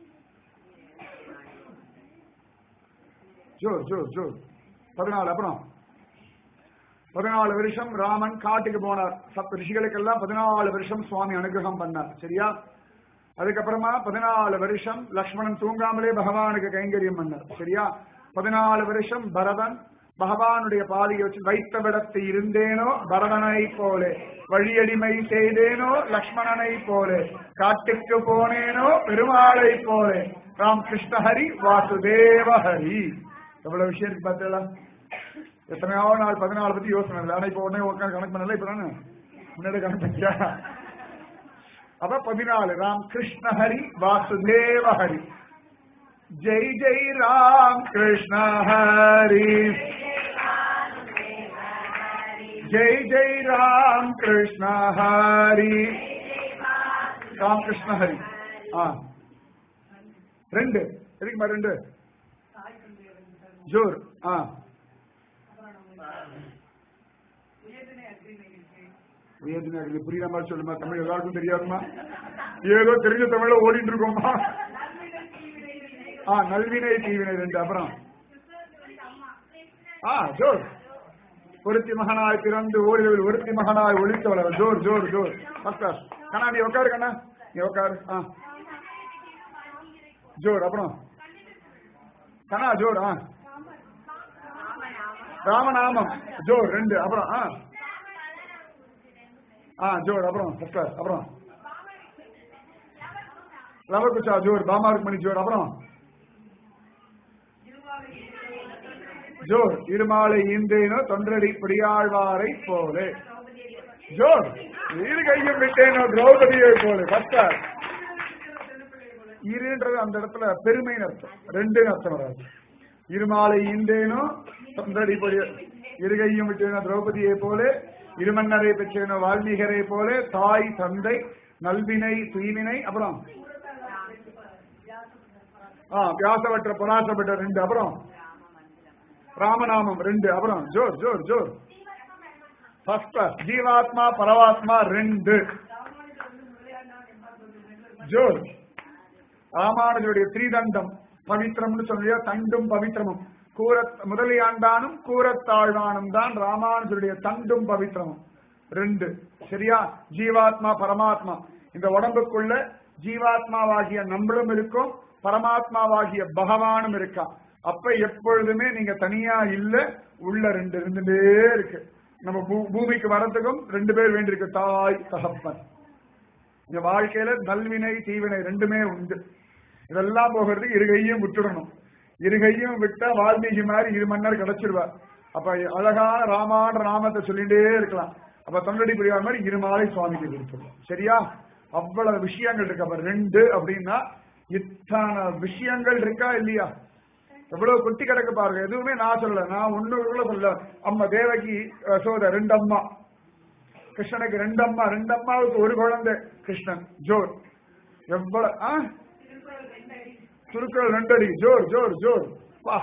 ஜோர் ஜோர் ஜோர் பதினாலு அப்புறம் பதினாலு வருஷம் ராமன் காட்டுக்கு போனார் சப் ரிஷிகளுக்கெல்லாம் பதினாலு வருஷம் சுவாமி அனுகிரகம் பண்ணார் சரியா அதுக்கப்புறமா பதினாலு வருஷம் லக்ஷ்மணன் தூங்காமலே பகவானுக்கு கைங்கரியம் பண்ணார் சரியா பதினாலு வருஷம் பரதன் பகவானுடைய பாதையை வச்சு வைத்த விடத்து இருந்தேனோ பரதனை போலே வழியடிமை செய்தேனோ லக்ஷ்மணனை போலே காட்டுக்கு போனேனோ பெருமாளை போலே ராம் கிருஷ்ணஹரி வாசுதேவ ஹரி எவ்வளவு விஷயம் இருக்கு பார்த்தீங்களா எத்தனையோ நாள் பதினாலு பத்தி யோசனை இல்லை ஆனா இப்ப உடனே உட்காந்து கணக்கு பண்ணல இப்ப தானே முன்னாடி கணக்கு பண்ணியா அப்ப பதினாலு ராம் கிருஷ்ண ஹரி வாசுதேவ ஹரி ஜெய் ஜெய் ராம் கிருஷ்ண ஹரி ஜெய் ஜெய் ராம் கிருஷ்ண ஹரி ராம் கிருஷ்ண ஹரி ஆ ரெண்டு எதுக்குமா ரெண்டு ஜோர் ஆ உயர்தின இது புரியுற மாதிரி சொல்லுமா தமிழ் எல்லாருக்கும் தெரியாதுமா ஏதோ தெரிஞ்ச தமிழ்ல ஓடிட்டு இருக்கோமா ஆ நல்வினை தீவினை ரெண்டு அப்புறம் ஆ ஜோர் ஒருத்தி மகனாய் பிறந்து ஓடிவில் ஒருத்தி மகனாய் ஒழித்தவளர் ஜோர் ஜோர் ஜோர் ஃபர்ஸ்ட் கண்ணா நீ உட்காரு கண்ணா நீ உட்காரு ஆ ஜோர் அப்புறம் கண்ணா ஜோர் ஆ ராமநாமம் ஜோர் ரெண்டு அப்புறம் ஆ ஆ ஜோர் அப்புறம் ஃபர்ஸ்ட் அப்புறம் லவகுச்சா ஜோர் பாமாருக்மணி ஜோர் அப்புறம் ஜோர் இருமாலை ஈந்தேனோ தொன்றடி பிடியாழ்வாரை போலே ஜோர் இரு கையும் விட்டேனோ திரௌபதியை போலே ஃபர்ஸ்ட் இருன்றது அந்த இடத்துல பெருமைன்னு அர்த்தம் ரெண்டுன்னு அர்த்தம் வராது இருமாலை ஈந்தேனோ தொன்றடி பொடி இருகையும் விட்டேனோ திரௌபதியை போலே இருமன்னரை பெற்றேனோ வால்மீகரை போலே தாய் தந்தை நல்வினை தூய்வினை அப்புறம் ஆ வியாசவற்ற பராசப்பட்ட ரெண்டு அப்புறம் ராமநாமம் ரெண்டு அப்புறம் ஜோர் ஜோர் ஜோர் ஃபர்ஸ்ட் ஜீவாத்மா பரவாத்மா ரெண்டு ஜோர் ராமானுஜருடைய திரிதண்டம் பவித்திரம்னு சொல்லியா தண்டும் பவித்திரமும் கூற முதலியாண்டானும் கூறத்தாழ்வானும் தான் ராமானுஜருடைய தண்டும் பவித்திரமும் ரெண்டு சரியா ஜீவாத்மா பரமாத்மா இந்த உடம்புக்குள்ள ஜீவாத்மாவாகிய நம்மளும் இருக்கும் பரமாத்மாவாகிய பகவானும் இருக்கா அப்ப எப்பொழுதுமே நீங்க தனியா இல்ல உள்ள ரெண்டு இருந்துட்டே இருக்கு நம்ம பூ- பூமிக்கு வரதுக்கும் ரெண்டு பேர் வேண்டியிருக்கு தாய் தகப்பன் இந்த வாழ்க்கையில நல்வினை தீவினை ரெண்டுமே உண்டு இதெல்லாம் போகிறதுக்கு இருகையும் விட்டுடணும் இருகையும் விட்டா வால்மீகி மாதிரி இரு மன்னர் கிடைச்சிருவார் அப்ப அழகான ராமான்ற நாமத்தை சொல்லிட்டே இருக்கலாம் அப்ப தொண்டடி புரியாத மாதிரி இருமாலை சுவாமிக்கு கொடுத்துருவோம் சரியா அவ்வளவு விஷயங்கள் இருக்கு அப்ப ரெண்டு அப்படின்னா இத்தனை விஷயங்கள் இருக்கா இல்லையா எவ்வளவு கொட்டி கிடக்கு பாருங்க எதுவுமே நான் சொல்லல நான் ஒண்ணு கூட சொல்ல அம்மா தேவகி யசோத ரெண்டு அம்மா கிருஷ்ணனுக்கு ரெண்டு அம்மா ரெண்டு அம்மாவுக்கு ஒரு குழந்தை கிருஷ்ணன் ஜோர் எவ்வளவு ஆ? திருக்குறள் ரெண்டடி ஜோர் ஜோர் ஜோர் வா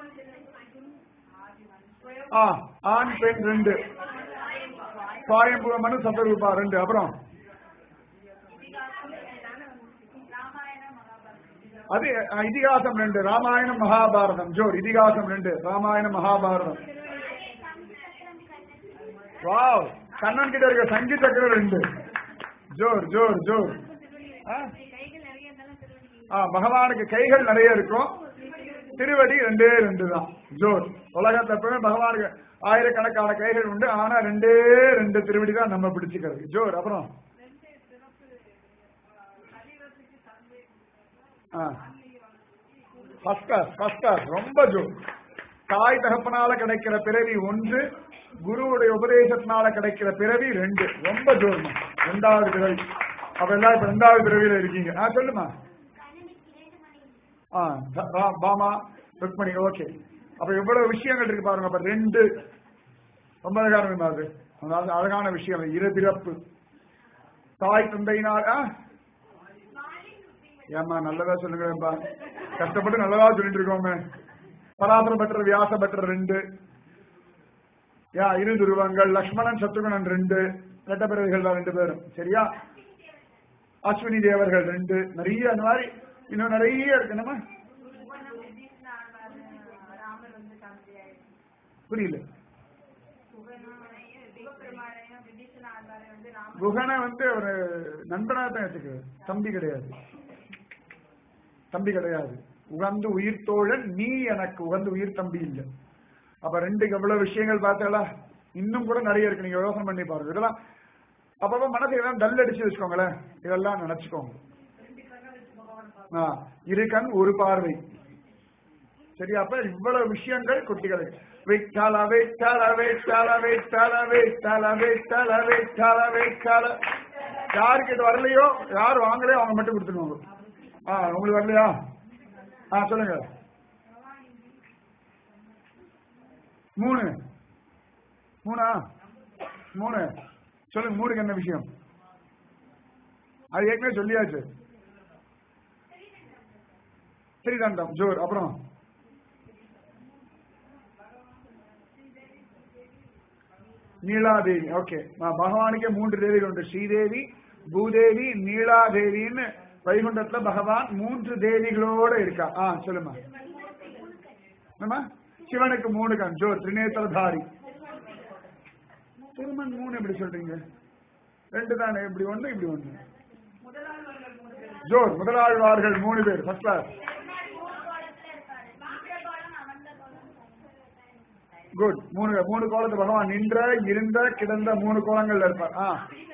ஆ ஆண் பெண் ரெண்டு சுவாயம்புவ மனு சதரூபா ரெண்டு அப்புறம் அது அஹ், இதிகாசம் ரெண்டு ராமாயணம் மகாபாரதம் ஜோர் இதிகாசம் ரெண்டு ராமாயணம் மகாபாரதம் வாவ் கண்ணன் கிட்ட இருக்க சங்கி சக்கரம் ரெண்டு ஜோர் ஜோர் ஜோர் ஆ? ஆ பகவானுக்கு கைகள் நிறைய இருக்கும் திருவடி ரெண்டே ரெண்டு தான் ஜோர் உலகத்துல எப்பவுமே பகவானுக்கு ஆயிரக்கணக்கான கைகள் உண்டு ஆனா ரெண்டே ரெண்டு திருவடி தான் நம்ம பிடிச்சுக்கிறது ஜோர் அப்புறம் ஃபர்ஸ்ட் கிளாஸ் ஃபர்ஸ்ட் கிளாஸ் ரொம்ப ஜோர் தாய் தகப்பனால கிடைக்கிற பிறவி ஒன்று குருவுடைய உபதேசத்தினால கிடைக்கிற பிறவி ரெண்டு ரொம்ப ஜோர்மா ரெண்டாவது பிறவி அப்ப எல்லாம் இப்ப ரெண்டாவது பிறவியில இருக்கீங்க ஆ சொல்லுமா ஆ த- ரா- பாமா ருக்மணி ஓகே அப்ப எவ்வளவு விஷயங்கள் இருக்கு பாருங்க அப்ப ரெண்டு ரொம்ப அழகான விஷயம் அது அதாவது அழகான விஷயம் இருபிறப்பு தாய் தந்தையினால் ஆ? ஏம்மா நல்லதா சொல்லுங்கப்பா கஷ்டப்பட்டு நல்லதா சொல்லிட்டு இருக்கோமே பராசர பட்டர் வியாச பட்டர் ரெண்டு யா இரு துருவங்கள் லக்ஷ்மணன் சத்ருகனன் ரெண்டு ரெட்டப்பிறவிகள் தான் ரெண்டு பேரும் சரியா அஸ்வினி தேவர்கள் ரெண்டு நிறைய அந்த மாதிரி இன்னும் நிறைய இருக்கு என்னம்மா ராமர் வந்து தந்தையாய் புரியல சிவபெருமானையும் விபீஷண ஆழ்வாரை வந்து ராமர் குகனை வந்து ஒரு நண்பனா தான் வச்சுக்கு தம்பி கிடையாது தம்பி கிடையாது உகந்து உயிர் தோழன் நீ எனக்கு உகந்து உயிர் தம்பி இல்லை அப்ப ரெண்டுக்கு எவ்வளவு விஷயங்கள் பார்த்தாலா இன்னும் கூட நிறைய இருக்கு நீங்க யோசனை பண்ணி பாருங்க இதெல்லாம் அப்பப்ப மனசு இதெல்லாம் டல் அடிச்சு வச்சுக்கோங்களேன் இதெல்லாம் நினைச்சுக்கோங்க ஆ, இரு கண் ஒரு பார்வை சரி அப்ப இவ்வளவு விஷயங்கள் குட்டிகள் விட்டால விட்டால விட்டால விட்டால விட்டால விட்டால விட்டால விட்டால யாருக்கு இது வரலையோ யார் வாங்கலையோ அவங்க மட்டும் கொடுத்துருவாங்க ஆ உங்களுக்கு வரலையா ஆ சொல்லுங்க மூணு மூணா மூணு சொல்லுங்க மூணுக்கு என்ன விஷயம் அது ஏற்கனவே சொல்லியாச்சு ஸ்ரீதண்டம் ஜோர் அப்புறம் நீலாதேவி ஓகே பகவானுக்கே மூன்று தேவிகள் உண்டு ஸ்ரீதேவி பூதேவி நீலாதேவின்னு வைகுண்டத்துல பகவான் மூன்று தேவிகளோட இருக்கா ஆ சொல்லுமா என்னம்மா சிவனுக்கு மூணு கண் ஜோர் திரிநேத்திரதாரி திருமண் மூணு எப்படி சொல்றீங்க ரெண்டு தானே இப்படி ஒண்ணு இப்படி ஒண்ணு ஜோர் முதலாழ்வார்கள் மூணு பேர் ஃபர்ஸ்ட் கிளாஸ் குட் மூணு மூணு கோலத்து பகவான் நின்ற இருந்த கிடந்த மூணு கோலங்கள்ல இருப்பார் ஆ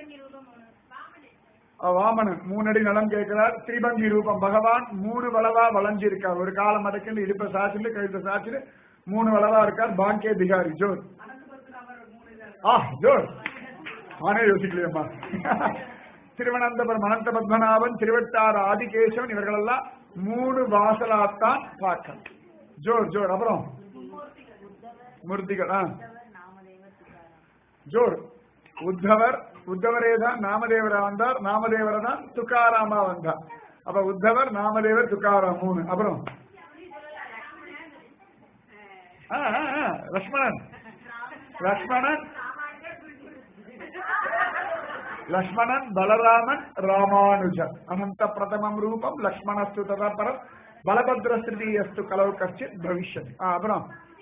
ஆ, வாமனன் மூணு அடி நலம் கேட்கிறார் திரிபங்கி ரூபம் பகவான் மூணு வளவா வளைஞ்சிருக்கார் ஒரு காலம் மடக்கிண்டு இடுப்ப சாச்சிட்டு கழுத்த சாச்சிட்டு மூணு வளவா இருக்கார் பாங்கே பிகாரி ஜோர் ஆ ஜோர் நானே யோசிக்கலையம்மா திருவனந்தபுரம் அனந்த பத்மநாபன் திருவட்டார் ஆதிகேசவன் இவர்களெல்லாம் மூணு வாசலாத்தான் பார்க்க ஜோர் ஜோர் அப்புறம் மூர்த்திகள் ஆ ஜோர் உத்தவர் உத்தவரே தான் நாமதேவரா வந்தார் நாமதேவரை தான் துக்காராமா வந்தார் அப்ப உத்தவர் நாமதேவர் துக்காராம் மூணு அப்புறம் ஆ, ஆ, ஆ, லக்ஷ்மணன் லக்ஷ்மணன் லக்ஷ்மணன் பலராமன் ராமானுஜர் அனந்த பிரதமம் ரூபம் லக்ஷ்மணஸ்து ததா பரம் பலபத்ர ஸ்ருதியஸ்து கலவு கச்சித் பவிஷ்யத் ஆ, அப்புறம்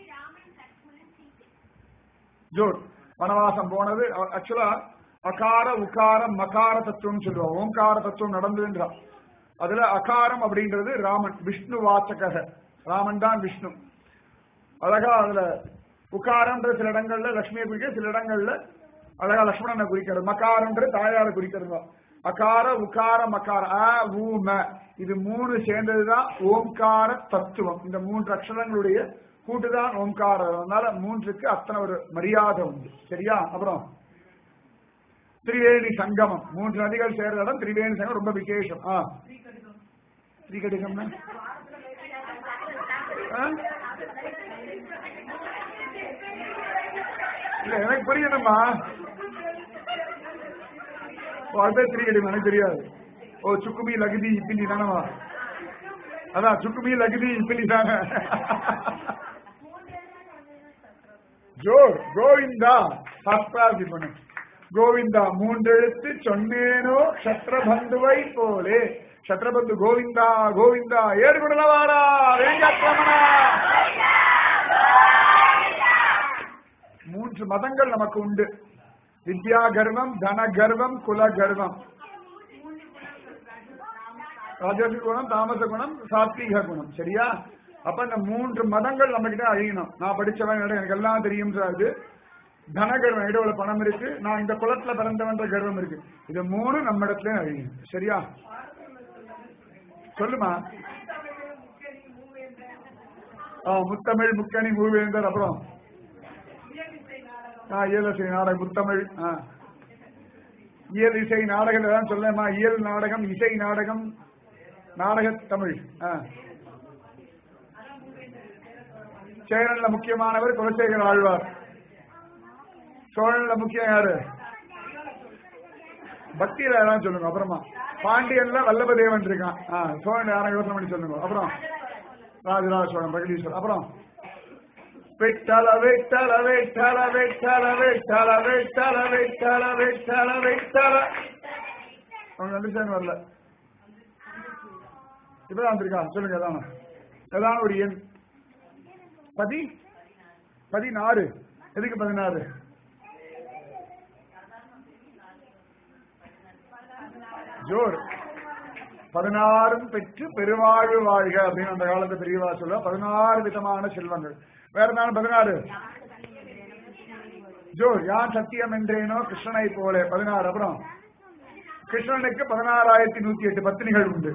ஜோர் வனவாசம் போனது ஆக்சுவலா அகார உகாரம் மகார தத்துவம் சொல்லுவோம் ஓங்கார தத்துவம் நடந்ததுன்றான் அதுல அகாரம் அப்படின்றது ராமன் விஷ்ணு வாச்சக ராமன் தான் விஷ்ணு அழகா அதுல உகாரம்ன்ற சில இடங்கள்ல லட்சுமியை குறிக்க சில இடங்கள்ல அழகா லக்ஷ்மணனை குறிக்கிறது மகாரம்ன்ற தாயாரை குறிக்கிறது அகார உகார மகார அ ஊ ம இது மூணு சேர்ந்ததுதான் ஓம்கார தத்துவம் இந்த மூன்று அக்ஷரங்களுடைய கூட்டுதான் ஓம்காரம் அதனால மூன்றுக்கு அத்தனை ஒரு மரியாதை உண்டு சரியா அப்புறம் திரிவேணி சங்கமம் மூன்று நதிகள் சேர்ற இடம் திரிவேணி சங்கம் ரொம்ப விசேஷம் ஆ ஸ்ரீகடிகம்னா ஆ? இல்ல எனக்கு புரியணுமா ஓ அதுதான் ஸ்ரீகடிகம் எனக்கு தெரியாது ஓ சுக்குமி லகுதி இப்பிலி தானவா அதான் சுக்குமி லகுதி இப்பிலி தானே ஜோர் கோவிந்தா சாஸ்திராதி பண்ணு கோவிந்தா மூன்றெழுத்து சொன்னேனோ சத்ரபந்துவை போலே சத்ரபந்து கோவிந்தா கோவிந்தா ஏடு குடலவாடா வேங்கட்ரமணா மூன்று மதங்கள் நமக்கு உண்டு வித்யா கர்வம் தன கர்வம் குல கர்வம் ராஜசி குணம் தாமச குணம் சாத்வீக குணம் சரியா அப்ப இந்த மூன்று மதங்கள் நம்ம கிட்ட அழியணும் நான் படிச்சவன் என்னடா எனக்கு எல்லாம் தெரியும்ன்றது தனகர்வம் இடையில பணம் இருக்கு நான் இந்த குலத்துல பிறந்தவன்ற கர்வம் இருக்கு இது மூணு நம்ம இடத்துல அழியும் சரியா சொல்லுமா ஆ முத்தமிழ் முக்கணி மூவேந்தர் அப்புறம் ஆ இயல் இசை நாடகம் முத்தமிழ் ஆ இயல் இசை நாடகம் தான் சொல்லமா இயல் நாடகம் இசை நாடகம் நாடக தமிழ் ஆ சேரன்ல முக்கியமானவர் குலசேகர் ஆழ்வார் சோழன்ல முக்கியம் யாரு பக்தியில யாராவது சொல்லுங்க அப்புறமா பாண்டியன்ல வல்லபதேவன் இருக்கான் ஆ சோழன் யாரும் யோசனை பண்ணி சொல்லுங்க அப்புறம் ராஜராஜ சோழன் பிரகதீஸ்வரர் அப்புறம் வெட்டல வெட்டல வெட்டல வெட்டல வெட்டல வெட்டல வெட்டல வெட்டல வெட்டல அவங்க அண்டர்ஸ்டாண்ட் வரல இப்பதான் வந்திருக்கா சொல்லுங்க ஏதான ஏதான ஒரு எண் பதி பதினாறு எதுக்கு பதினாறு ஜோர் பதினாறும் பெற்று பெருவாழ்வு வாழ்க அப்படின்னு அந்த காலத்து பெரியவா சொல்ல பதினாறு விதமான செல்வங்கள் வேற என்ன பதினாறு ஜோர் யான் சத்தியம் என்றேனோ கிருஷ்ணனை போல பதினாறு அப்புறம் கிருஷ்ணனுக்கு பதினாறாயிரத்தி நூத்தி எட்டு பத்தினிகள் உண்டு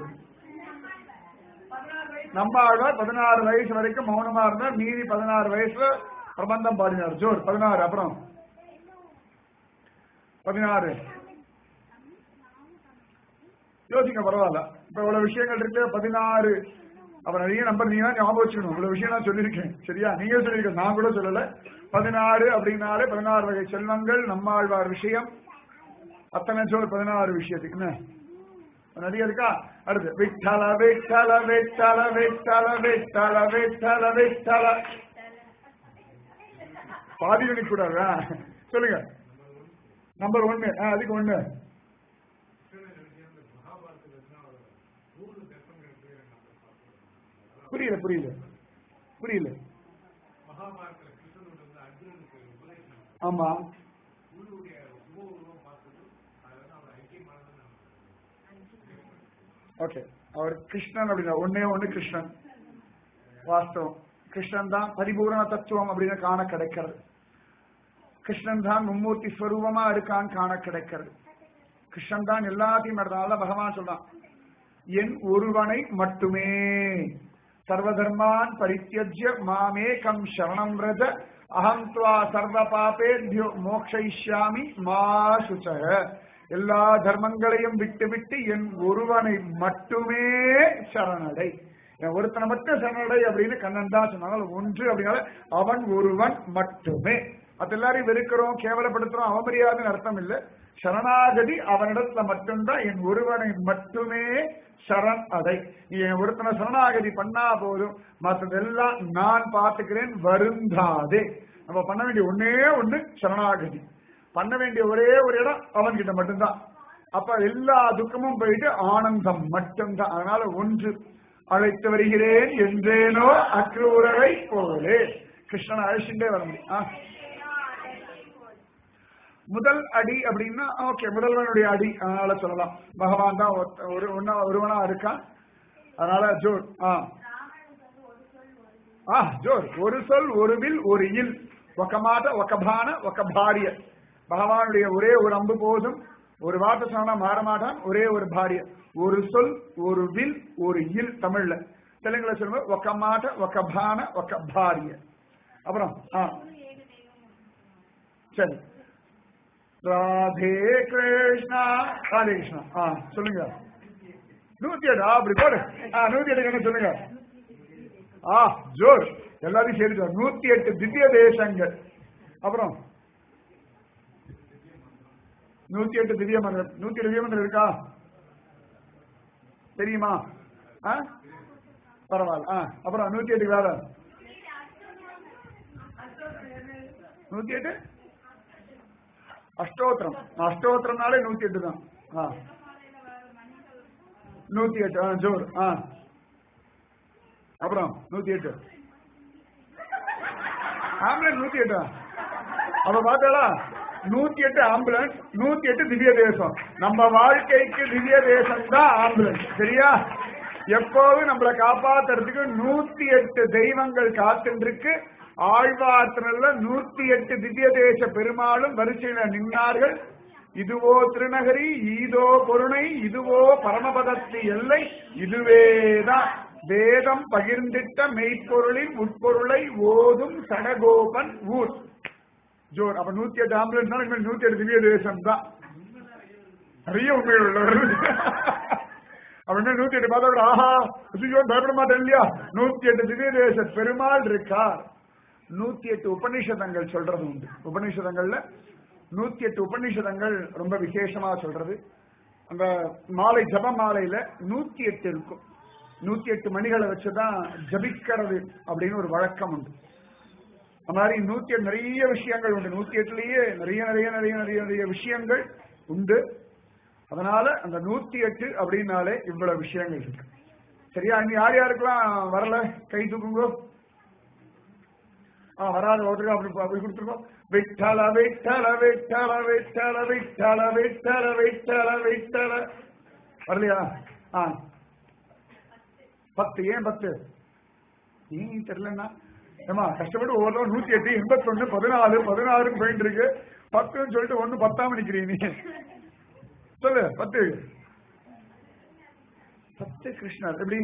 நம்ம ஆழ்வார் பதினாறு வயசு வரைக்கும் மௌனமா இருந்தார் மீதி பதினாறு வயசுல பிரபந்தம் பாடினார் ஜோர் பதினாறு அப்புறம் பதினாறு யோசிக்க பரவாயில்ல இப்ப இவ்வளவு விஷயங்கள் இருக்கு பதினாறு அவர் நிறைய நம்பர் நீங்க தான் ஞாபகம் வச்சுக்கணும் இவ்வளவு விஷயம் நான் சொல்லியிருக்கேன் சரியா நீங்க சொல்லியிருக்க நான் கூட சொல்லல பதினாறு அப்படின்னாலே பதினாறு வகை செல்வங்கள் நம்மாழ்வார் விஷயம் அத்தனை சொல் பதினாறு விஷயத்துக்கு என்ன நிறைய இருக்கா அடுத்து விட்டல விட்டல விட்டல விட்டல விட்டல விட்டல விட்டல பாதி யூனிட் கூடாதா சொல்லுங்க நம்பர் ஒன்னு அதுக்கு ஒண்ணு புரியல புரியல புரியல ஆமா ஓகே அவர் கிருஷ்ணன் அப்படின்னா ஒன்னே ஒண்ணு கிருஷ்ணன் வாஸ்தவம் கிருஷ்ணன் தான் பரிபூரண தத்துவம் அப்படின்னு காண கிடைக்கிறது கிருஷ்ணன் தான் மும்மூர்த்தி ஸ்வரூபமா இருக்கான்னு காண கிடைக்கிறது கிருஷ்ணன் தான் எல்லாத்தையும் நடந்தால பகவான் சொல்றான் என் ஒருவனை மட்டுமே சர்வதர்மான் பரித்தியஜ்ய மாமே கம் சரணம் ரஜ அகம் துவா சர்வ பாபேபியோ மோக்ஷயிஷ்யாமி மா சுச்சக எல்லா தர்மங்களையும் விட்டு விட்டு என் ஒருவனை மட்டுமே சரணடை என் ஒருத்தனை மட்டும் சரணடை அப்படின்னு கண்ணன் தான் சொன்னாங்க ஒன்று அப்படின்னால அவன் ஒருவன் மட்டுமே மத்த எல்லாரையும் வெறுக்கிறோம் கேவலப்படுத்துறோம் அவமரியாதைன்னு அர்த்தம் இல்லை சரணாகதி அவனிடத்துல மட்டும்தான் என் ஒருவனை மட்டுமே சரண் அடை நீ என் ஒருத்தனை சரணாகதி பண்ணா போதும் மற்றதெல்லாம் நான் பார்த்துக்கிறேன் வருந்தாதே நம்ம பண்ண வேண்டிய ஒன்னே ஒண்ணு சரணாகதி பண்ண வேண்டிய ஒரே ஒரு இடம் அவன்கிட்ட மட்டும்தான் அப்ப எல்லா துக்கமும் போயிட்டு ஆனந்தம் மட்டும்தான் அதனால ஒன்று அழைத்து வருகிறேன் என்றேனோ அக்ரூரரை போலே கிருஷ்ணன் அழைச்சுட்டே வர முடியும் ஆ. முதல் அடி அப்படின்னா ஓகே முதல்வனுடைய அடி அதனால சொல்லலாம் பகவான் தான் ஒருத்த- ஒரு ஒன்னா ஒருவனா இருக்கான் அதனால ஜோர் ஆ ஆ ஜோர் ஒரு சொல் ஒரு வில் ஒரு இல் ఒక మాట ఒక బాణ ఒక భార్య பகவானுடைய ஒரே ஒரு அம்பு போதும் ஒரு வார்த்தை சொன்னா மாற மாட்டான் ஒரே ஒரு பாரிய ஒரு சொல் ஒரு வில் ஒரு இல் தமிழ்ல தெலுங்குல சொல்லுங்க ఒక మాట ఒక బాణ ఒక భార్య அப்புறம் ஆ சரி ராதே கிருஷ்ணா ராதே கிருஷ்ணா ஆ சொல்லுங்க நூத்தி எட்டு ஆ, அப்படி போடு ஆ நூத்தி எட்டு என்ன சொல்லுங்க ஆ ஜோர் எல்லாரையும் சேர்த்து நூத்தி எட்டு திவ்ய தேசங்கள் அப்புறம் நூத்தி எட்டு திவ்ய மந்திரம் நூத்தி எட்டு திவ்ய மந்திரம் இருக்கா தெரியுமா ஆ பரவாயில்ல ஆ அப்புறம் நூத்தி எட்டு வேற நூத்தி எட்டு அஷ்டோத்திரம் அஷ்டோத்திரம்னாலே நூத்தி எட்டு தான் ஆ நூத்தி எட்டு ஆ ஜோர் ஆ அப்புறம் நூத்தி எட்டு ஆம்புலன்ஸ் நூத்தி எட்டா அப்ப பார்த்தாளா நூத்தி எட்டு ஆம்புலன்ஸ் நூத்தி எட்டு திவ்ய தேசம் நம்ம வாழ்க்கைக்கு திவ்ய தேசம் தான் ஆம்புலன்ஸ் சரியா எப்போதும் நம்மளை காப்பாத்துறதுக்கு நூத்தி எட்டு தெய்வங்கள் காத்துருக்கு ஆழ்வார்த்தினல்ல நூத்தி எட்டு திவ்ய தேச பெருமாளும் வரிசையில நின்னார்கள் இதுவோ திருநகரி ஈதோ பொருணை இதுவோ பரமபதத்து எல்லை இதுவேதான் வேதம் பகிர்ந்திட்ட மெய்ப்பொருளின் உட்பொருளை ஓதும் சடகோபன் ஊர் ஜோர் அப்ப நூத்தி எட்டு ஆம்புலன்ஸ் நூத்தி எட்டு திவ்ய தேசம் தான் நிறைய உண்மைகள் உள்ளவர் அப்படின்னு நூத்தி எட்டு பார்த்தா கூட ஆஹா ஐயோ பயப்பட மாட்டேன் இல்லையா நூத்தி எட்டு திவ்ய தேச பெருமாள் இருக்கார் நூத்தி எட்டு உபநிஷதங்கள் சொல்றது உண்டு உபநிஷதங்கள்ல நூத்தி எட்டு உபநிஷதங்கள் ரொம்ப விசேஷமா சொல்றது அந்த மாலை ஜப மாலையில நூத்தி எட்டு இருக்கும் நூத்தி எட்டு மணிகளை வச்சுதான் ஜபிக்கிறது அப்படின்னு ஒரு வழக்கம் உண்டு அந்த மாதிரி நூத்தி எட்டு நிறைய விஷயங்கள் உண்டு நூத்தி எட்டுலயே நிறைய நிறைய நிறைய நிறைய நிறைய விஷயங்கள் உண்டு அதனால அந்த நூத்தி எட்டு அப்படின்னாலே இவ்வளவு விஷயங்கள் இருக்கு சரியா இனி யார் யாருக்கெல்லாம் வரல கை தூக்குங்கோ ஆ வராத ஒருத்தருக்கு அப்படி அப்படி கொடுத்துருக்கோம் விட்டல விட்டல விட்டல விட்டல விட்டல விட்டல விட்டல விட்டல வரலையா ஆ பத்து ஏன் பத்து ஏன் தெரியலன்னா ஏமா கஷ்டப்பட்டு ஒவ்வொரு நூத்தி எட்டு எண்பத்தொன்னு பதினாலு பதினாறுன்னு போயிட்டு இருக்கு பத்துன்னு சொல்லிட்டு ஒண்ணு பத்தாம நிக்கிறீங்க நீ சொல்லு பத்து பத்து கிருஷ்ணர் எப்படி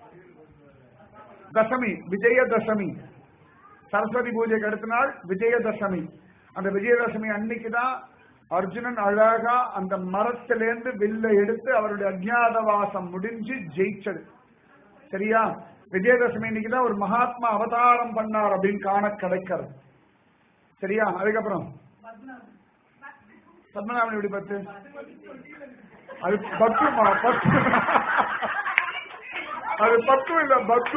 தசமி விஜயதசமி சரஸ்வதி பூஜைக்கு அடுத்த நாள் விஜயதசமி அந்த விஜயதசமி அன்னைக்கு தான் அர்ஜுனன் அழகா அந்த மரத்திலேருந்து வில்ல எடுத்து அவருடைய அஜ்ஞாதவாசம் முடிஞ்சு ஜெயிச்சது சரியா விஜயதசமி இன்னைக்கு தான் ஒரு மகாத்மா அவதாரம் பண்ணார் அப்படின்னு காண கிடைக்கிறது சரியா அதுக்கப்புறம் பத்மநாபன் எப்படி பத்து அது பத்துமா பத்து அது பத்து இல்ல பத்து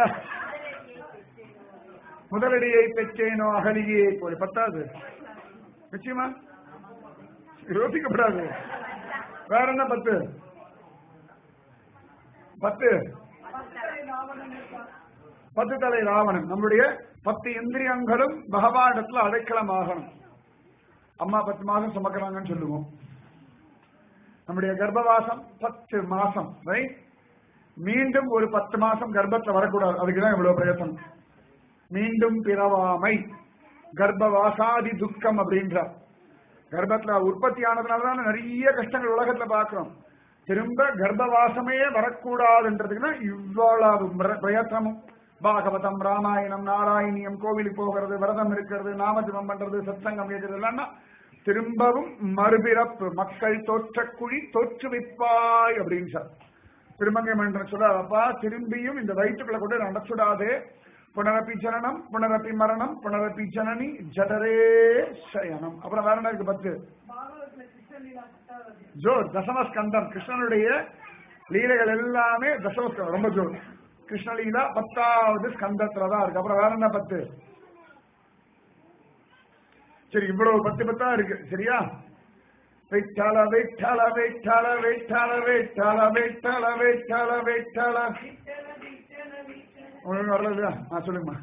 முதலடியை பெற்றேனோ அகலியை போல பத்தாது நிச்சயமா யோசிக்கப்படாது வேற என்ன பத்து பத்து பத்து தலை ராவணன் நம்முடைய பத்து இந்திரியங்களும் பகவானிடத்துல அடைக்கலம் ஆகணும் அம்மா பத்து மாசம் சுமக்கிறாங்கன்னு சொல்லுவோம் நம்முடைய கர்ப்பவாசம் பத்து மாசம் ரைட் மீண்டும் ஒரு பத்து மாசம் கர்ப்பத்துல வரக்கூடாது அதுக்குதான் இவ்வளவு பிரயத்தனம் மீண்டும் பிறவாமை கர்ப்பவாசாதி துக்கம் அப்படின்றார் கர்ப்பத்துல உற்பத்தி ஆனதுனாலதான் நிறைய கஷ்டங்கள் உலகத்துல பாக்குறோம் திரும்ப கர்ப்பவாசமே வரக்கூடாதுன்றதுக்குன்னா இவ்வளவு பிர- பிரயத்தனமும் பாகவதம் ராமாயணம் நாராயணியம் கோவிலுக்கு போகிறது விரதம் இருக்கிறது நாமஜபம் பண்றது சத்சங்கம் கேட்கறது எல்லாம் திரும்பவும் மறுபிறப்பு மக்கள் தோற்றக்குழி தோற்றுவிப்பாய் அப்படின்னு சார் திருமங்கை மன்றன் சொல்றார் அப்பா திரும்பியும் இந்த வயிற்றுக்குள்ள கொண்டு நடச்சுடாதே புனரப்பி ஜனனம் புனரப்பி மரணம் புனரப்பி ஜனனி ஜடரே சயனம் அப்புறம் வேற என்ன இருக்கு பத்து ஜோர் தசமஸ்கந்தம் கிருஷ்ணனுடைய லீலைகள் எல்லாமே தசமஸ்கந்தம் ரொம்ப ஜோர் கிருஷ்ணலீலா பத்தாவது ஸ்கந்தத்துல தான் இருக்கு அப்புறம் வேற என்ன பத்து சரி இவ்வளவு பத்து பத்தா இருக்கு சரியா வெட்டால வெட்டால வெட்டால வெட்டால வெட்டால வெட்டால வெட்டால வெட்டால உங்களுக்கு வரல இல்லையா ஆ சொல்லுங்கம்மா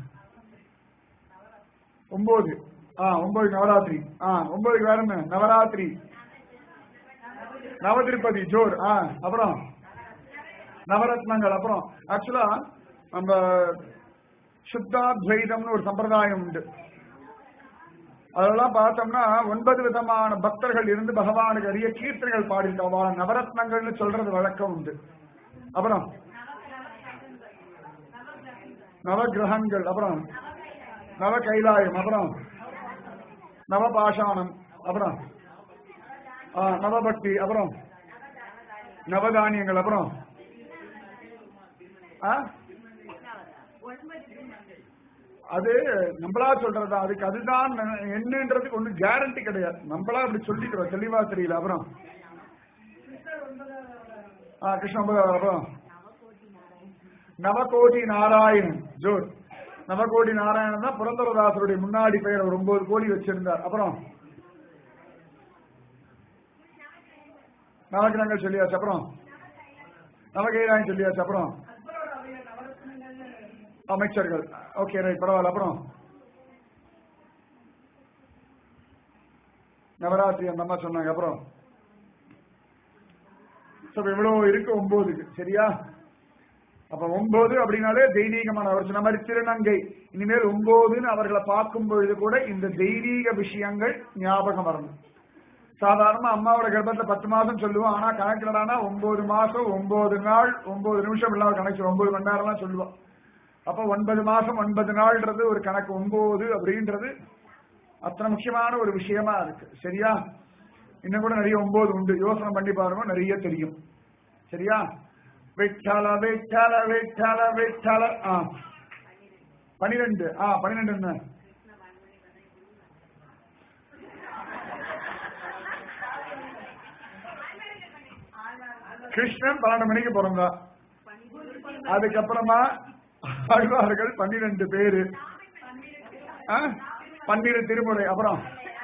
ஒன்பது ஆ ஒன்பது நவராத்திரி ஆ ஒன்பதுக்கு வேற என்ன நவராத்திரி நவதிருப்பதி ஜோர் ஆ அப்புறம் நவரத்னங்கள் அப்புறம் ஆக்சுவலா நம்ம சுத்தாத்வைதம்னு ஒரு சம்பிரதாயம் உண்டு அதெல்லாம் பார்த்தோம்னா ஒன்பது விதமான பக்தர்கள் இருந்து பகவானுக்கு அரிய கீர்த்தனைகள் பாடியிருக்காங்க நவரத்னங்கள்னு சொல்றது வழக்கம் உண்டு அப்புறம் நவகிரகங்கள் அப்புறம் நவ கைலாயம் அப்புறம் நவபாஷாணம் அப்புறம் ஆ, நவபக்தி அப்புறம் நவதானியங்கள் அப்புறம் ஆ? அது நம்மளா சொல்றதா அதுக்கு அதுதான் என்னன்றதுக்கு ஒன்றும் கேரண்டி கிடையாது நம்மளா அப்படி சொல்லிக்கிறோம் தெளிவா தெரியல அப்புறம் ஆ கிருஷ்ண ஒன்பதாவது அப்புறம் நவகோடி நாராயணன் ஜோர் நவகோடி நாராயணன் தான் புரந்தரதாசருடைய முன்னாடி பெயர் ஒரு ஒன்பது கோடி வச்சிருந்தார் அப்புறம் நவகிரகங்கள் சொல்லியாச்சு அப்புறம் நவகைராயம் சொல்லியாச்சு அப்புறம் அமைச்சர்கள் ஓகே ரைட் பரவாயில்ல அப்புறம் நவராத்திரி அந்த அம்மா சொன்னாங்க அப்புறம் So, இப்ப இவ்வளவு இருக்கு ஒன்பதுக்கு சரியா அப்ப ஒன்பது அப்படின்னாலே தெய்வீகமான அவர் சொன்ன மாதிரி திருநங்கை இனிமேல் ஒன்பதுன்னு அவர்களை பார்க்கும் பொழுது கூட இந்த தெய்வீக விஷயங்கள் ஞாபகம் வரணும் சாதாரணமா அம்மாவோட கர்ப்பத்துல பத்து மாசம் சொல்லுவோம் ஆனா கணக்கிலடானா ஒன்பது மாசம் ஒன்பது நாள் ஒன்பது நிமிஷம் இல்லாம கணக்கு ஒன்பது மணி நேரம்லாம் சொல்லுவோம் அப்ப ஒன்பது மாசம் ஒன்பது நாள்ன்றது ஒரு கணக்கு ஒன்பது அப்படின்றது அத்தனை முக்கியமான ஒரு விஷயமா இருக்கு சரியா இன்னும் கூட நிறைய ஒன்பது உண்டு யோசனை பண்ணி பாருங்க நிறைய தெரியும் சரியா விட்டல விட்டல விட்டல விட்டல ஆ பனிரெண்டு ஆ பனிரெண்டு என்ன கிருஷ்ணன் பன்னெண்டு மணிக்கு பிறந்தா அதுக்கப்புறமா ஆழ்வார்கள் பன்னிரெண்டு பேரு ஆ? பன்னிரு திருமுறை அப்புறம்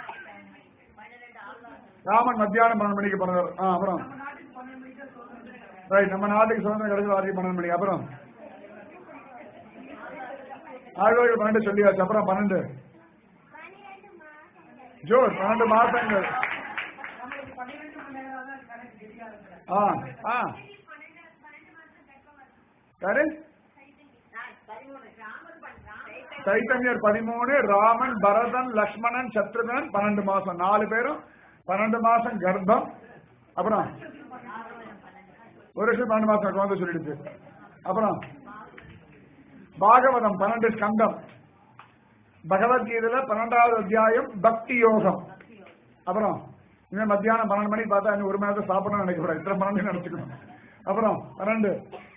ராமன் மத்தியானம் பன்னெண்டு மணிக்கு பிறந்தார் ஆ அப்புறம் ரைட் நம்ம நாட்டுக்கு சுதந்திரம் கிடைச்ச வாரியம் பன்னெண்டு மணி அப்புறம் ஆழ்வார்கள் பன்னெண்டு சொல்லியாச்சு அப்புறம் பன்னெண்டு ஜோர் பன்னெண்டு மாசங்கள் ஆ ஆ யாரு சைத்தன்யர் பதிமூணு ராமன் பரதன் லக்ஷ்மணன் சத்ருகன் பன்னெண்டு மாசம் நாலு பேரும் பன்னெண்டு மாசம் கர்ப்பம் அப்புறம் ஒரு வருஷம் பன்னெண்டு மாசம் குழந்தை சொல்லிடுச்சு அப்புறம் பாகவதம் பன்னெண்டு ஸ்கந்தம் பகவத்கீதையில பன்னெண்டாவது அத்தியாயம் பக்தி யோகம் அப்புறம் இன்னும் மத்தியானம் பன்னெண்டு மணிக்கு பார்த்தா இன்னும் ஒரு மணி நேரத்தை சாப்பிடணும்னு நினைக்கக்கூடாது இத்தனை பன்னெண்டு நினைச்சுக்கணும் அப்புறம் பன்னெண்டு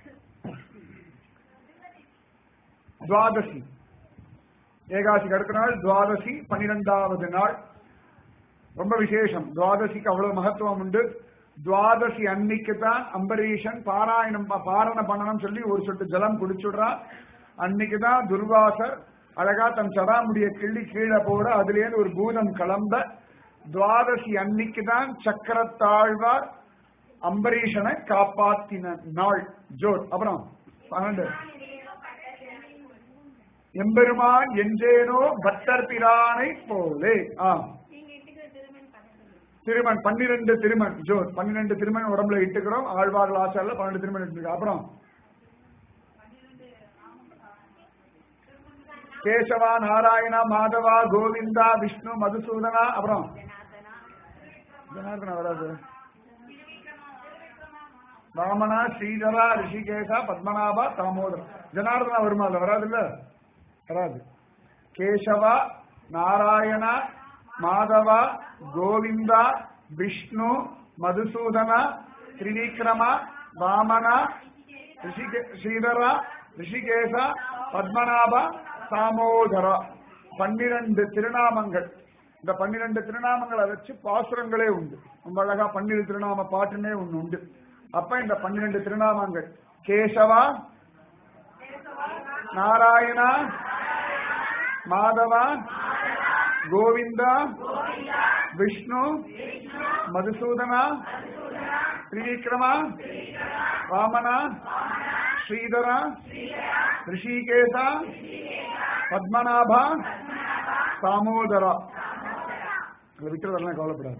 துவாதசி ஏகாசிக்கு அடுத்த நாள் துவாதசி பன்னிரெண்டாவது நாள் ரொம்ப விசேஷம் துவாதசிக்கு அவ்வளவு மகத்துவம் உண்டு துவாதசி அன்னைக்கு தான் அம்பரீஷன் பாராயணம் ப- பாரணம் பண்ணணும் சொல்லி ஒரு சொட்டு ஜலம் குடிச்சுடுறான் அன்னைக்கு தான் துர்வாசர் அழகா தன் சடாமுடிய கிள்ளி கீழே போட அதுலேருந்து ஒரு பூதம் கிளம்ப துவாதசி அன்னைக்கு தான் சக்கரத்தாழ்வார் அம்பரீஷனை காப்பாத்தின நாள் ஜோர் அப்புறம் பன்னெண்டு எம்பெருமான் என்றேனோ பட்டர் பிரானை போலே ஆ திருமண் பன்னிரெண்டு திருமண் ஜோர் பன்னிரெண்டு திருமண் உடம்புல இட்டுக்கிறோம் ஆழ்வார்கள் ஆச்சாரில் பன்னெண்டு திருமணம் இட்டுக்கிறோம் அப்புறம் கேசவா நாராயணா மாதவா கோவிந்தா விஷ்ணு மதுசூதனா அப்புறம் ஜனார்தனா வராது ராமனா ஸ்ரீதரா ரிஷிகேஷா பத்மநாபா தாமோதர் ஜனார்தனா வருமா அதுல வராது இல்ல வராது கேசவா நாராயணா மாதவா கோவிந்தா விஷ்ணு மதுசூதனா திரிவிக்ரமா வாமனா ரிஷிகே ஸ்ரீதரா ரிஷிகேசா பத்மநாபா தாமோதரா பன்னிரண்டு திருநாமங்கள் இந்த பன்னிரண்டு திருநாமங்களை வச்சு பாசுரங்களே உண்டு ரொம்ப அழகா பன்னிரு திருநாம பாட்டுன்னே ஒண்ணு உண்டு அப்ப இந்த பன்னிரண்டு திருநாமங்கள் கேசவா நாராயணா மாதவா கோவிந்தா விஷ்ணு மதுசூதனா திரிவிக்ரமா வாமனா ஸ்ரீதரா ரிஷிகேசா பத்மநாபா தாமோதரா இதுல விற்கிறதெல்லாம் கவலைப்படாது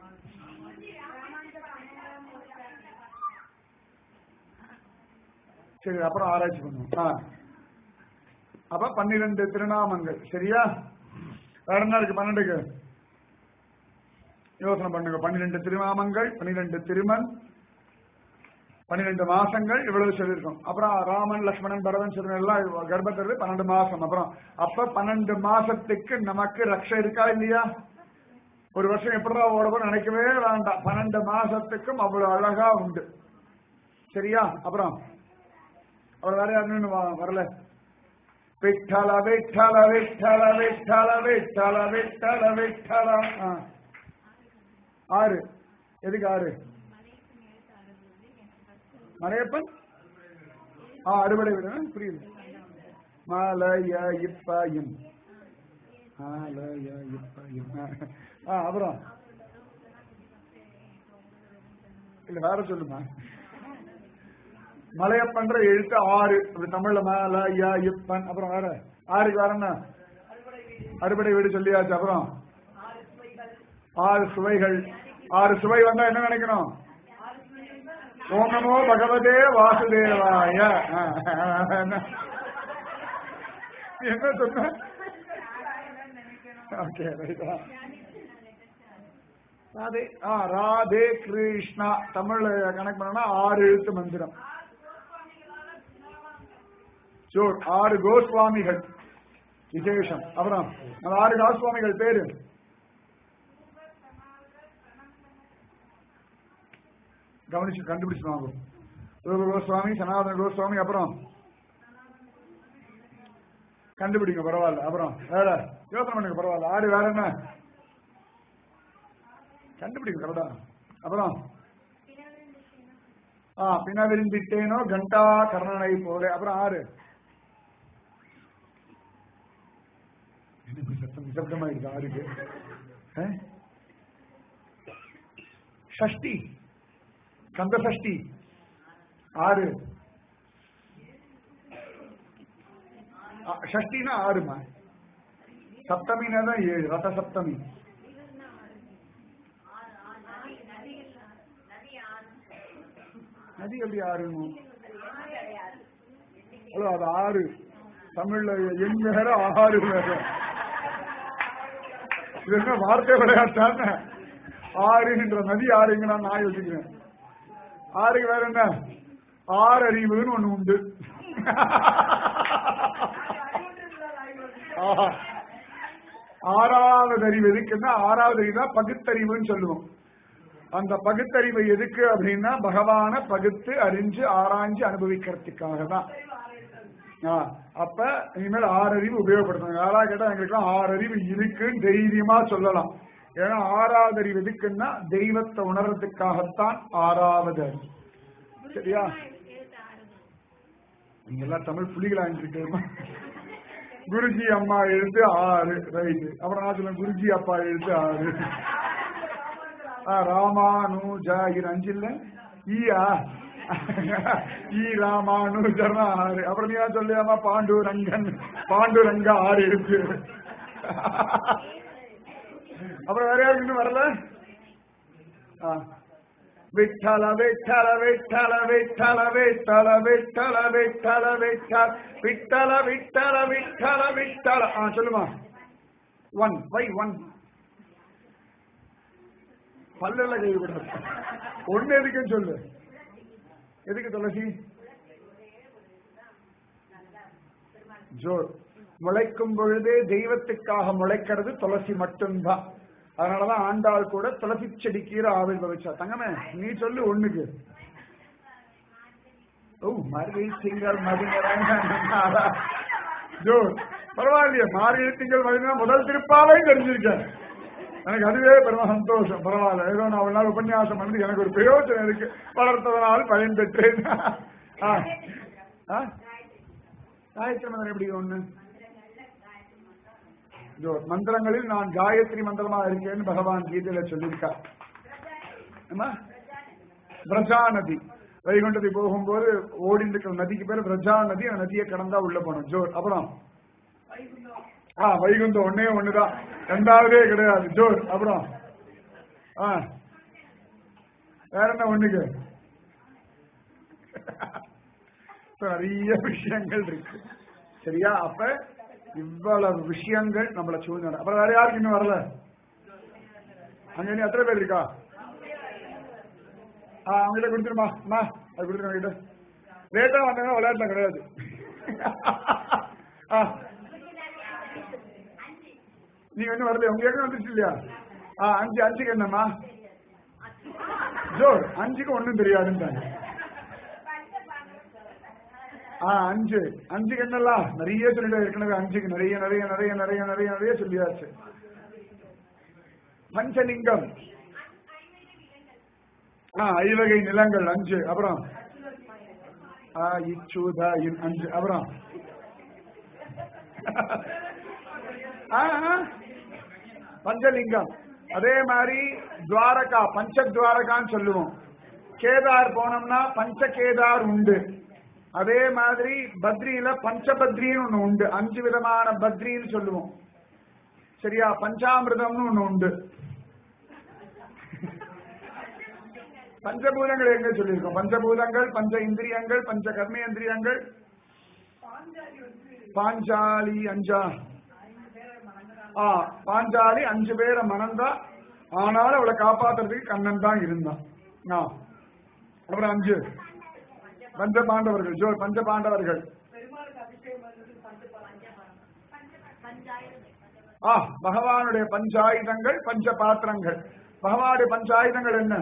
சரி அப்புறம் ஆராய்ச்சி பண்ணுவோம் ஆ. அப்ப பன்னிரண்டு திருநாமங்கள் சரியா வேற என்ன இருக்கு பன்னெண்டுக்கு யோசனை பண்ணுங்க பன்னிரெண்டு திருநாமங்கள் பன்னிரெண்டு திருமன் பன்னிரெண்டு மாசங்கள் இவ்வளவு சொல்லியிருக்கோம் அப்புறம் ராமன் லக்ஷ்மணன் பரதன் சிறுவன் எல்லாம் கர்ப்பத்தில் பன்னெண்டு மாசம் அப்புறம் அப்ப பன்னெண்டு மாசத்துக்கு நமக்கு ரக்ஷை இருக்கா இல்லையா ஒரு வருஷம் எப்படிடா ஓடவும் நினைக்கவே வேண்டாம் பன்னெண்டு மாசத்துக்கும் அவ்வளவு அழகா உண்டு சரியா அப்புறம் அவர் வேற யாருன்னு வ- வரல விட்டல விட்டல விட்டல விட்டல விட்டல விட்டல விட்டல ஆ. ஆறு எதுக்கு ஆறு மலையப்பன் ஆ அறுவடை விட புரியுது மலைய இப்பயும் மலைய இப்பயும் ஆ அப்புறம் இல்ல வேற சொல்லுமா மலையப்பன்ற எழுத்து ஆறு அது தமிழ்ல மேல யா இப்பன் அப்புறம் வேற ஆறுக்கு வேற என்ன அறுபடை வீடு சொல்லியாச்சு அப்புறம் ஆறு சுவைகள் ஆறு சுவை வந்தா என்ன நினைக்கணும் ஓம் நமோ பகவதே வாசுதேவாய என்ன சொன்ன ஓகே ரைட்டா ராதே ஆ ராதே கிருஷ்ணா தமிழ்ல கணக்கு பண்ணா ஆறு எழுத்து மந்திரம் ஷூர் ஆறு கோஸ்வாமிகள் விசேஷம் அப்புறம் அந்த ஆறு கோஸ்வாமிகள் பேரு கவனிச்சு கண்டுபிடிச்சு வாங்கும் ரூப கோஸ்வாமி சனாதன கோஸ்வாமி அப்புறம் கண்டுபிடிங்க பரவாயில்ல அப்புறம் வேற யோசனை பண்ணுங்க பரவாயில்ல ஆறு வேற என்ன கண்டுபிடிங்க கரெக்டா அப்புறம் ஆ பினவிருந்திட்டேனோ கண்டா கர்ணனை போல அப்புறம் ஆறு என்ன இப்படி சத்தம் நிசப்தமாயிடுது ஆறுக்கு ஆ? ஷஷ்டி கந்த சஷ்டி ஆறு ஆ, ஷஷ்டினா ஆறுமா சப்தமினா தான் ஏழு ரத சப்தமி நதி எப்படி ஆறுன்னு ஹலோ அது ஆறு தமிழ்ல எண் வேற ஆறு வேற இது என்ன வார்த்தை விளையாட்டான ஆறுன்ற நதி ஆறுங்க நான் யோசிக்கிறேன் ஆறுக்கு வேற என்ன ஆறு அறிவுன்னு ஒண்ணு உண்டு ஆஹா. ஆறாவது அறிவு எதுக்குன்னா ஆறாவது அறிவு தான் பகுத்தறிவுன்னு சொல்லுவோம் அந்த பகுத்தறிவு எதுக்கு அப்படின்னா பகவான பகுத்து அறிஞ்சு ஆராய்ஞ்சு அனுபவிக்கிறதுக்காக தான் ஆ, அப்ப இனிமேல் ஆறு அறிவு உபயோகப்படுத்தணும் யாரா கேட்டா எங்களுக்கு ஆறு அறிவு இருக்குன்னு தைரியமா சொல்லலாம் ஏன்னா ஆறாவது அறிவு எதுக்குன்னா தெய்வத்தை உணர்றதுக்காகத்தான் ஆறாவது அறிவு சரியா நீங்க எல்லாம் தமிழ் புலிகளா இருக்கேமா குருஜி அம்மா எழுத்து ஆறு ரைட்டு அப்புறம் நான் சொல்லுவேன் குருஜி அப்பா எழுத்து ஆறு ஆ, ராமானுஜா இது அஞ்சு இல்ல ஈயா ஈ ராமானுஜர்னா ஆறு அப்புறம் நீ தான் சொல்லியாமா பாண்டுரங்கன் பாண்டுரங்கா ஆறு இருக்கு அப்புறம் வேற யாருக்கு இன்னும் வரல ஆ. விட்டல விட்டல விட்டல விட்டல விட்டல விட்டல விட்டல விட்டல விட்டல விட்டல விட்டல விட்டல ஆ சொல்லுமா ஒன் வை ஒன் பல்லல கை விடுறது ஒண்ணு எதுக்குன்னு சொல்லு எதுக்கு துளசி ஜோர் முளைக்கும் பொழுதே தெய்வத்துக்காக முளைக்கிறது துளசி மட்டும்தான் அதனாலதான் ஆண்டாள் கூட துளசி செடி கீரை ஆவிர்வவிச்சா தங்கமே நீ சொல்லு ஒண்ணுக்கு ஓ மார்கழி திங்கள் மதிநேரம் ஜோர் பரவாயில்லையே மார்கழி திங்கள் மதிநேரம் முதல் திருப்பாவே தெரிஞ்சிருக்கேன் எனக்கு அதுவே பெரும சந்தோஷம் பரவாயில்ல ஏதோ நான் ஒரு நாள் உபன்யாசம் பண்ணது எனக்கு ஒரு பிரயோஜனம் இருக்கு வளர்த்ததனால் பயன் பெற்றேன் ஆ. ஆ? காயத்ரி மந்திரம் எப்படி ஒண்ணு இதோ, மந்திரங்களில் நான் காயத்ரி மந்திரமா இருக்கேன்னு பகவான் கீதையில சொல்லியிருக்கார் ஆமா? பிரஜா நதி வைகுண்டத்தை போகும்போது ஓடிட்டு இருக்கிற நதிக்கு பேரு பிரஜா நதி அந்த நதியை கடந்தா உள்ள போனோம் ஜோர் அப்புறம் ஆ வைகுண்டம் ஒன்னே ஒண்ணுதான் ரெண்டாவதே கிடையாது ஜோர் அப்புறம் ஆ வேற என்ன ஒண்ணுக்கு இப்ப நிறைய விஷயங்கள் இருக்கு சரியா அப்ப இவ்வளவு விஷயங்கள் நம்மள சூழ்நிலை அப்புறம் வேற யாருக்கு இன்னும் வரல அங்க இன்னும் எத்தனை பேர் இருக்கா ஆ அவங்ககிட்ட கொடுத்துருமா அம்மா அது கொடுத்துருங்க கிட்ட லேட்டா வந்தாங்கன்னா விளையாட்டுல கிடையாது ஆ நீங்க இன்னும் வரல உங்க ஏற்கனவே வந்துருச்சு இல்லையா ஆ அஞ்சு அஞ்சுக்கு என்னம்மா ஜோர் அஞ்சுக்கு ஒண்ணும் தெரியாதுன்றாங்க ஆ அஞ்சு அஞ்சுக்கு என்னலாம் நிறைய சொல்லிட்டு ஏற்கனவே அஞ்சுக்கு நிறைய நிறைய நிறைய நிறைய நிறைய நிறைய சொல்லியாச்சு பஞ்சலிங்கம் ஆ ஐவகை நிலங்கள் அஞ்சு அப்புறம் ஆ இச்சுதா இன் அஞ்சு அப்புறம் ஆ, ஆ. பஞ்சலிங்கம் அதே மாதிரி துவாரகா பஞ்ச துவாரகான்னு சொல்லுவோம் கேதார் போனோம்னா பஞ்ச கேதார் உண்டு அதே மாதிரி பத்ரியில பஞ்சபத்ரின்னு ஒண்ணு உண்டு அஞ்சு விதமான பத்ரின்னு சொல்லுவோம் சரியா பஞ்சாமிர்தம்னு ஒண்ணு உண்டு பஞ்சபூதங்கள் எங்க சொல்லியிருக்கோம் பஞ்சபூதங்கள் பஞ்ச இந்திரியங்கள் பஞ்ச கர்மேந்திரியங்கள் பாஞ்சாலி அஞ்சா ஆ பாஞ்சாலி அஞ்சு பேரை மணந்தா ஆனாலும் அவளை காப்பாத்துறதுக்கு கண்ணன் தான் இருந்தான் ஆ. அப்புறம் அஞ்சு பஞ்ச பாண்டவர்கள் ஜோ பஞ்ச பாண்டவர்கள் ஆ பகவானுடைய பஞ்சாயுதங்கள் பஞ்ச பாத்திரங்கள் பகவானுடைய பஞ்சாயுதங்கள் என்ன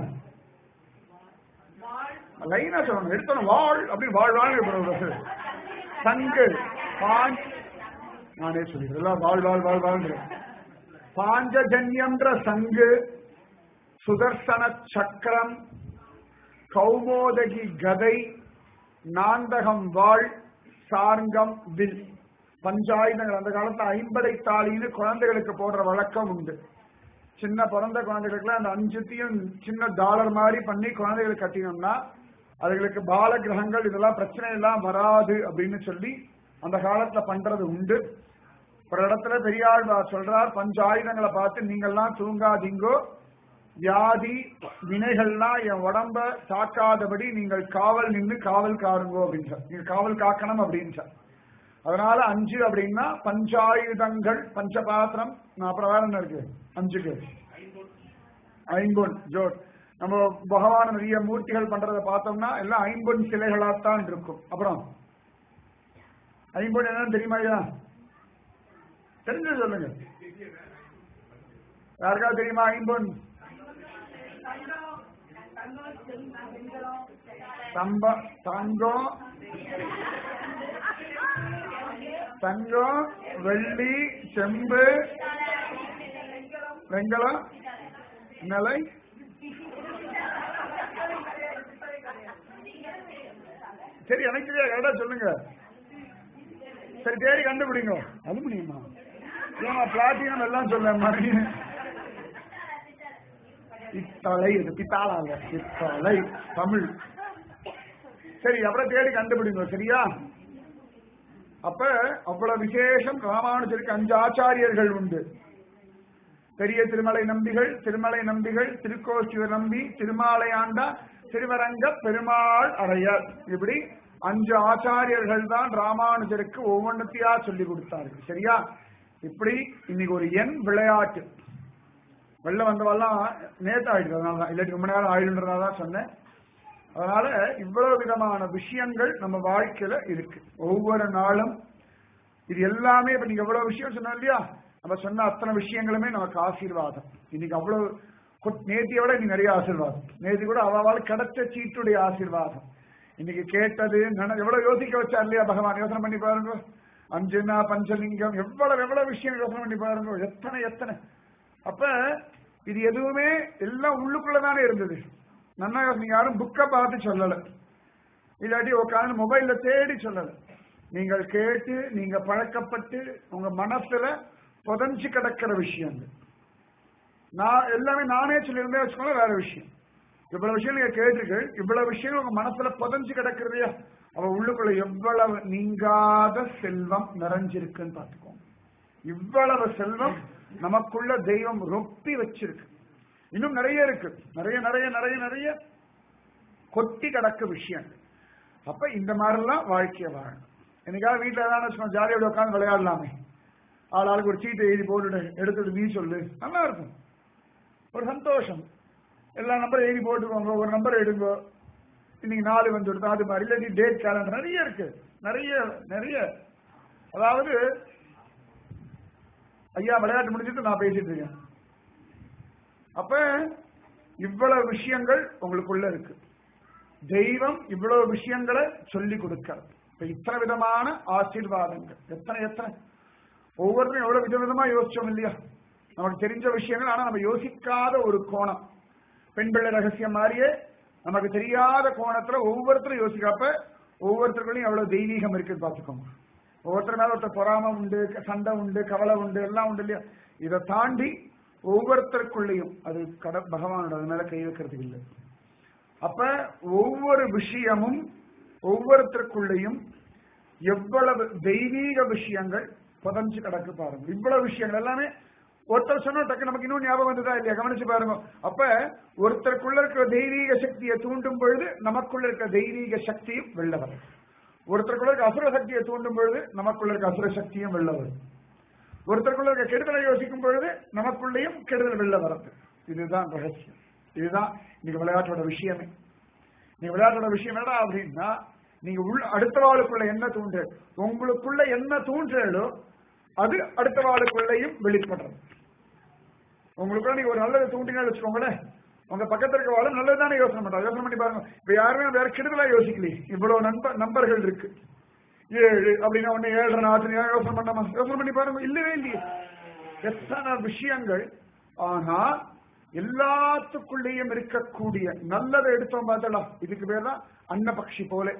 லைனா சொல்லணும் எடுத்தோம் வாழ் அப்படி வாழ் வாழ் சங்கு பாஞ் நானே சொல்லிக்கிறேன் வாழ் வாழ் வாழ் வாழ் பாஞ்சஜன்யம்ன்ற சங்கு சுதர்சன சக்கரம் கௌமோதகி கதை நாந்தகம் வாழ் சார்ங்கம் வில் பஞ்சாயுதங்கள் அந்த காலத்துல ஐம்படை தாலின்னு குழந்தைகளுக்கு போடுற வழக்கம் உண்டு சின்ன பிறந்த குழந்தைகளுக்குலாம் அந்த அஞ்சுத்தையும் சின்ன டாலர் மாதிரி பண்ணி குழந்தைகளுக்கு கட்டினோம்னா அதுகளுக்கு பால கிரகங்கள் இதெல்லாம் பிரச்சனை எல்லாம் வராது அப்படின்னு சொல்லி அந்த காலத்துல பண்றது உண்டு ஒரு இடத்துல பெரியாழ்வார் சொல்றார் பஞ்சாயுதங்களை பார்த்து நீங்கள்லாம் தூங்காதீங்கோ வியாதி வினைகள்லாம் என் உடம்ப தாக்காதபடி நீங்கள் காவல் நின்று காவல் காருங்கோ அப்படின்றார் நீங்க காவல் காக்கணும் அப்படின்றார் அதனால அஞ்சு அப்படின்னா பஞ்சாயுதங்கள் பஞ்சபாத்திரம் நான் அப்புறம் வேற என்ன இருக்கு அஞ்சுக்கு ஐம்பொன் ஜோட் நம்ம பகவான் நிறைய மூர்த்திகள் பண்றதை பார்த்தோம்னா எல்லாம் ஐம்பொன் சிலைகளாத்தான் இருக்கும் அப்புறம் ஐம்பொன் என்னன்னு தெரியுமா ஐயா தெரிஞ்சு சொல்லுங்க யாருக்காவது தெரியுமா ஐம்பொன் தம்ப தங்கம் தங்கம் வெள்ளி செம்பு வெங்கலம் நிலை சரி எனக்கு கேடா சொல்லுங்க சரி தேடி கண்டுபிடிங்க அலுமினியமா ஏமா பிளாட்டினம் எல்லாம் சொல்ல மாதிரி பித்தளை இது பித்தாளா இல்ல பித்தளை தமிழ் சரி அப்புறம் தேடி கண்டுபிடிங்க சரியா அப்ப அவ்வளவு விசேஷம் ராமானுஜருக்கு அஞ்சு ஆச்சாரியர்கள் உண்டு பெரிய திருமலை நம்பிகள் திருமலை நம்பிகள் திருக்கோசிவர் நம்பி திருமாலையாண்டா திருவரங்க பெருமாள் அறையர் இப்படி அஞ்சு ஆச்சாரியர்கள் தான் ராமானுஜருக்கு ஒவ்வொன்றத்தையா சொல்லி கொடுத்தார்கள் சரியா இப்படி இன்னைக்கு ஒரு எண் விளையாட்டு வெள்ளம் வந்தவெல்லாம் நேத்து ஆயிடுது அதனால தான் இல்லாட்டி ரொம்ப நேரம் ஆயிடுன்றதால தான் சொன்னேன் அதனால இவ்வளவு விதமான விஷயங்கள் நம்ம வாழ்க்கையில இருக்கு ஒவ்வொரு நாளும் இது எல்லாமே இப்ப நீங்க எவ்வளவு விஷயம் சொன்னோம் இல்லையா நம்ம சொன்ன அத்தனை விஷயங்களுமே நமக்கு ஆசீர்வாதம் இன்னைக்கு அவ்வளவு கொட்- நேத்தியை விட இன்னைக்கு நிறைய ஆசீர்வாதம் நேத்தி கூட அவள் கிடைச்ச சீட்டுடைய ஆசீர்வாதம் இன்னைக்கு கேட்டது நினை எவ்வளவு யோசிக்க வச்சார் இல்லையா பகவான் யோசனை பண்ணி பாருங்க அஞ்சுனா பஞ்சலிங்கம் எவ்வளவு எவ்வளவு விஷயம் யோசனை பண்ணி பாருங்க எத்தனை எத்தனை அப்ப இது எதுவுமே எல்லாம் உள்ளுக்குள்ளதானே இருந்தது நன்னா யோசனை யாரும் புக்கை பார்த்து சொல்லல இல்லாட்டி உட்காந்து மொபைல்ல தேடி சொல்லல நீங்கள் கேட்டு நீங்க பழக்கப்பட்டு உங்க மனசுல புதஞ்சு கிடக்கிற விஷயங்கள் நான் எல்லாமே நானே சொல்லியிருந்தேன் வச்சுக்கோங்க வேற விஷயம் இவ்வளவு விஷயம் நீங்க கேட்டிருக்கீர்கள் இவ்வளவு விஷயங்கள் உங்க மனசுல புதஞ்சு கிடக்கிறதையா அவ உள்ளுக்குள்ள எவ்வளவு நீங்காத செல்வம் நிறைஞ்சிருக்குன்னு பார்த்துக்கோங்க இவ்வளவு செல்வம் நமக்குள்ள தெய்வம் ரொப்பி வச்சிருக்கு இன்னும் நிறைய இருக்கு நிறைய நிறைய நிறைய நிறைய கொட்டி கிடக்கு விஷயங்கள் அப்ப இந்த மாதிரிலாம் வாழ்க்கைய வாழணும் என்னைக்காவது வீட்டுல ஏதாவது ஜாலியோட உட்காந்து விளையாடலாமே ஆள் ஆளுக்கு ஒரு சீட்டை எழுதி போட்டுட்டு எடுத்துட்டு நீ சொல்லு நல்லா இருக்கும் ஒரு சந்தோஷம் எல்லா நம்பரும் எழுதி போட்டுக்கோங்க ஒரு நம்பர் எடுங்க இன்னைக்கு நாலு வந்து கொடுத்தா அது மாதிரி இல்லாட்டி டேட் கேலண்டர் நிறைய இருக்கு நிறைய நிறைய அதாவது ஐயா விளையாட்டு முடிஞ்சிட்டு நான் பேசிட்டு இருக்கேன் அப்ப இவ்வளவு விஷயங்கள் உங்களுக்குள்ள இருக்கு தெய்வம் இவ்வளவு விஷயங்களை சொல்லி கொடுக்கிறது இப்ப இத்தனை விதமான ஆசீர்வாதங்கள் எத்தனை எத்தனை ஒவ்வொருத்தரும் எவ்வளவு விதவிதமா யோசிச்சோம் இல்லையா நமக்கு தெரிஞ்ச விஷயங்கள் ஆனா நம்ம யோசிக்காத ஒரு கோணம் பெண் பிள்ளை ரகசியம் மாதிரியே நமக்கு தெரியாத கோணத்துல ஒவ்வொருத்தரும் யோசிக்கப்ப ஒவ்வொருத்தருக்குள்ளயும் எவ்வளவு தெய்வீகம் இருக்குன்னு பாத்துக்கோங்க ஒவ்வொருத்தர் மேல ஒருத்தர் பொறாம உண்டு சண்டை உண்டு கவலை உண்டு எல்லாம் உண்டு இல்லையா இதை தாண்டி ஒவ்வொருத்தருக்குள்ளேயும் அது கட பகவானோட அது மேல கை வைக்கிறதுக்கு இல்லை அப்ப ஒவ்வொரு விஷயமும் ஒவ்வொருத்தருக்குள்ளேயும் எவ்வளவு தெய்வீக விஷயங்கள் புதஞ்சு கிடக்கு பாருங்க இவ்வளவு விஷயங்கள் எல்லாமே ஒருத்தர் சொன்னா டக்கு நமக்கு இன்னும் ஞாபகம் வந்ததா இல்லையா கவனிச்சு பாருங்க அப்ப ஒருத்தருக்குள்ள இருக்கிற தெய்வீக சக்தியை தூண்டும் பொழுது நமக்குள்ள இருக்கிற தெய்வீக சக்தியும் வெளில வரும் ஒருத்தருக்குள்ள இருக்க அசுர சக்தியை தூண்டும் பொழுது நமக்குள்ள இருக்க அசுர சக்தியும் வெளில வரும் ஒருத்தருக்குள்ள இருக்க கெடுதலை யோசிக்கும் பொழுது நமக்குள்ளேயும் கெடுதல் வெளில வரது இதுதான் ரகசியம் இதுதான் இன்னைக்கு விளையாட்டோட விஷயமே நீங்க விளையாட்டோட விஷயம் என்னடா அப்படின்னா நீங்க உள்ள அடுத்த வாளுக்குள்ள என்ன தூண்டு உங்களுக்குள்ள என்ன தூண்டுறோ அது அடுத்த வாளுக்குள்ளேயும் வெளிப்படுறது உங்களுக்குள்ள நீங்க ஒரு நல்லதை தூண்டினு வச்சுக்கோங்களேன் உங்க பக்கத்துல இருக்க வாழும் நல்லதுதானே யோசனை பண்றாங்க யோசனை பண்ணி பாருங்க இப்ப யாருமே வேற கெடுதலா யோசிக்கலையே இவ்வளவு நண்ப நம்பர்கள் இருக்கு ஏழு அப்படின்னா ஒண்ணு ஏழரை நாட்டு யோசனை பண்ணாமா யோசனை பண்ணி பாருங்க இல்லவே இல்லையே எத்தனை விஷயங்கள் ஆனா எல்லாத்துக்குள்ளேயும் இருக்கக்கூடிய நல்லதை எடுத்தோம் பார்த்தலாம் இதுக்கு பேர் தான் அன்னபக்ஷி போல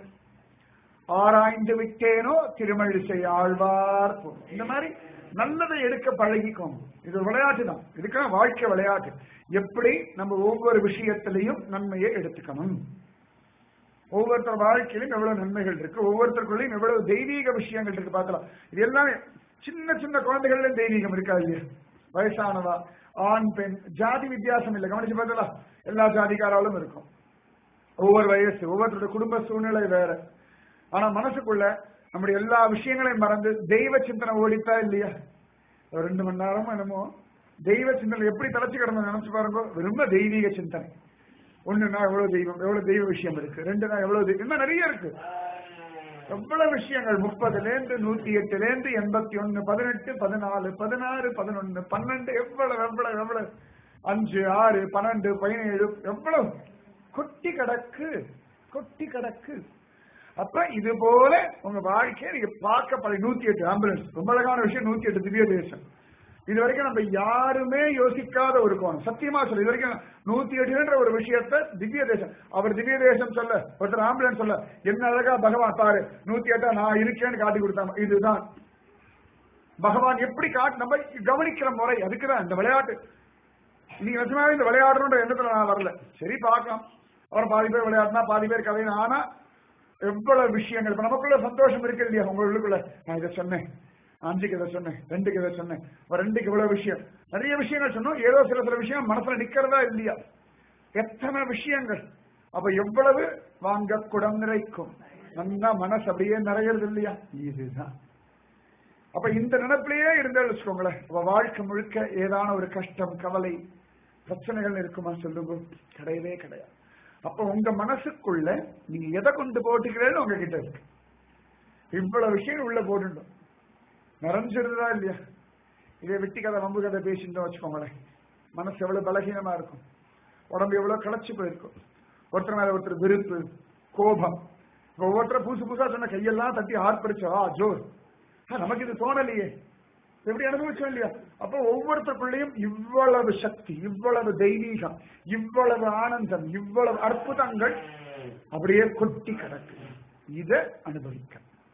ஆராய்ந்து விட்டேனோ திருமழிசை ஆழ்வார் போல இந்த மாதிரி நல்லதை எடுக்க பழகிக்கோங்க இது ஒரு விளையாட்டு தான் இதுக்காக வாழ்க்கை விளையாட்டு எப்படி நம்ம ஒவ்வொரு விஷயத்திலையும் நன்மையை எடுத்துக்கணும் ஒவ்வொருத்தர் வாழ்க்கையிலும் எவ்வளவு நன்மைகள் இருக்கு ஒவ்வொருத்தருக்குள்ளேயும் எவ்வளவு தெய்வீக விஷயங்கள் இருக்கு பார்க்கலாம் இது எல்லாமே சின்ன சின்ன குழந்தைகள்ல தெய்வீகம் இருக்கா இல்லையா வயசானவா ஆண் பெண் ஜாதி வித்தியாசம் இல்லை கவனிச்சு பார்த்தா எல்லா ஜாதிக்காராலும் இருக்கும் ஒவ்வொரு வயசு ஒவ்வொருத்தருடைய குடும்ப சூழ்நிலை வேற ஆனா மனசுக்குள்ள நம்முடைய எல்லா விஷயங்களையும் மறந்து தெய்வ சிந்தனை ஓடித்தா இல்லையா ஒரு ரெண்டு மணி நேரமும் என்னமோ தெய்வ சிந்தனை எப்படி தலைச்சு கிடந்து நினைச்சு பாருங்க ரொம்ப தெய்வீக சிந்தனை ஒண்ணுனா எவ்வளவு தெய்வம் எவ்வளவு தெய்வ விஷயம் இருக்கு ரெண்டுனா எவ்வளவு தெய்வம் இன்னும் நிறைய இருக்கு எவ்வளவு விஷயங்கள் முப்பதுல இருந்து நூத்தி எட்டுல இருந்து எண்பத்தி ஒண்ணு பதினெட்டு பதினாலு பதினாறு பதினொன்னு பன்னெண்டு எவ்வளவு எவ்வளவு எவ்வளவு அஞ்சு ஆறு பன்னெண்டு பதினேழு எவ்வளவு கொட்டி கிடக்கு கொட்டி கிடக்கு அப்ப இது போல உங்க வாழ்க்கையை நீங்க பார்க்க பழைய நூத்தி எட்டு ஆம்புலன்ஸ் ரொம்ப அழகான விஷயம் நூத்தி எட்டு திவ்ய தேசம் இது வரைக்கும் நம்ம யாருமே யோசிக்காத ஒரு கோணம் சத்தியமா சொல்ல இது வரைக்கும் நூத்தி எட்டுன்ற ஒரு விஷயத்த திவ்ய தேசம் அவர் திவ்ய தேசம் சொல்ல ஒருத்தர் ஆம்புலன்ஸ் சொல்ல என்ன அழகா பகவான் பாரு நூத்தி எட்டா நான் இருக்கேன்னு காட்டி கொடுத்தாங்க இதுதான் பகவான் எப்படி காட்டு நம்ம கவனிக்கிற முறை அதுக்குதான் இந்த விளையாட்டு நீங்க நிஜமாவே இந்த விளையாடுற எண்ணத்துல நான் வரல சரி பார்க்கலாம் அப்புறம் பாதி பேர் விளையாடினா பாதி பேர் கதையினா ஆனா எவ்வளவு விஷயங்கள் இப்ப நமக்குள்ள சந்தோஷம் இருக்கு இல்லையா உங்க உள்ளுக்குள்ள நான் இதை சொன்னேன் அஞ்சுக்கு இதை சொன்னேன் ரெண்டுக்கு இதை சொன்னேன் ஒரு ரெண்டுக்கு இவ்வளவு விஷயம் நிறைய விஷயங்கள் சொன்னோம் ஏதோ சில சில விஷயம் மனசுல நிக்கிறதா இல்லையா எத்தனை விஷயங்கள் அப்ப எவ்வளவு வாங்க குடம் நிறைக்கும் நல்லா மனசு அப்படியே நிறையிறது இல்லையா இதுதான் அப்ப இந்த நினைப்பிலேயே இருந்தா வச்சுக்கோங்களேன் அப்ப வாழ்க்கை முழுக்க ஏதான ஒரு கஷ்டம் கவலை பிரச்சனைகள் இருக்குமா சொல்லுங்க கிடையவே கிடையாது அப்ப உங்க மனசுக்குள்ள நீங்க எதை கொண்டு போட்டுக்கிறேன்னு உங்ககிட்ட இருக்கு இவ்வளவு விஷயம் உள்ள போட்டுட்டோம் நிறைஞ்சிருந்தா இல்லையா இதே வெட்டி கதை வம்பு கதை பேசிட்டோம் வச்சுக்கோங்களேன் மனசு எவ்வளவு பலகீனமா இருக்கும் உடம்பு எவ்வளவு களைச்சு போயிருக்கும் ஒருத்தர் மேல ஒருத்தர் வெறுப்பு கோபம் இப்ப ஒவ்வொருத்தர புதுசு புதுசா சொன்ன கையெல்லாம் தட்டி ஆர்ப்பரிச்சா ஆ ஜோர் ஆ, நமக்கு இது தோணலையே எப்படி அனுபவிச்சோம் இல்லையா அப்போ ஒவ்வொருத்தருக்குள்ளேயும் இவ்வளவு சக்தி இவ்வளவு தெய்வீகம் இவ்வளவு ஆனந்தம் இவ்வளவு அற்புதங்கள் அப்படியே கொட்டி கிடக்கு இத அனுபவிக்க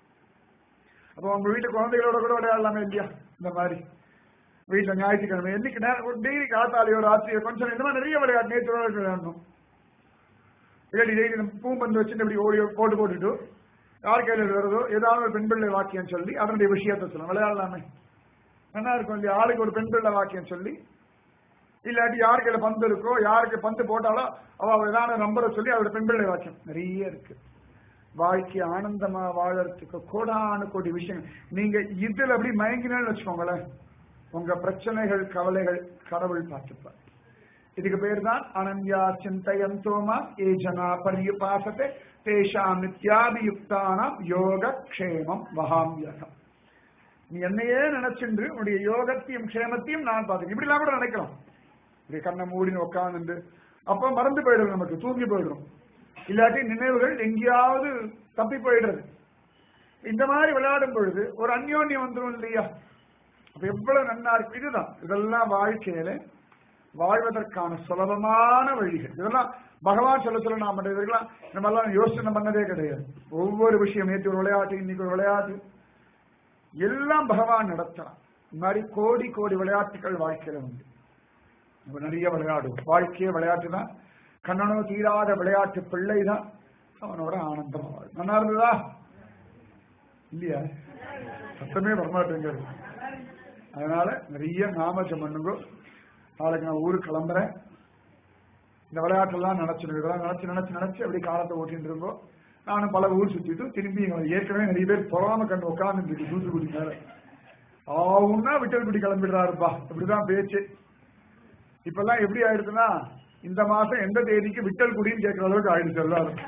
அப்போ உங்க வீட்டு குழந்தைகளோட கூட விளையாடலாமே இல்லையா இந்த மாதிரி வீட்டுல ஞாயிற்றுக்கிழமை என்னைக்கு நேரம் டெய்லி காத்தாலையோ ராத்திரியோ கொஞ்சம் இந்த மாதிரி நிறைய விளையாட்டு நேற்று விளையாட்டு விளையாடணும் இல்லாட்டி டெய்லி பூம்பந்து வச்சு இப்படி ஓடி போட்டு போட்டுட்டு யார் கையில் வருதோ ஏதாவது ஒரு பெண் பிள்ளை வாக்கியம் சொல்லி அதனுடைய விஷயத்தை சொல்லலாம் விளையாடலாமே நல்லா இருக்கும் இல்லையா ஆளுக்கு ஒரு பெண் பிள்ளை வாக்கியம் சொல்லி இல்லாட்டி யார் கையில பந்து இருக்கோ யாருக்கு பந்து போட்டாலோ அவ ஏதாவது நம்பரை சொல்லி அவரோட பெண் பிள்ளை வாக்கியம் நிறைய இருக்கு வாழ்க்கை ஆனந்தமா வாழறதுக்கு கோடானு கோடி விஷயங்கள் நீங்க இதுல அப்படி மயங்கினேன்னு வச்சுக்கோங்களேன் உங்க பிரச்சனைகள் கவலைகள் கடவுள் பார்த்துப்பார் இதுக்கு பேர் தான் அனன்யா சிந்தயம் சோமா ஏ ஜனா பரியுபாசத்தை தேஷாம் நித்யாபியுக்தானாம் யோக க்ஷேமம் வகாமியகம் நீ என்னையே நினைச்சுண்டு உன்னுடைய யோகத்தையும் க்ஷேமத்தையும் நான் பார்த்துக்கேன் இப்படிலாம் கூட நினைக்கலாம் இப்படி கண்ணை மூடின்னு உட்காந்துண்டு அப்போ மறந்து போயிடும் நமக்கு தூங்கி போயிடும் இல்லாட்டி நினைவுகள் எங்கேயாவது தப்பி போயிடுறது இந்த மாதிரி விளையாடும் பொழுது ஒரு அந்யோன்யம் வந்துடும் இல்லையா அப்ப எவ்வளவு நன்னா இருக்கு இதுதான் இதெல்லாம் வாழ்க்கையில வாழ்வதற்கான சுலபமான வழிகள் இதெல்லாம் பகவான் சொல்ல சொல்ல நாம இதெல்லாம் நம்ம எல்லாம் யோசனை பண்ணதே கிடையாது ஒவ்வொரு விஷயம் நேற்று ஒரு விளையாட்டு இன்னைக்கு ஒரு விளையாட்டு எல்லாம் பகவான் நடத்தலாம் இந்த மாதிரி கோடி கோடி விளையாட்டுகள் வாழ்க்கையில உண்டு நம்ம நிறைய விளையாடுவோம் வாழ்க்கையே விளையாட்டு தான் கண்ணனோ தீராத விளையாட்டு பிள்ளை தான் அவனோட ஆனந்தமா வாழும் நல்லா இருந்ததா இல்லையா சத்தமே வரமாட்டேங்கிறது அதனால நிறைய நாமஜம் பண்ணுங்க நாளைக்கு நான் ஊருக்கு கிளம்புறேன் இந்த விளையாட்டெல்லாம் நினைச்சிருக்கோம் இதெல்லாம் நினைச்சு நினைச்சு நினைச்சு அப்படி காலத்தை ஓட்டிட்டு இருக்கோம் நானும் பல ஊர் சுத்திட்டு திரும்பி எங்களை ஏற்கனவே நிறைய பேர் பொறாம கண்டு உட்கார்ந்து இருக்கு தூத்துக்குடி மேல ஆவுன்னா விட்டல்குடி கிளம்பிடுறாருப்பா இப்படிதான் பேச்சு இப்பெல்லாம் எப்படி ஆயிடுதுன்னா இந்த மாசம் எந்த தேதிக்கு விட்டல் குடின்னு கேட்கிற அளவுக்கு ஆயிடுச்சு எல்லாரும்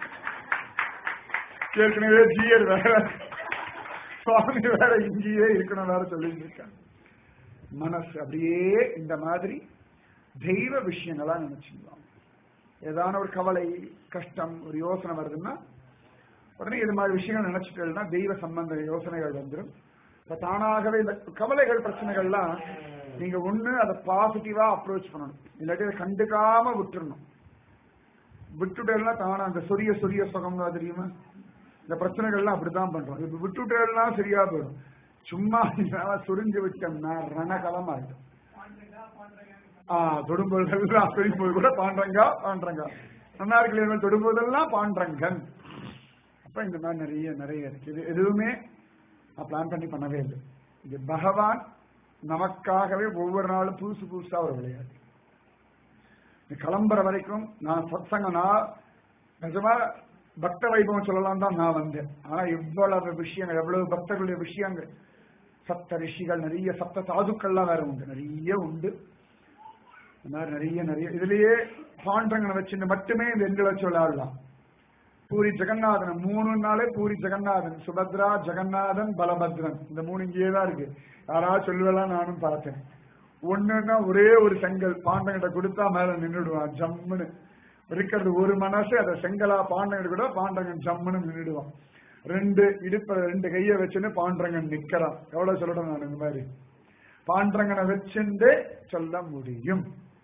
ஏற்கனவே ஜியர் வேற சுவாமி வேற இங்கேயே இருக்கணும் வேற சொல்லிட்டு இருக்காங்க மனசு அப்படியே இந்த மாதிரி தெய்வ விஷயங்களா நினைச்சுக்கலாம் ஏதான ஒரு கவலை கஷ்டம் ஒரு யோசனை வருதுன்னா உடனே இது மாதிரி விஷயங்கள் நினைச்சிட்டேன்னா தெய்வ சம்பந்த யோசனைகள் வந்துடும் இப்ப தானாகவே இந்த கவலைகள் பிரச்சனைகள்லாம் நீங்க ஒண்ணு அதை பாசிட்டிவா அப்ரோச் பண்ணணும் இல்லாட்டி அதை கண்டுக்காம விட்டுறணும் விட்டுட்டேன்னா தானா அந்த சொரிய சொரிய சுகம்னா தெரியுமா இந்த பிரச்சனைகள்லாம் அப்படித்தான் பண்றோம் இப்ப விட்டுட்டேன்னா சரியா போயிடும் சும்மா இல்லாம சுரிஞ்சு விட்டோம்னா ரணகலம் ஆயிடும் ஆஹ் தொடும்போதெல்லாம் தொடும்போது கூட பாண்டங்கா பாண்டங்கா நல்லா இருக்கு தொடும்போதெல்லாம் பாண்டங்கன் அப்ப இந்த மாதிரி நிறைய நிறைய இருக்கு இது எதுவுமே நான் பிளான் பண்ணி பண்ணவே இல்லை இது பகவான் நமக்காகவே ஒவ்வொரு நாளும் புதுசு புதுசா ஒரு விளையாட்டு இது கிளம்புற வரைக்கும் நான் சத்சங்கம் நான் நிஜமா பக்த வைபவம் சொல்லலாம் தான் நான் வந்தேன் ஆனா இவ்வளவு விஷயங்கள் எவ்வளவு பக்தர்களுடைய விஷயங்கள் சப்த ரிஷிகள் நிறைய சப்த சாதுக்கள்லாம் வேற உண்டு நிறைய உண்டு இந்த மாதிரி நிறைய நிறைய இதுலயே பாண்டங்களை வச்சுட்டு மட்டுமே இந்த எண்களை வச்சு விளையாடலாம் பூரி ஜெகநாதன் மூணு நாளே பூரி ஜெகநாதன் சுபத்ரா ஜெகநாதன் பலபத்ரன் இந்த மூணு இங்கேயே தான் இருக்கு யாராவது சொல்லுவெல்லாம் நானும் பார்த்தேன் ஒண்ணுன்னா ஒரே ஒரு செங்கல் பாண்டங்கிட்ட கொடுத்தா மேல நின்றுடுவான் ஜம்முன்னு இருக்கிறது ஒரு மனசு அதை செங்கலா பாண்டங்கிட்ட கூட பாண்டங்கன் ஜம்முன்னு நின்றுடுவான் ரெண்டு இடுப்புல ரெண்டு கைய வச்சுன்னு பாண்டரங்கன் நிக்கிறான் எவ்வளவு சொல்லணும் நான் இந்த மாதிரி பாண்டரங்கனை வச்சுட்டு சொல்ல முடியும்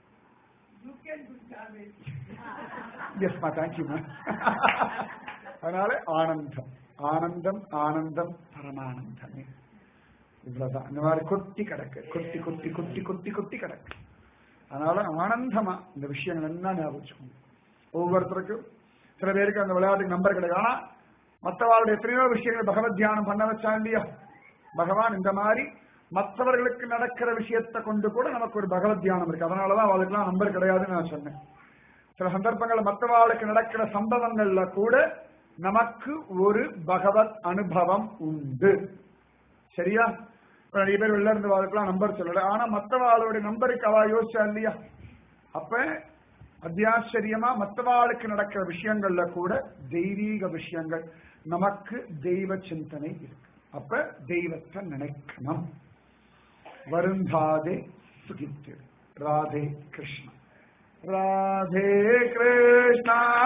எஸ்மா தேங்க்யூமா அதனால ஆனந்தம் ஆனந்தம் ஆனந்தம் பரமானந்தமே இவ்வளவுதான் இந்த மாதிரி கொட்டி கிடக்கு கொட்டி கொட்டி கொட்டி கொட்டி கொட்டி கிடக்கு அதனால ஆனந்தமா இந்த விஷயங்கள் எல்லாம் ஞாபகம் வச்சுக்கோங்க ஒவ்வொருத்தருக்கும் சில பேருக்கு அந்த விளையாட்டுக்கு நம்பர் கிடைக்கும் ஆனா மற்றவாளுடைய எத்தனையோ விஷயங்களை பகவத் தியானம் பண்ண வச்சா இல்லையா பகவான் இந்த மாதிரி மற்றவர்களுக்கு நடக்கிற விஷயத்தை கொண்டு கூட நமக்கு ஒரு பகவத் தியானம் இருக்கு அதனாலதான் அவளுக்குலாம் நம்பர் கிடையாதுன்னு நான் சொன்னேன் சில சந்தர்ப்பங்கள்ல மற்றவாளுக்கு நடக்கிற சம்பவங்கள்ல கூட நமக்கு ஒரு பகவத் அனுபவம் உண்டு சரியா இப்ப நிறைய பேர் வெளில இருந்து வாழ்க்கலாம் நம்பர் சொல்லல ஆனா மற்றவாளுடைய நம்பருக்கு அவ யோசிச்சா இல்லையா அப்ப அத்தியாச்சரியமா மற்றவாளுக்கு நடக்கிற விஷயங்கள்ல கூட தெய்வீக விஷயங்கள் நமக்கு தெய்வ சிந்தனை இருக்கு அப்ப தெய்வத்தை நினைக்கணும் வருந்தாதே சுகித்து ராதே கிருஷ்ணா ராதே கிருஷ்ணா